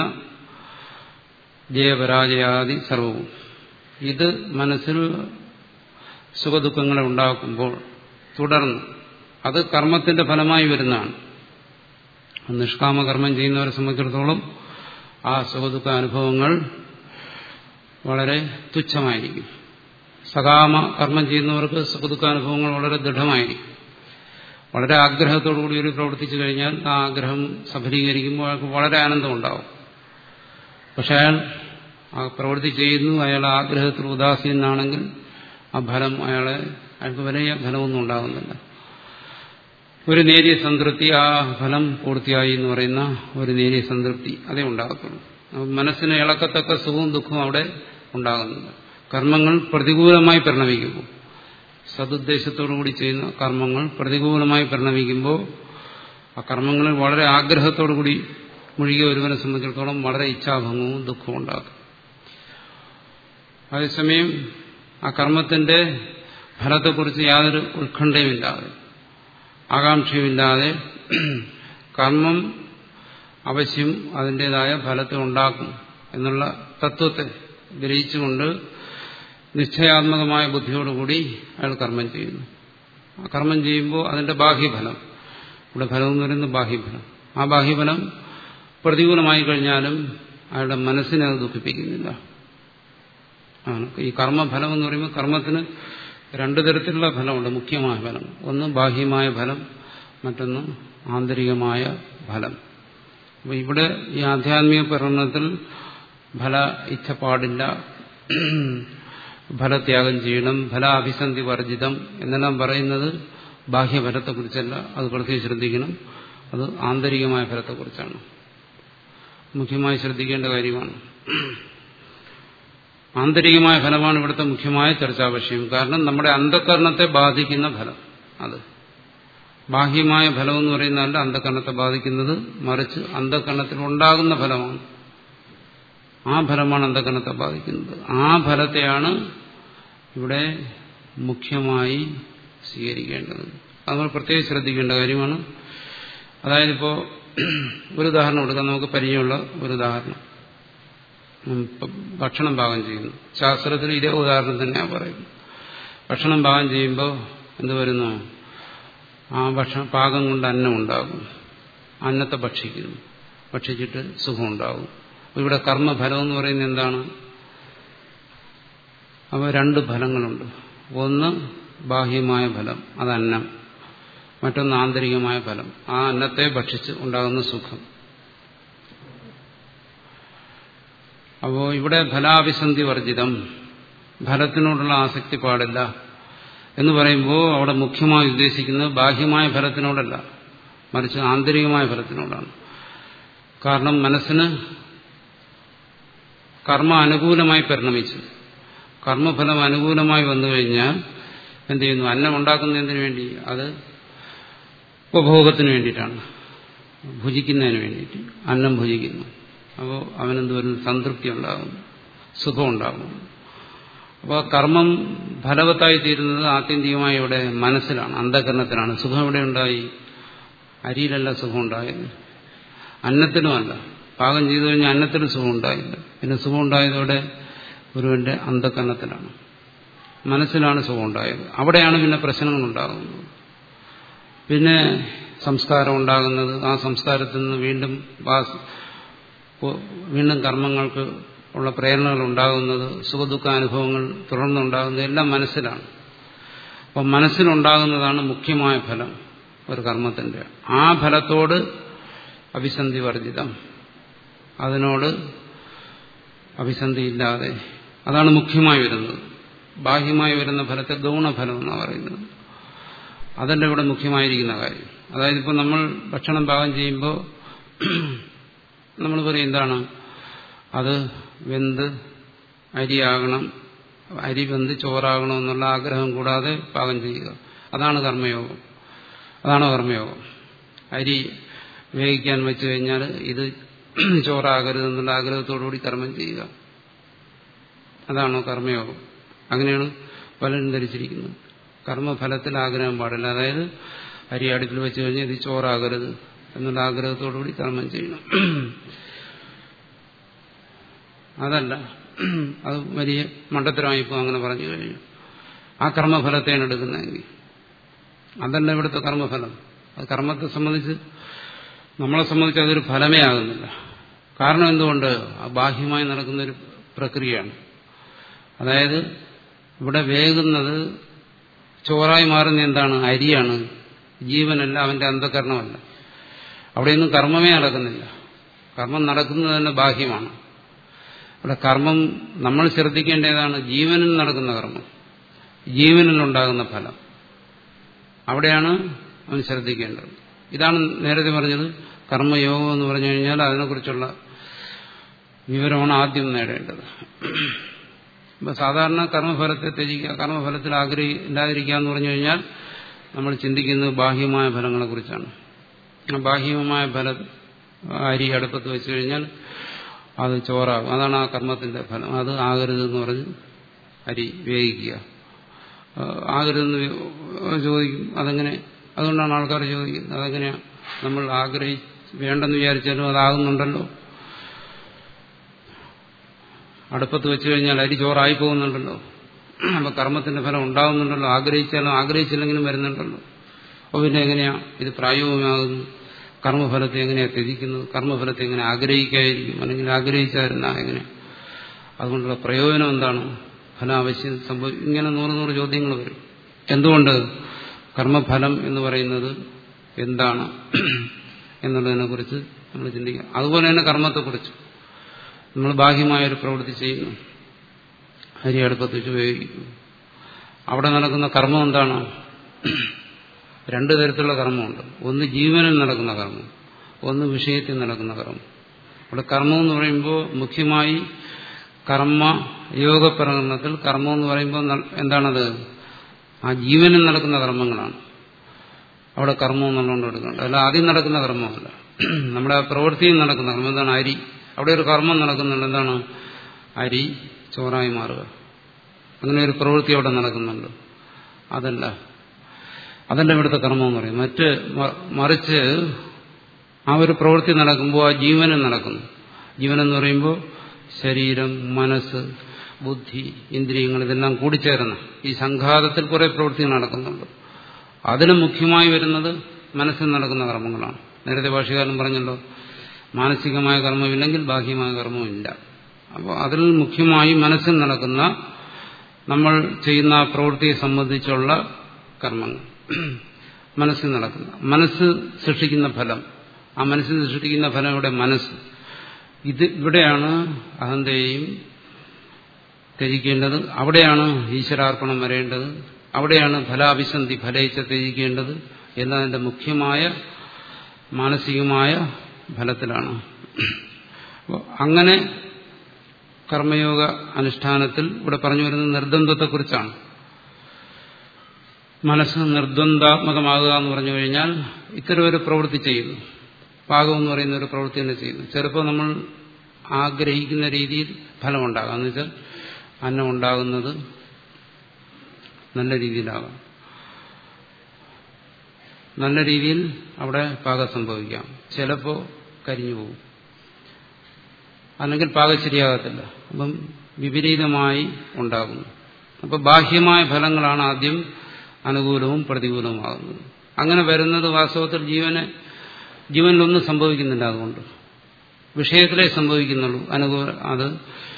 ജയപരാജയാദി സർവവും ഇത് മനസ്സിൽ സുഖദുഃഖങ്ങളെ ഉണ്ടാക്കുമ്പോൾ തുടർന്ന് അത് കർമ്മത്തിന്റെ ഫലമായി വരുന്നതാണ് നിഷ്കാമകർമ്മം ചെയ്യുന്നവരെ സംബന്ധിച്ചിടത്തോളം ആ സുഖദുഃഖ അനുഭവങ്ങൾ വളരെ തുച്ഛമായിരിക്കും സകാമ കർമ്മം ചെയ്യുന്നവർക്ക് സുഖദുഃഖാനുഭവങ്ങൾ വളരെ ദൃഢമായിരിക്കും വളരെ ആഗ്രഹത്തോടുകൂടി ഒരു പ്രവർത്തിച്ചു കഴിഞ്ഞാൽ ആ ആഗ്രഹം സഫലീകരിക്കുമ്പോൾ അയാൾക്ക് വളരെ ആനന്ദം ഉണ്ടാവും പക്ഷെ അയാൾ ആ പ്രവൃത്തി ചെയ്യുന്നു അയാൾ ആഗ്രഹത്തിൽ ഉദാസീനാണെങ്കിൽ ആ ഫലം അയാളെ അയാൾക്ക് വലിയ ഫലമൊന്നും ഉണ്ടാകുന്നില്ല ഒരു നേരിയ സംതൃപ്തി ആ ഫലം പൂർത്തിയായി എന്ന് പറയുന്ന ഒരു നേരിയ സംതൃപ്തി അതേ ഉണ്ടാകത്തുള്ളൂ മനസ്സിന് ഇളക്കത്തക്ക സുഖവും ദുഃഖവും അവിടെ ഉണ്ടാകുന്നുണ്ട് കർമ്മങ്ങൾ പ്രതികൂലമായി പരിണമിക്കുമ്പോൾ സതുദ്ദേശത്തോടുകൂടി ചെയ്യുന്ന കർമ്മങ്ങൾ പ്രതികൂലമായി പരിണമിക്കുമ്പോൾ ആ കർമ്മങ്ങളിൽ വളരെ ആഗ്രഹത്തോടുകൂടി മുഴുകിയ ഒരുവനെ സംബന്ധിച്ചിടത്തോളം വളരെ ഇച്ഛാഭംഗവും ദുഃഖവും ഉണ്ടാകും അതേസമയം ആ കർമ്മത്തിന്റെ ഫലത്തെക്കുറിച്ച് യാതൊരു ഉത്കണ്ഠയുമില്ലാതെ ആകാംക്ഷയുമില്ലാതെ കർമ്മം അവശ്യം അതിൻ്റെതായ ഫലത്തെ ഉണ്ടാക്കും എന്നുള്ള തത്വത്തെ ഗ്രഹിച്ചുകൊണ്ട് നിശ്ചയാത്മകമായ ബുദ്ധിയോടുകൂടി അയാൾ കർമ്മം ചെയ്യുന്നു ആ കർമ്മം ചെയ്യുമ്പോൾ അതിന്റെ ബാഹ്യഫലം ഇവിടെ ഫലം എന്ന് പറയുന്നത് ബാഹ്യഫലം ആ ബാഹ്യഫലം പ്രതികൂലമായി കഴിഞ്ഞാലും അയാളുടെ മനസ്സിനെ അത് ദുഃഖിപ്പിക്കുന്നില്ല ആണ് ഈ കർമ്മഫലം എന്ന് പറയുമ്പോൾ കർമ്മത്തിന് രണ്ടു തരത്തിലുള്ള ഫലമുണ്ട് മുഖ്യമായ ഫലം ഒന്ന് ബാഹ്യമായ ഫലം മറ്റൊന്ന് ആന്തരികമായ ഫലം അപ്പോൾ ഇവിടെ ഈ ആധ്യാത്മിക പഠനത്തിൽ ഫല ഇച്ഛ പാടില്ല ഫലത്യാഗം ചെയ്യണം ഫലാഭിസന്ധി വർജിതം എന്നെല്ലാം പറയുന്നത് ബാഹ്യഫലത്തെക്കുറിച്ചല്ല അത് പ്രത്യേകം ശ്രദ്ധിക്കണം അത് ആന്തരികമായ ഫലത്തെക്കുറിച്ചാണ് മുഖ്യമായി ശ്രദ്ധിക്കേണ്ട കാര്യമാണ് ആന്തരികമായ ഫലമാണ് ഇവിടുത്തെ മുഖ്യമായ ചർച്ചാ വിഷയം കാരണം നമ്മുടെ അന്ധകരണത്തെ ബാധിക്കുന്ന ഫലം അത് ബാഹ്യമായ ഫലം എന്ന് പറയുന്നതല്ല അന്ധകരണത്തെ ബാധിക്കുന്നത് മറിച്ച് അന്ധകരണത്തിൽ ഉണ്ടാകുന്ന ഫലമാണ് ആ ഫലമാണ് അന്ധകരണത്തെ ബാധിക്കുന്നത് ആ ഫലത്തെയാണ് ഇവിടെ മുഖ്യമായി സ്വീകരിക്കേണ്ടത് അത് നമ്മൾ പ്രത്യേകം ശ്രദ്ധിക്കേണ്ട കാര്യമാണ് അതായത് ഇപ്പോൾ ഒരു ഉദാഹരണം എടുക്കാം നമുക്ക് പരിചയമുള്ള ഒരു ഉദാഹരണം ഭക്ഷണം പാകം ചെയ്യുന്നു ശാസ്ത്രത്തിൽ ഇതേ ഉദാഹരണം തന്നെയാണ് പറയുന്നത് ഭക്ഷണം പാകം ചെയ്യുമ്പോൾ എന്ത് വരുന്നു ആ ഭക്ഷണ പാകം കൊണ്ട് അന്നം ഉണ്ടാകും അന്നത്തെ ഭക്ഷിക്കുന്നു ഭക്ഷിച്ചിട്ട് സുഖമുണ്ടാകും ഇവിടെ കർമ്മഫലം എന്ന് പറയുന്നത് എന്താണ് അവ രണ്ട് ഫലങ്ങളുണ്ട് ഒന്ന് ബാഹ്യമായ ഫലം അത് അന്നം മറ്റൊന്ന് ആന്തരികമായ ഫലം ആ അന്നത്തെ ഭക്ഷിച്ച് ഉണ്ടാകുന്ന സുഖം അപ്പോൾ ഇവിടെ ഫലാഭിസന്ധി വർജിതം ഫലത്തിനോടുള്ള ആസക്തി പാടില്ല എന്ന് പറയുമ്പോൾ അവിടെ മുഖ്യമായി ഉദ്ദേശിക്കുന്നത് ബാഹ്യമായ ഫലത്തിനോടല്ല മറിച്ച് ആന്തരികമായ ഫലത്തിനോടാണ് കാരണം മനസ്സിന് കർമ്മ അനുകൂലമായി പരിണമിച്ചു കർമ്മഫലം അനുകൂലമായി വന്നു കഴിഞ്ഞാൽ എന്ത് ചെയ്യുന്നു അന്നം ഉണ്ടാക്കുന്നതിന് വേണ്ടി അത് ഉപഭോഗത്തിന് വേണ്ടിയിട്ടാണ് ഭുജിക്കുന്നതിന് വേണ്ടിയിട്ട് അന്നം ഭുജിക്കുന്നു അപ്പോൾ അവനെന്ത് വരുന്നു സംതൃപ്തി ഉണ്ടാകുന്നു സുഖം ഉണ്ടാകുന്നു അപ്പോൾ കർമ്മം ഫലവത്തായി തീരുന്നത് ആത്യന്തികമായി ഇവിടെ മനസ്സിലാണ് അന്ധകരണത്തിലാണ് സുഖം ഇവിടെ ഉണ്ടായി അരിയിലല്ല സുഖം ഉണ്ടായത് അന്നത്തിനുമല്ല പാകം ചെയ്തു കഴിഞ്ഞാൽ അന്നത്തിനും സുഖം ഉണ്ടായില്ല പിന്നെ സുഖം ഉണ്ടായതോടെ ഗുരുവിന്റെ അന്ധകരണത്തിലാണ് മനസ്സിലാണ് സുഖം ഉണ്ടായത് അവിടെയാണ് പിന്നെ പ്രശ്നങ്ങൾ ഉണ്ടാകുന്നത് പിന്നെ സംസ്കാരം ഉണ്ടാകുന്നത് ആ സംസ്കാരത്തിൽ നിന്ന് വീണ്ടും വീണ്ടും കർമ്മങ്ങൾക്ക് ഉള്ള പ്രേരണകൾ ഉണ്ടാകുന്നത് സുഖദുഃഖാനുഭവങ്ങൾ തുടർന്നുണ്ടാകുന്നത് എല്ലാം മനസ്സിലാണ് അപ്പം മനസ്സിലുണ്ടാകുന്നതാണ് മുഖ്യമായ ഫലം ഒരു കർമ്മത്തിന്റെ ആ ഫലത്തോട് അഭിസന്ധി വർജിതം അതിനോട് അഭിസന്ധി ഇല്ലാതെ അതാണ് മുഖ്യമായി വരുന്നത് ബാഹ്യമായി വരുന്ന ഫലത്തെ ഗൗണഫലം എന്നാണ് പറയുന്നത് അതല്ല ഇവിടെ മുഖ്യമായിരിക്കുന്ന കാര്യം അതായത് ഇപ്പോൾ നമ്മൾ ഭക്ഷണം പാകം ചെയ്യുമ്പോൾ നമ്മൾ പറയും എന്താണ് അത് വെന്ത് അരിയാകണം അരി വെന്ത് ചോറാകണം എന്നുള്ള ആഗ്രഹം കൂടാതെ പാകം ചെയ്യുക അതാണ് കർമ്മയോഗം അതാണ് കർമ്മയോഗം അരി വേവിക്കാൻ വെച്ചു കഴിഞ്ഞാൽ ഇത് ചോറാകരുത് എന്നുള്ള ആഗ്രഹത്തോടുകൂടി കർമ്മം ചെയ്യുക അതാണോ കർമ്മയോഗം അങ്ങനെയാണ് പലരും ധരിച്ചിരിക്കുന്നത് കർമ്മഫലത്തിൽ ആഗ്രഹം പാടില്ല അതായത് അരി അടുപ്പിൽ വെച്ച് കഴിഞ്ഞാൽ ഇത് ചോറാകരുത് എന്നുള്ള ആഗ്രഹത്തോടുകൂടി കർമ്മം ചെയ്യണം അതല്ല അത് വലിയ മണ്ടത്തരമായിപ്പോൾ അങ്ങനെ പറഞ്ഞു കഴിഞ്ഞു ആ കർമ്മഫലത്തെയാണ് എടുക്കുന്നതെങ്കിൽ അതല്ല ഇവിടുത്തെ കർമ്മഫലം അത് കർമ്മത്തെ സംബന്ധിച്ച് നമ്മളെ സംബന്ധിച്ച് അതൊരു ഫലമേ ആകുന്നില്ല കാരണം എന്തുകൊണ്ട് ബാഹ്യമായി നടക്കുന്നൊരു പ്രക്രിയയാണ് അതായത് ഇവിടെ വേകുന്നത് ചോറായി മാറുന്ന എന്താണ് അരിയാണ് ജീവനല്ല അവന്റെ അന്ധകരണമല്ല അവിടെയൊന്നും കർമ്മമേ നടക്കുന്നില്ല കർമ്മം നടക്കുന്നത് തന്നെ ബാഹ്യമാണ് ഇവിടെ കർമ്മം നമ്മൾ ശ്രദ്ധിക്കേണ്ടതാണ് ജീവനിൽ നടക്കുന്ന കർമ്മം ജീവനിലുണ്ടാകുന്ന ഫലം അവിടെയാണ് അവൻ ശ്രദ്ധിക്കേണ്ടത് ഇതാണ് നേരത്തെ പറഞ്ഞത് കർമ്മയോഗം എന്ന് പറഞ്ഞു കഴിഞ്ഞാൽ അതിനെക്കുറിച്ചുള്ള വിവരമാണ് ആദ്യം നേടേണ്ടത് ഇപ്പൊ സാധാരണ കർമ്മഫലത്തെ ത്യജിക്കുക കർമ്മഫലത്തിൽ ആഗ്രഹി ഇല്ലാതിരിക്കുക എന്ന് പറഞ്ഞു കഴിഞ്ഞാൽ നമ്മൾ ചിന്തിക്കുന്നത് ബാഹ്യമായ ഫലങ്ങളെക്കുറിച്ചാണ് ആ ബാഹ്യമായ ഫലം അരി അടുപ്പത്ത് വെച്ച് കഴിഞ്ഞാൽ അത് ചോറാകും അതാണ് ആ കർമ്മത്തിന്റെ ഫലം അത് ആകരുതെന്ന് പറഞ്ഞ് അരി വേവിക്കുക ആകരുതെന്ന് ചോദിക്കും അതെങ്ങനെ അതുകൊണ്ടാണ് ആൾക്കാർ ചോദിക്കുന്നത് അതെങ്ങനെയാണ് നമ്മൾ ആഗ്രഹി വേണ്ടെന്ന് വിചാരിച്ചാലും അതാകുന്നുണ്ടല്ലോ അടുപ്പത്ത് വെച്ച് കഴിഞ്ഞാൽ അരി ചോറായി പോകുന്നുണ്ടല്ലോ അപ്പൊ കർമ്മത്തിന്റെ ഫലം ഉണ്ടാകുന്നുണ്ടല്ലോ ആഗ്രഹിച്ചാലും ആഗ്രഹിച്ചില്ലെങ്കിലും വരുന്നുണ്ടല്ലോ അപ്പോൾ പിന്നെ എങ്ങനെയാ ഇത് പ്രായോഗികമാകുന്നു കർമ്മഫലത്തെ എങ്ങനെയാ ത്യജിക്കുന്നത് കർമ്മഫലത്തെ എങ്ങനെ ആഗ്രഹിക്കായിരിക്കും അല്ലെങ്കിൽ ആഗ്രഹിച്ചായിരുന്ന എങ്ങനെ അതുകൊണ്ടുള്ള പ്രയോജനം എന്താണ് ഫലം ആവശ്യം സംഭവിക്കും ഇങ്ങനെ നൂറ് നൂറ് ചോദ്യങ്ങൾ വരും എന്തുകൊണ്ട് കർമ്മഫലം എന്ന് പറയുന്നത് എന്താണ് എന്നുള്ളതിനെ കുറിച്ച് നമ്മൾ ചിന്തിക്കുക അതുപോലെ തന്നെ കർമ്മത്തെക്കുറിച്ച് നമ്മൾ ബാഹ്യമായൊരു പ്രവൃത്തി ചെയ്യുന്നു അരി അടുപ്പത്ത് വെച്ച് ഉപയോഗിക്കുന്നു അവിടെ നടക്കുന്ന കർമ്മം എന്താണ് രണ്ടു തരത്തിലുള്ള കർമ്മമുണ്ട് ഒന്ന് ജീവനിൽ നടക്കുന്ന കർമ്മം ഒന്ന് വിഷയത്തിൽ നടക്കുന്ന കർമ്മം ഇവിടെ കർമ്മം എന്ന് പറയുമ്പോൾ മുഖ്യമായി കർമ്മ യോഗ പ്രകടനത്തിൽ കർമ്മം എന്ന് പറയുമ്പോൾ എന്താണത് ആ ജീവനിൽ നടക്കുന്ന കർമ്മങ്ങളാണ് അവിടെ കർമ്മം എന്നുള്ളതുകൊണ്ട് എടുക്കേണ്ടത് അല്ല ആദ്യം നടക്കുന്ന കർമ്മമല്ല നമ്മുടെ പ്രവൃത്തിയിൽ നടക്കുന്ന കർമ്മം എന്താണ് അരി അവിടെ ഒരു കർമ്മം നടക്കുന്നുണ്ട് എന്താണ് അരി ചോറായി മാറുക അങ്ങനെ ഒരു പ്രവൃത്തി അവിടെ നടക്കുന്നുണ്ട് അതല്ല അതല്ല ഇവിടുത്തെ കർമ്മം എന്ന് പറയും മറ്റ് മറിച്ച് ആ ഒരു പ്രവൃത്തി നടക്കുമ്പോൾ ആ ജീവനം നടക്കുന്നു ജീവനെന്ന് പറയുമ്പോൾ ശരീരം മനസ്സ് ബുദ്ധി ഇന്ദ്രിയങ്ങൾ ഇതെല്ലാം കൂടിച്ചേർന്ന് ഈ സംഘാതത്തിൽ കുറെ പ്രവൃത്തികൾ നടക്കുന്നുണ്ട് അതിന് മുഖ്യമായി വരുന്നത് മനസ്സിൽ നടക്കുന്ന കർമ്മങ്ങളാണ് നേരത്തെ ഭാഷകാരൻ പറഞ്ഞല്ലോ മാനസികമായ കർമ്മമില്ലെങ്കിൽ ബാഹ്യമായ കർമ്മമില്ല അപ്പോൾ അതിൽ മുഖ്യമായി മനസ്സിൽ നടക്കുന്ന നമ്മൾ ചെയ്യുന്ന ആ പ്രവൃത്തിയെ സംബന്ധിച്ചുള്ള കർമ്മങ്ങൾ മനസ്സിൽ നടക്കുന്ന മനസ്സ് സൃഷ്ടിക്കുന്ന ഫലം ആ മനസ്സിൽ സൃഷ്ടിക്കുന്ന ഫലം ഇവിടെ മനസ്സ് ഇത് ഇവിടെയാണ് അഹന്തയെയും ത്യജിക്കേണ്ടത് അവിടെയാണ് ഈശ്വരാർപ്പണം വരേണ്ടത് അവിടെയാണ് ഫലാഭിസന്ധി ഫലയിച്ച ത്യജിക്കേണ്ടത് എന്നതിന്റെ മുഖ്യമായ മാനസികമായ ഫലത്തിലാണ് അങ്ങനെ കർമ്മയോഗ അനുഷ്ഠാനത്തിൽ ഇവിടെ പറഞ്ഞു വരുന്ന നിർദ്ബന്ധത്തെക്കുറിച്ചാണ് മനസ്സ് നിർദ്വന്ദാത്മകമാകുക എന്ന് പറഞ്ഞു കഴിഞ്ഞാൽ ഇത്തരം ഒരു പ്രവൃത്തി ചെയ്യുന്നു പാകം എന്ന് പറയുന്ന ഒരു പ്രവൃത്തി തന്നെ ചെയ്യുന്നു ചിലപ്പോൾ നമ്മൾ ആഗ്രഹിക്കുന്ന രീതിയിൽ ഫലമുണ്ടാകാം എന്ന് വെച്ചാൽ അന്നം ഉണ്ടാകുന്നത് നല്ല രീതിയിലാകാം നല്ല രീതിയിൽ അവിടെ പാകം സംഭവിക്കാം ചിലപ്പോൾ കരിഞ്ഞു പോകും അല്ലെങ്കിൽ പാകം ശരിയാകത്തില്ല അപ്പം വിപരീതമായി ഉണ്ടാകുന്നു അപ്പം ബാഹ്യമായ ഫലങ്ങളാണ് ആദ്യം അനുകൂലവും പ്രതികൂലവുമാകുന്നത് അങ്ങനെ വരുന്നത് വാസ്തവത്തിൽ ജീവനെ ജീവനിലൊന്നും സംഭവിക്കുന്നില്ല അതുകൊണ്ട് വിഷയത്തിലേ സംഭവിക്കുന്നുള്ളൂ അനുകൂല അത്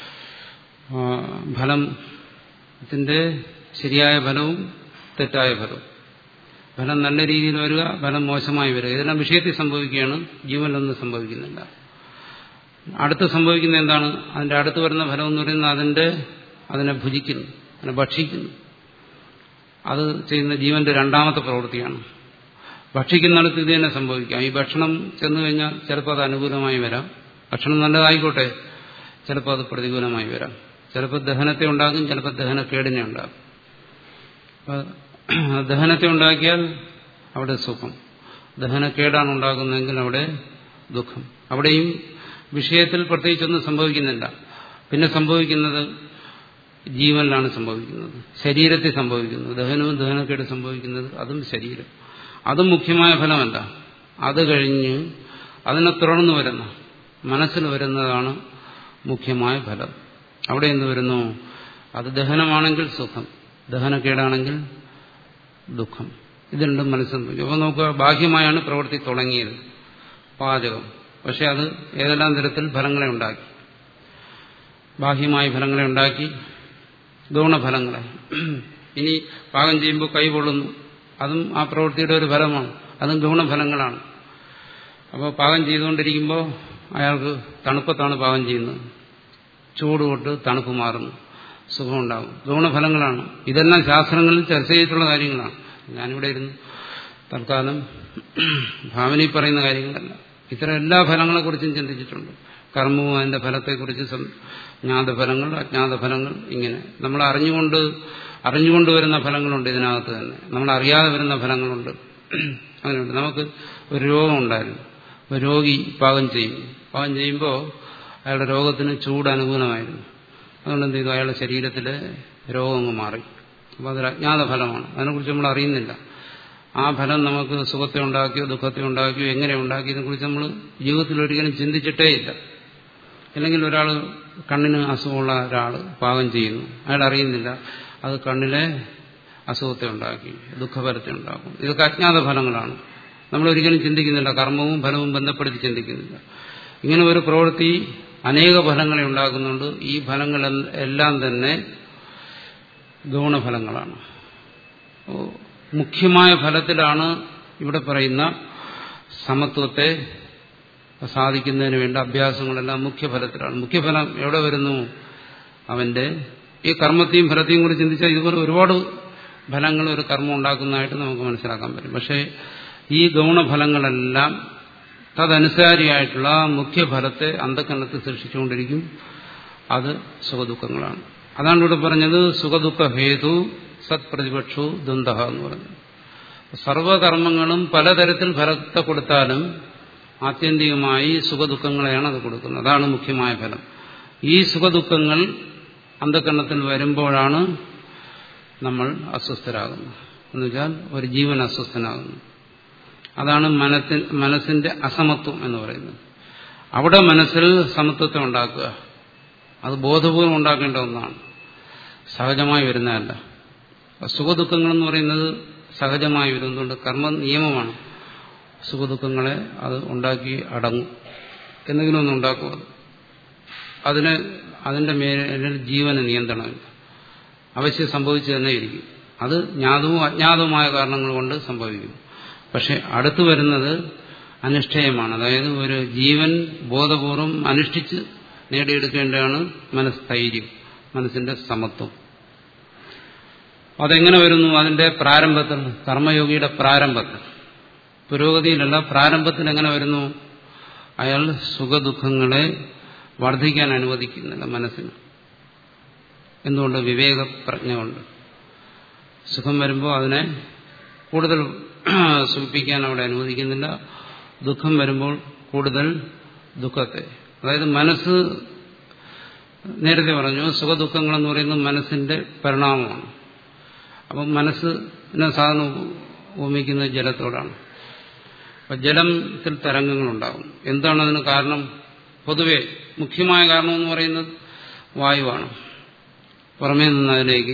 ഫലത്തിന്റെ ശരിയായ ഫലവും തെറ്റായ ഫലവും ഫലം നല്ല രീതിയിൽ വരിക ഫലം മോശമായി വരിക ഇതെല്ലാം വിഷയത്തിൽ സംഭവിക്കുകയാണ് ജീവനിലൊന്നും സംഭവിക്കുന്നില്ല അടുത്ത് സംഭവിക്കുന്ന എന്താണ് അതിന്റെ അടുത്ത് വരുന്ന ഫലം എന്ന് പറയുന്നത് അതിന്റെ അതിനെ ഭുജിക്കുന്നു അതിനെ ഭക്ഷിക്കുന്നു അത് ചെയ്യുന്ന ജീവന്റെ രണ്ടാമത്തെ പ്രവൃത്തിയാണ് ഭക്ഷിക്കുന്നിടത്ത് ഇത് തന്നെ സംഭവിക്കാം ഈ ഭക്ഷണം ചെന്നു കഴിഞ്ഞാൽ ചിലപ്പോൾ അത് അനുകൂലമായി വരാം ഭക്ഷണം നല്ലതായിക്കോട്ടെ ചിലപ്പോൾ അത് പ്രതികൂലമായി വരാം ചിലപ്പോൾ ദഹനത്തെ ഉണ്ടാകും ചിലപ്പോൾ ദഹനക്കേടിനെ ഉണ്ടാകും ദഹനത്തെ ഉണ്ടാക്കിയാൽ അവിടെ സുഖം ദഹനക്കേടാണ് ഉണ്ടാകുന്നതെങ്കിൽ അവിടെ ദുഃഖം അവിടെയും വിഷയത്തിൽ പ്രത്യേകിച്ചൊന്നും സംഭവിക്കുന്നില്ല പിന്നെ സംഭവിക്കുന്നത് ജീവനിലാണ് സംഭവിക്കുന്നത് ശരീരത്തിൽ സംഭവിക്കുന്നത് ദഹനവും ദഹനക്കേട് സംഭവിക്കുന്നത് അതും ശരീരം അതും മുഖ്യമായ ഫലമല്ല അത് കഴിഞ്ഞ് അതിനെ തുടർന്ന് വരുന്ന മനസ്സിൽ വരുന്നതാണ് മുഖ്യമായ ഫലം അവിടെ എന്ത് വരുന്നു അത് ദഹനമാണെങ്കിൽ സുഖം ദഹനക്കേടാണെങ്കിൽ ദുഃഖം ഇത് രണ്ടും മനസ്സിൽ അപ്പോൾ നോക്കുക ബാഹ്യമായാണ് പ്രവൃത്തി തുടങ്ങിയത് പാചകം പക്ഷെ അത് ഏതെല്ലാം തരത്തിൽ ഫലങ്ങളെ ഉണ്ടാക്കി ബാഹ്യമായ ഫലങ്ങളെ ഉണ്ടാക്കി ഗുണഫലങ്ങളെ ഇനി പാകം ചെയ്യുമ്പോൾ കൈ പൊള്ളുന്നു അതും ആ പ്രവൃത്തിയുടെ ഒരു ഫലമാണ് അതും ഗുണഫലങ്ങളാണ് അപ്പോൾ പാകം ചെയ്തുകൊണ്ടിരിക്കുമ്പോൾ അയാൾക്ക് തണുപ്പത്താണ് പാകം ചെയ്യുന്നത് ചൂട് തൊട്ട് തണുപ്പ് മാറുന്നു സുഖമുണ്ടാകും ഗുണഫലങ്ങളാണ് ഇതെല്ലാം ശാസ്ത്രങ്ങളിൽ ചർച്ച ചെയ്തിട്ടുള്ള കാര്യങ്ങളാണ് ഞാനിവിടെ ഇരുന്ന് തൽക്കാലം ഭാവനയിൽ പറയുന്ന കാര്യങ്ങളല്ല ഇത്തരം എല്ലാ ഫലങ്ങളെക്കുറിച്ചും ചിന്തിച്ചിട്ടുണ്ട് കർമ്മവും അതിന്റെ ഫലത്തെക്കുറിച്ച് ജ്ഞാതഫലങ്ങൾ അജ്ഞാതഫലങ്ങൾ ഇങ്ങനെ നമ്മൾ അറിഞ്ഞുകൊണ്ട് അറിഞ്ഞുകൊണ്ട് വരുന്ന ഫലങ്ങളുണ്ട് ഇതിനകത്ത് തന്നെ നമ്മൾ അറിയാതെ വരുന്ന ഫലങ്ങളുണ്ട് അങ്ങനെയുണ്ട് നമുക്ക് ഒരു രോഗം ഉണ്ടായിരുന്നു ഒരു രോഗി പാകം ചെയ്യും പാകം ചെയ്യുമ്പോൾ അയാളുടെ രോഗത്തിന് ചൂട് അനുകൂലമായിരുന്നു അതുകൊണ്ട് എന്ത് ചെയ്തു അയാളുടെ ശരീരത്തിലെ രോഗം അങ്ങ് മാറി അപ്പോൾ അതൊരു അജ്ഞാത ഫലമാണ് അതിനെക്കുറിച്ച് നമ്മൾ അറിയുന്നില്ല ആ ഫലം നമുക്ക് സുഖത്തെ ഉണ്ടാക്കിയോ ദുഃഖത്തെ ഉണ്ടാക്കിയോ എങ്ങനെ ഉണ്ടാക്കിയതിനെ കുറിച്ച് നമ്മൾ ജീവിതത്തിൽ ഒരിക്കലും ചിന്തിച്ചിട്ടേ ഇല്ല അല്ലെങ്കിൽ ഒരാൾ കണ്ണിന് അസുഖമുള്ള ഒരാൾ പാകം ചെയ്യുന്നു അയാൾ അറിയുന്നില്ല അത് കണ്ണിലെ അസുഖത്തെ ഉണ്ടാക്കി ദുഃഖഫലത്തെ ഉണ്ടാക്കും ഇതൊക്കെ അജ്ഞാത ഫലങ്ങളാണ് നമ്മൾ ഒരിക്കലും ചിന്തിക്കുന്നില്ല കർമ്മവും ഫലവും ബന്ധപ്പെടുത്തി ചിന്തിക്കുന്നില്ല ഇങ്ങനെ ഒരു പ്രവൃത്തി അനേക ഫലങ്ങളെ ഉണ്ടാക്കുന്നുണ്ട് ഈ ഫലങ്ങൾ എല്ലാം തന്നെ ഗൗണഫലങ്ങളാണ് മുഖ്യമായ ഫലത്തിലാണ് ഇവിടെ പറയുന്ന സമത്വത്തെ സാധിക്കുന്നതിന് വേണ്ട അഭ്യാസങ്ങളെല്ലാം മുഖ്യഫലത്തിലാണ് മുഖ്യഫലം എവിടെ വരുന്നു അവന്റെ ഈ കർമ്മത്തെയും ഫലത്തെയും കൂടി ചിന്തിച്ചാൽ ഇതുപോലെ ഒരുപാട് ഫലങ്ങൾ ഒരു കർമ്മം ഉണ്ടാക്കുന്നതായിട്ട് നമുക്ക് മനസ്സിലാക്കാൻ പറ്റും പക്ഷേ ഈ ഗൗണഫലങ്ങളെല്ലാം തദനുസാരിയായിട്ടുള്ള മുഖ്യഫലത്തെ അന്ധക്കരണത്തിൽ സൃഷ്ടിച്ചുകൊണ്ടിരിക്കും അത് സുഖദുഃഖങ്ങളാണ് അതാണ് ഇവിടെ പറഞ്ഞത് സുഖദുഃഖ ഹേതു സത് പ്രതിപക്ഷു ദ്വന്ദ് എന്ന് പറഞ്ഞു സർവകർമ്മങ്ങളും പലതരത്തിൽ ഫലത്തെ കൊടുത്താലും ആത്യന്തികമായി സുഖദുഃഖങ്ങളെയാണ് അത് കൊടുക്കുന്നത് അതാണ് മുഖ്യമായ ഫലം ഈ സുഖദുഃഖങ്ങൾ അന്ധകരണത്തിൽ വരുമ്പോഴാണ് നമ്മൾ അസ്വസ്ഥരാകുന്നത് എന്നുവെച്ചാൽ ഒരു ജീവൻ അസ്വസ്ഥനാകുന്നു അതാണ് മനത്തിൽ മനസ്സിന്റെ അസമത്വം എന്ന് പറയുന്നത് അവിടെ മനസ്സിൽ സമത്വത്തെ ഉണ്ടാക്കുക അത് ബോധപൂർവം ഉണ്ടാക്കേണ്ട ഒന്നാണ് സഹജമായി വരുന്നതല്ല സുഖദുഃഖങ്ങൾ എന്ന് പറയുന്നത് സഹജമായി വരുന്നതുകൊണ്ട് കർമ്മ നിയമമാണ് സുഖദുഃഖങ്ങളെ അത് ഉണ്ടാക്കി അടങ്ങും എന്തെങ്കിലും ഒന്ന് ഉണ്ടാക്കും അത് അതിന് അതിന്റെ മേലിൽ ജീവന് നിയന്ത്രണമില്ല അവശ്യം സംഭവിച്ചു തന്നെ ഇരിക്കും അത് ജ്ഞാതവും അജ്ഞാതവുമായ കാരണങ്ങൾ കൊണ്ട് സംഭവിക്കും പക്ഷെ അടുത്തു വരുന്നത് അനുഷ്ഠേയമാണ് അതായത് ഒരു ജീവൻ ബോധപൂർവം അനുഷ്ഠിച്ച് നേടിയെടുക്കേണ്ടതാണ് മനസ്ഥൈര്യം മനസ്സിന്റെ സമത്വം അതെങ്ങനെ വരുന്നു അതിന്റെ പ്രാരംഭത്തിൽ കർമ്മയോഗിയുടെ പ്രാരംഭത്തിൽ പുരോഗതിയിലല്ല പ്രാരംഭത്തിൽ എങ്ങനെ വരുന്നു അയാൾ സുഖദുഃഖങ്ങളെ വർദ്ധിക്കാൻ അനുവദിക്കുന്നില്ല മനസ്സിന് എന്തുകൊണ്ട് വിവേകപ്രജ്ഞ കൊണ്ട് സുഖം വരുമ്പോൾ അതിനെ കൂടുതൽ സുഖിപ്പിക്കാൻ അവിടെ അനുവദിക്കുന്നില്ല ദുഃഖം വരുമ്പോൾ കൂടുതൽ ദുഃഖത്തെ അതായത് മനസ്സ് നേരത്തെ പറഞ്ഞു സുഖദുഃഖങ്ങളെന്ന് പറയുന്നത് മനസ്സിന്റെ പരിണാമമാണ് അപ്പം മനസ്സിനെ സാധാരണ ഉപമിക്കുന്നത് ജലത്തോടാണ് അപ്പൊ ജലത്തിൽ തരംഗങ്ങളുണ്ടാകും എന്താണ് അതിന് കാരണം പൊതുവെ മുഖ്യമായ കാരണം എന്ന് പറയുന്നത് വായുവാണ് പുറമേ നിന്ന് അതിലേക്ക്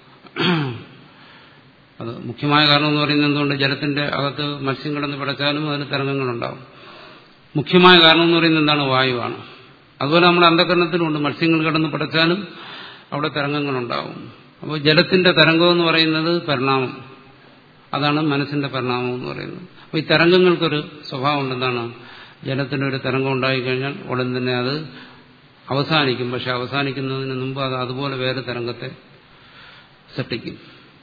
അത് മുഖ്യമായ കാരണം എന്ന് പറയുന്നത് എന്തുകൊണ്ട് ജലത്തിന്റെ അകത്ത് മത്സ്യം കിടന്ന് പിടച്ചാലും അതിന് തരംഗങ്ങളുണ്ടാവും മുഖ്യമായ കാരണം എന്ന് പറയുന്നത് എന്താണ് വായുവാണ് അതുപോലെ നമ്മുടെ അന്ധകരണത്തിലുണ്ട് മത്സ്യങ്ങൾ കിടന്ന് പിടച്ചാലും അവിടെ തരംഗങ്ങളുണ്ടാവും അപ്പോൾ ജലത്തിന്റെ തരംഗം എന്ന് പറയുന്നത് പരിണാമം അതാണ് മനസ്സിന്റെ പരിണാമം എന്ന് പറയുന്നത് അപ്പോൾ ഈ തരംഗങ്ങൾക്കൊരു സ്വഭാവം ഉണ്ടെന്താണ് ജലത്തിനൊരു തരംഗം ഉണ്ടായിക്കഴിഞ്ഞാൽ ഉടൻ തന്നെ അത് അവസാനിക്കും പക്ഷെ അവസാനിക്കുന്നതിന് മുമ്പ് അത് അതുപോലെ വേറെ തരംഗത്തെ സൃഷ്ടിക്കും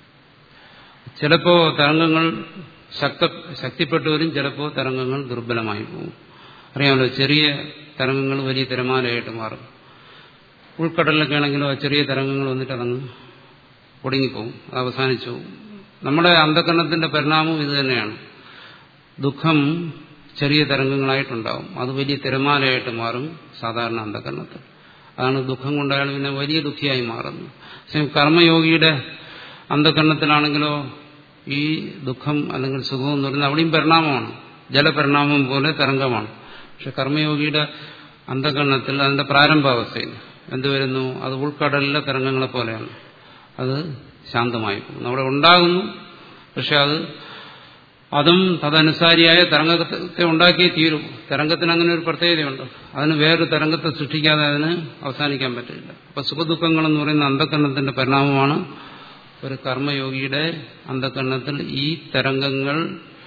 ചിലപ്പോ തരംഗങ്ങൾ ശക്ത ശക്തിപ്പെട്ടു വരും ചിലപ്പോൾ തരംഗങ്ങൾ ദുർബലമായി പോകും അറിയാമല്ലോ ചെറിയ തരംഗങ്ങൾ വലിയ തിരമാലയായിട്ട് മാറും ഉൾക്കടലിലൊക്കെ ആണെങ്കിലും ആ ചെറിയ തരംഗങ്ങൾ വന്നിട്ട് അതങ്ങ് ഒടുങ്ങിപ്പോവും അവസാനിച്ചു പോകും നമ്മുടെ അന്ധകരണത്തിന്റെ പരിണാമം ഇത് തന്നെയാണ് ദുഃഖം ചെറിയ തരംഗങ്ങളായിട്ടുണ്ടാവും അത് വലിയ തിരമാലയായിട്ട് മാറും സാധാരണ അന്ധകരണത്തിൽ അതാണ് ദുഃഖം കൊണ്ടയാൾ പിന്നെ വലിയ ദുഃഖിയായി മാറുന്നു പക്ഷേ കർമ്മയോഗിയുടെ അന്ധകരണത്തിലാണെങ്കിലോ ഈ ദുഃഖം അല്ലെങ്കിൽ സുഖം എന്ന് പറയുന്നത് അവിടെയും പരിണാമമാണ് ജലപരിണാമം പോലെ തരംഗമാണ് പക്ഷെ കർമ്മയോഗിയുടെ അന്ധകരണത്തിൽ അതിന്റെ പ്രാരംഭാവസ്ഥയിൽ എന്തുവരുന്നു അത് ഉൾക്കടലിലെ തരംഗങ്ങളെ പോലെയാണ് അത് ശാന്തമായി പോകുന്നു അവിടെ ഉണ്ടാകുന്നു പക്ഷെ അത് അതും തദനുസാരിയായ തരംഗത്തെ ഉണ്ടാക്കിയേ തീരും തരംഗത്തിന് അങ്ങനെ ഒരു പ്രത്യേകതയുണ്ട് അതിന് വേറൊരു തരംഗത്തെ സൃഷ്ടിക്കാതെ അതിന് അവസാനിക്കാൻ പറ്റില്ല അപ്പൊ സുഖദുഃഖങ്ങൾ എന്ന് പറയുന്ന അന്ധകരണത്തിന്റെ പരിണാമമാണ് ഒരു കർമ്മയോഗിയുടെ അന്ധകരണത്തിൽ ഈ തരംഗങ്ങൾ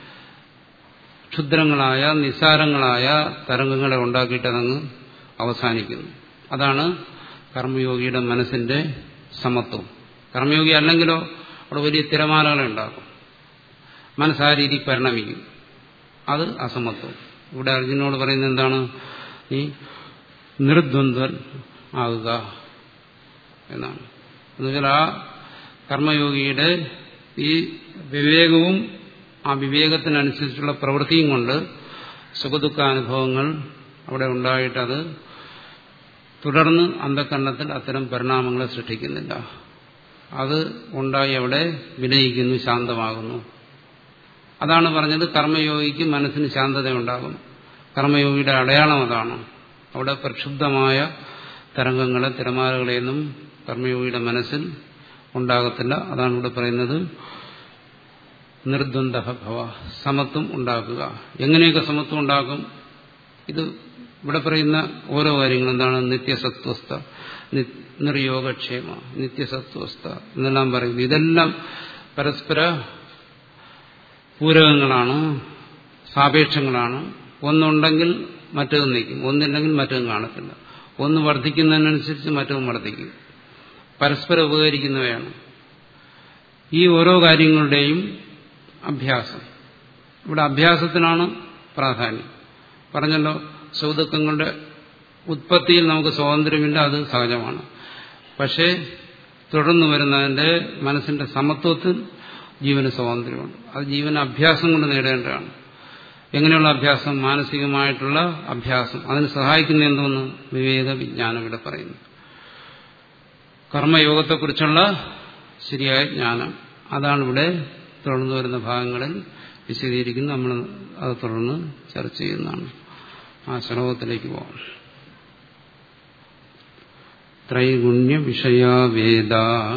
ക്ഷുദ്രങ്ങളായ നിസ്സാരങ്ങളായ തരംഗങ്ങളെ ഉണ്ടാക്കിയിട്ട് അതങ്ങ് അവസാനിക്കുന്നു അതാണ് കർമ്മയോഗിയുടെ മനസ്സിന്റെ സമത്വം കർമ്മയോഗി അല്ലെങ്കിലോ അവിടെ വലിയ തിരമാലകളെ ഉണ്ടാക്കും മനസ്സാ രീതി പരിണമിക്കും അത് അസമത്വം ഇവിടെ അർജുനോട് പറയുന്നത് എന്താണ് നീ നിർദ്വന്ദ്വൻ ആകുക എന്നാണ് എന്നുവെച്ചാൽ ആ കർമ്മയോഗിയുടെ ഈ വിവേകവും ആ വിവേകത്തിനനുസരിച്ചുള്ള പ്രവൃത്തിയും കൊണ്ട് സുഖദുഃഖാനുഭവങ്ങൾ അവിടെ ഉണ്ടായിട്ടത് തുടർന്ന് അന്ധകരണത്തിൽ അത്തരം പരിണാമങ്ങളെ സൃഷ്ടിക്കുന്നില്ല അത് ഉണ്ടായി അവിടെ വിലയിക്കുന്നു ശാന്തമാകുന്നു അതാണ് പറഞ്ഞത് കർമ്മയോഗിക്ക് മനസ്സിന് ശാന്തത ഉണ്ടാകും കർമ്മയോഗിയുടെ അടയാളം അതാണ് അവിടെ പ്രക്ഷുബ്ധമായ തരംഗങ്ങളെ തിരമാലകളെയൊന്നും കർമ്മയോഗിയുടെ മനസ്സിൽ ഉണ്ടാകത്തില്ല അതാണ് ഇവിടെ പറയുന്നത് നിർദ്വന്ദ് ഭവ സമത്വം ഉണ്ടാക്കുക എങ്ങനെയൊക്കെ സമത്വം ഉണ്ടാക്കും ഇത് ഇവിടെ പറയുന്ന ഓരോ കാര്യങ്ങളും എന്താണ് നിത്യസത്വസ്ഥ നിർയോഗക്ഷേമ നിത്യസത്വസ്ഥ എന്നെല്ലാം പറയുന്നു ഇതെല്ലാം പരസ്പര പൂരകങ്ങളാണ് സാപേക്ഷങ്ങളാണ് ഒന്നുണ്ടെങ്കിൽ മറ്റതും നിൽക്കും ഒന്നില്ലെങ്കിൽ മറ്റതും കാണത്തില്ല ഒന്ന് വർദ്ധിക്കുന്നതിനനുസരിച്ച് മറ്റതും വർദ്ധിക്കും പരസ്പരം ഉപകരിക്കുന്നവയാണ് ഈ ഓരോ കാര്യങ്ങളുടെയും അഭ്യാസം ഇവിടെ അഭ്യാസത്തിനാണ് പ്രാധാന്യം പറഞ്ഞല്ലോ സുഖദുഃഖങ്ങളുടെ ഉത്പത്തിയിൽ നമുക്ക് സ്വാതന്ത്ര്യമില്ല അത് സഹജമാണ് പക്ഷേ തുടർന്ന് വരുന്നതിന്റെ മനസ്സിന്റെ സമത്വത്തിൽ ജീവന് സ്വാതന്ത്ര്യമുണ്ട് അത് ജീവന് അഭ്യാസം കൊണ്ട് നേടേണ്ടതാണ് എങ്ങനെയുള്ള അഭ്യാസം മാനസികമായിട്ടുള്ള അഭ്യാസം അതിന് സഹായിക്കുന്ന എന്തോന്ന് വിവേക വിജ്ഞാനം ഇവിടെ പറയുന്നു കർമ്മയോഗത്തെക്കുറിച്ചുള്ള ശരിയായ ജ്ഞാനം അതാണ് ഇവിടെ തുടർന്ന് വരുന്ന ഭാഗങ്ങളിൽ വിശദീകരിക്കുന്നത് നമ്മൾ അത് തുടർന്ന് ചർച്ച ചെയ്യുന്നതാണ് ആ ശ്ലോകത്തിലേക്ക് പോകാം ത്രൈഗുണ്യ വിഷയാ വേദ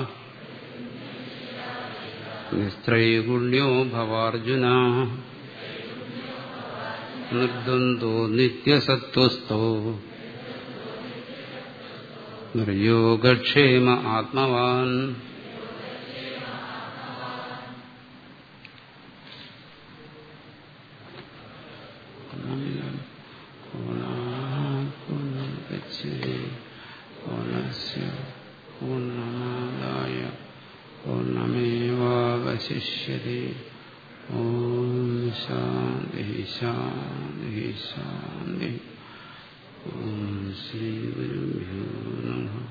നിസ്ത്രൈഗുണ്യോ ഭവാർജുന നിർദ്വന്ദ്വോ നിത്യസത്വസ്ഥോ നിർയോഗക്ഷേമ ആത്മവാൻ പൂർണ്ണമാദായ പൂർണ്ണമേവാവശിഷ്യത്തെ ഓം ശാന്തി ശാന്തി ശാന്തി ഓം ശ്രീ ഗുരുഭ്യോ നമ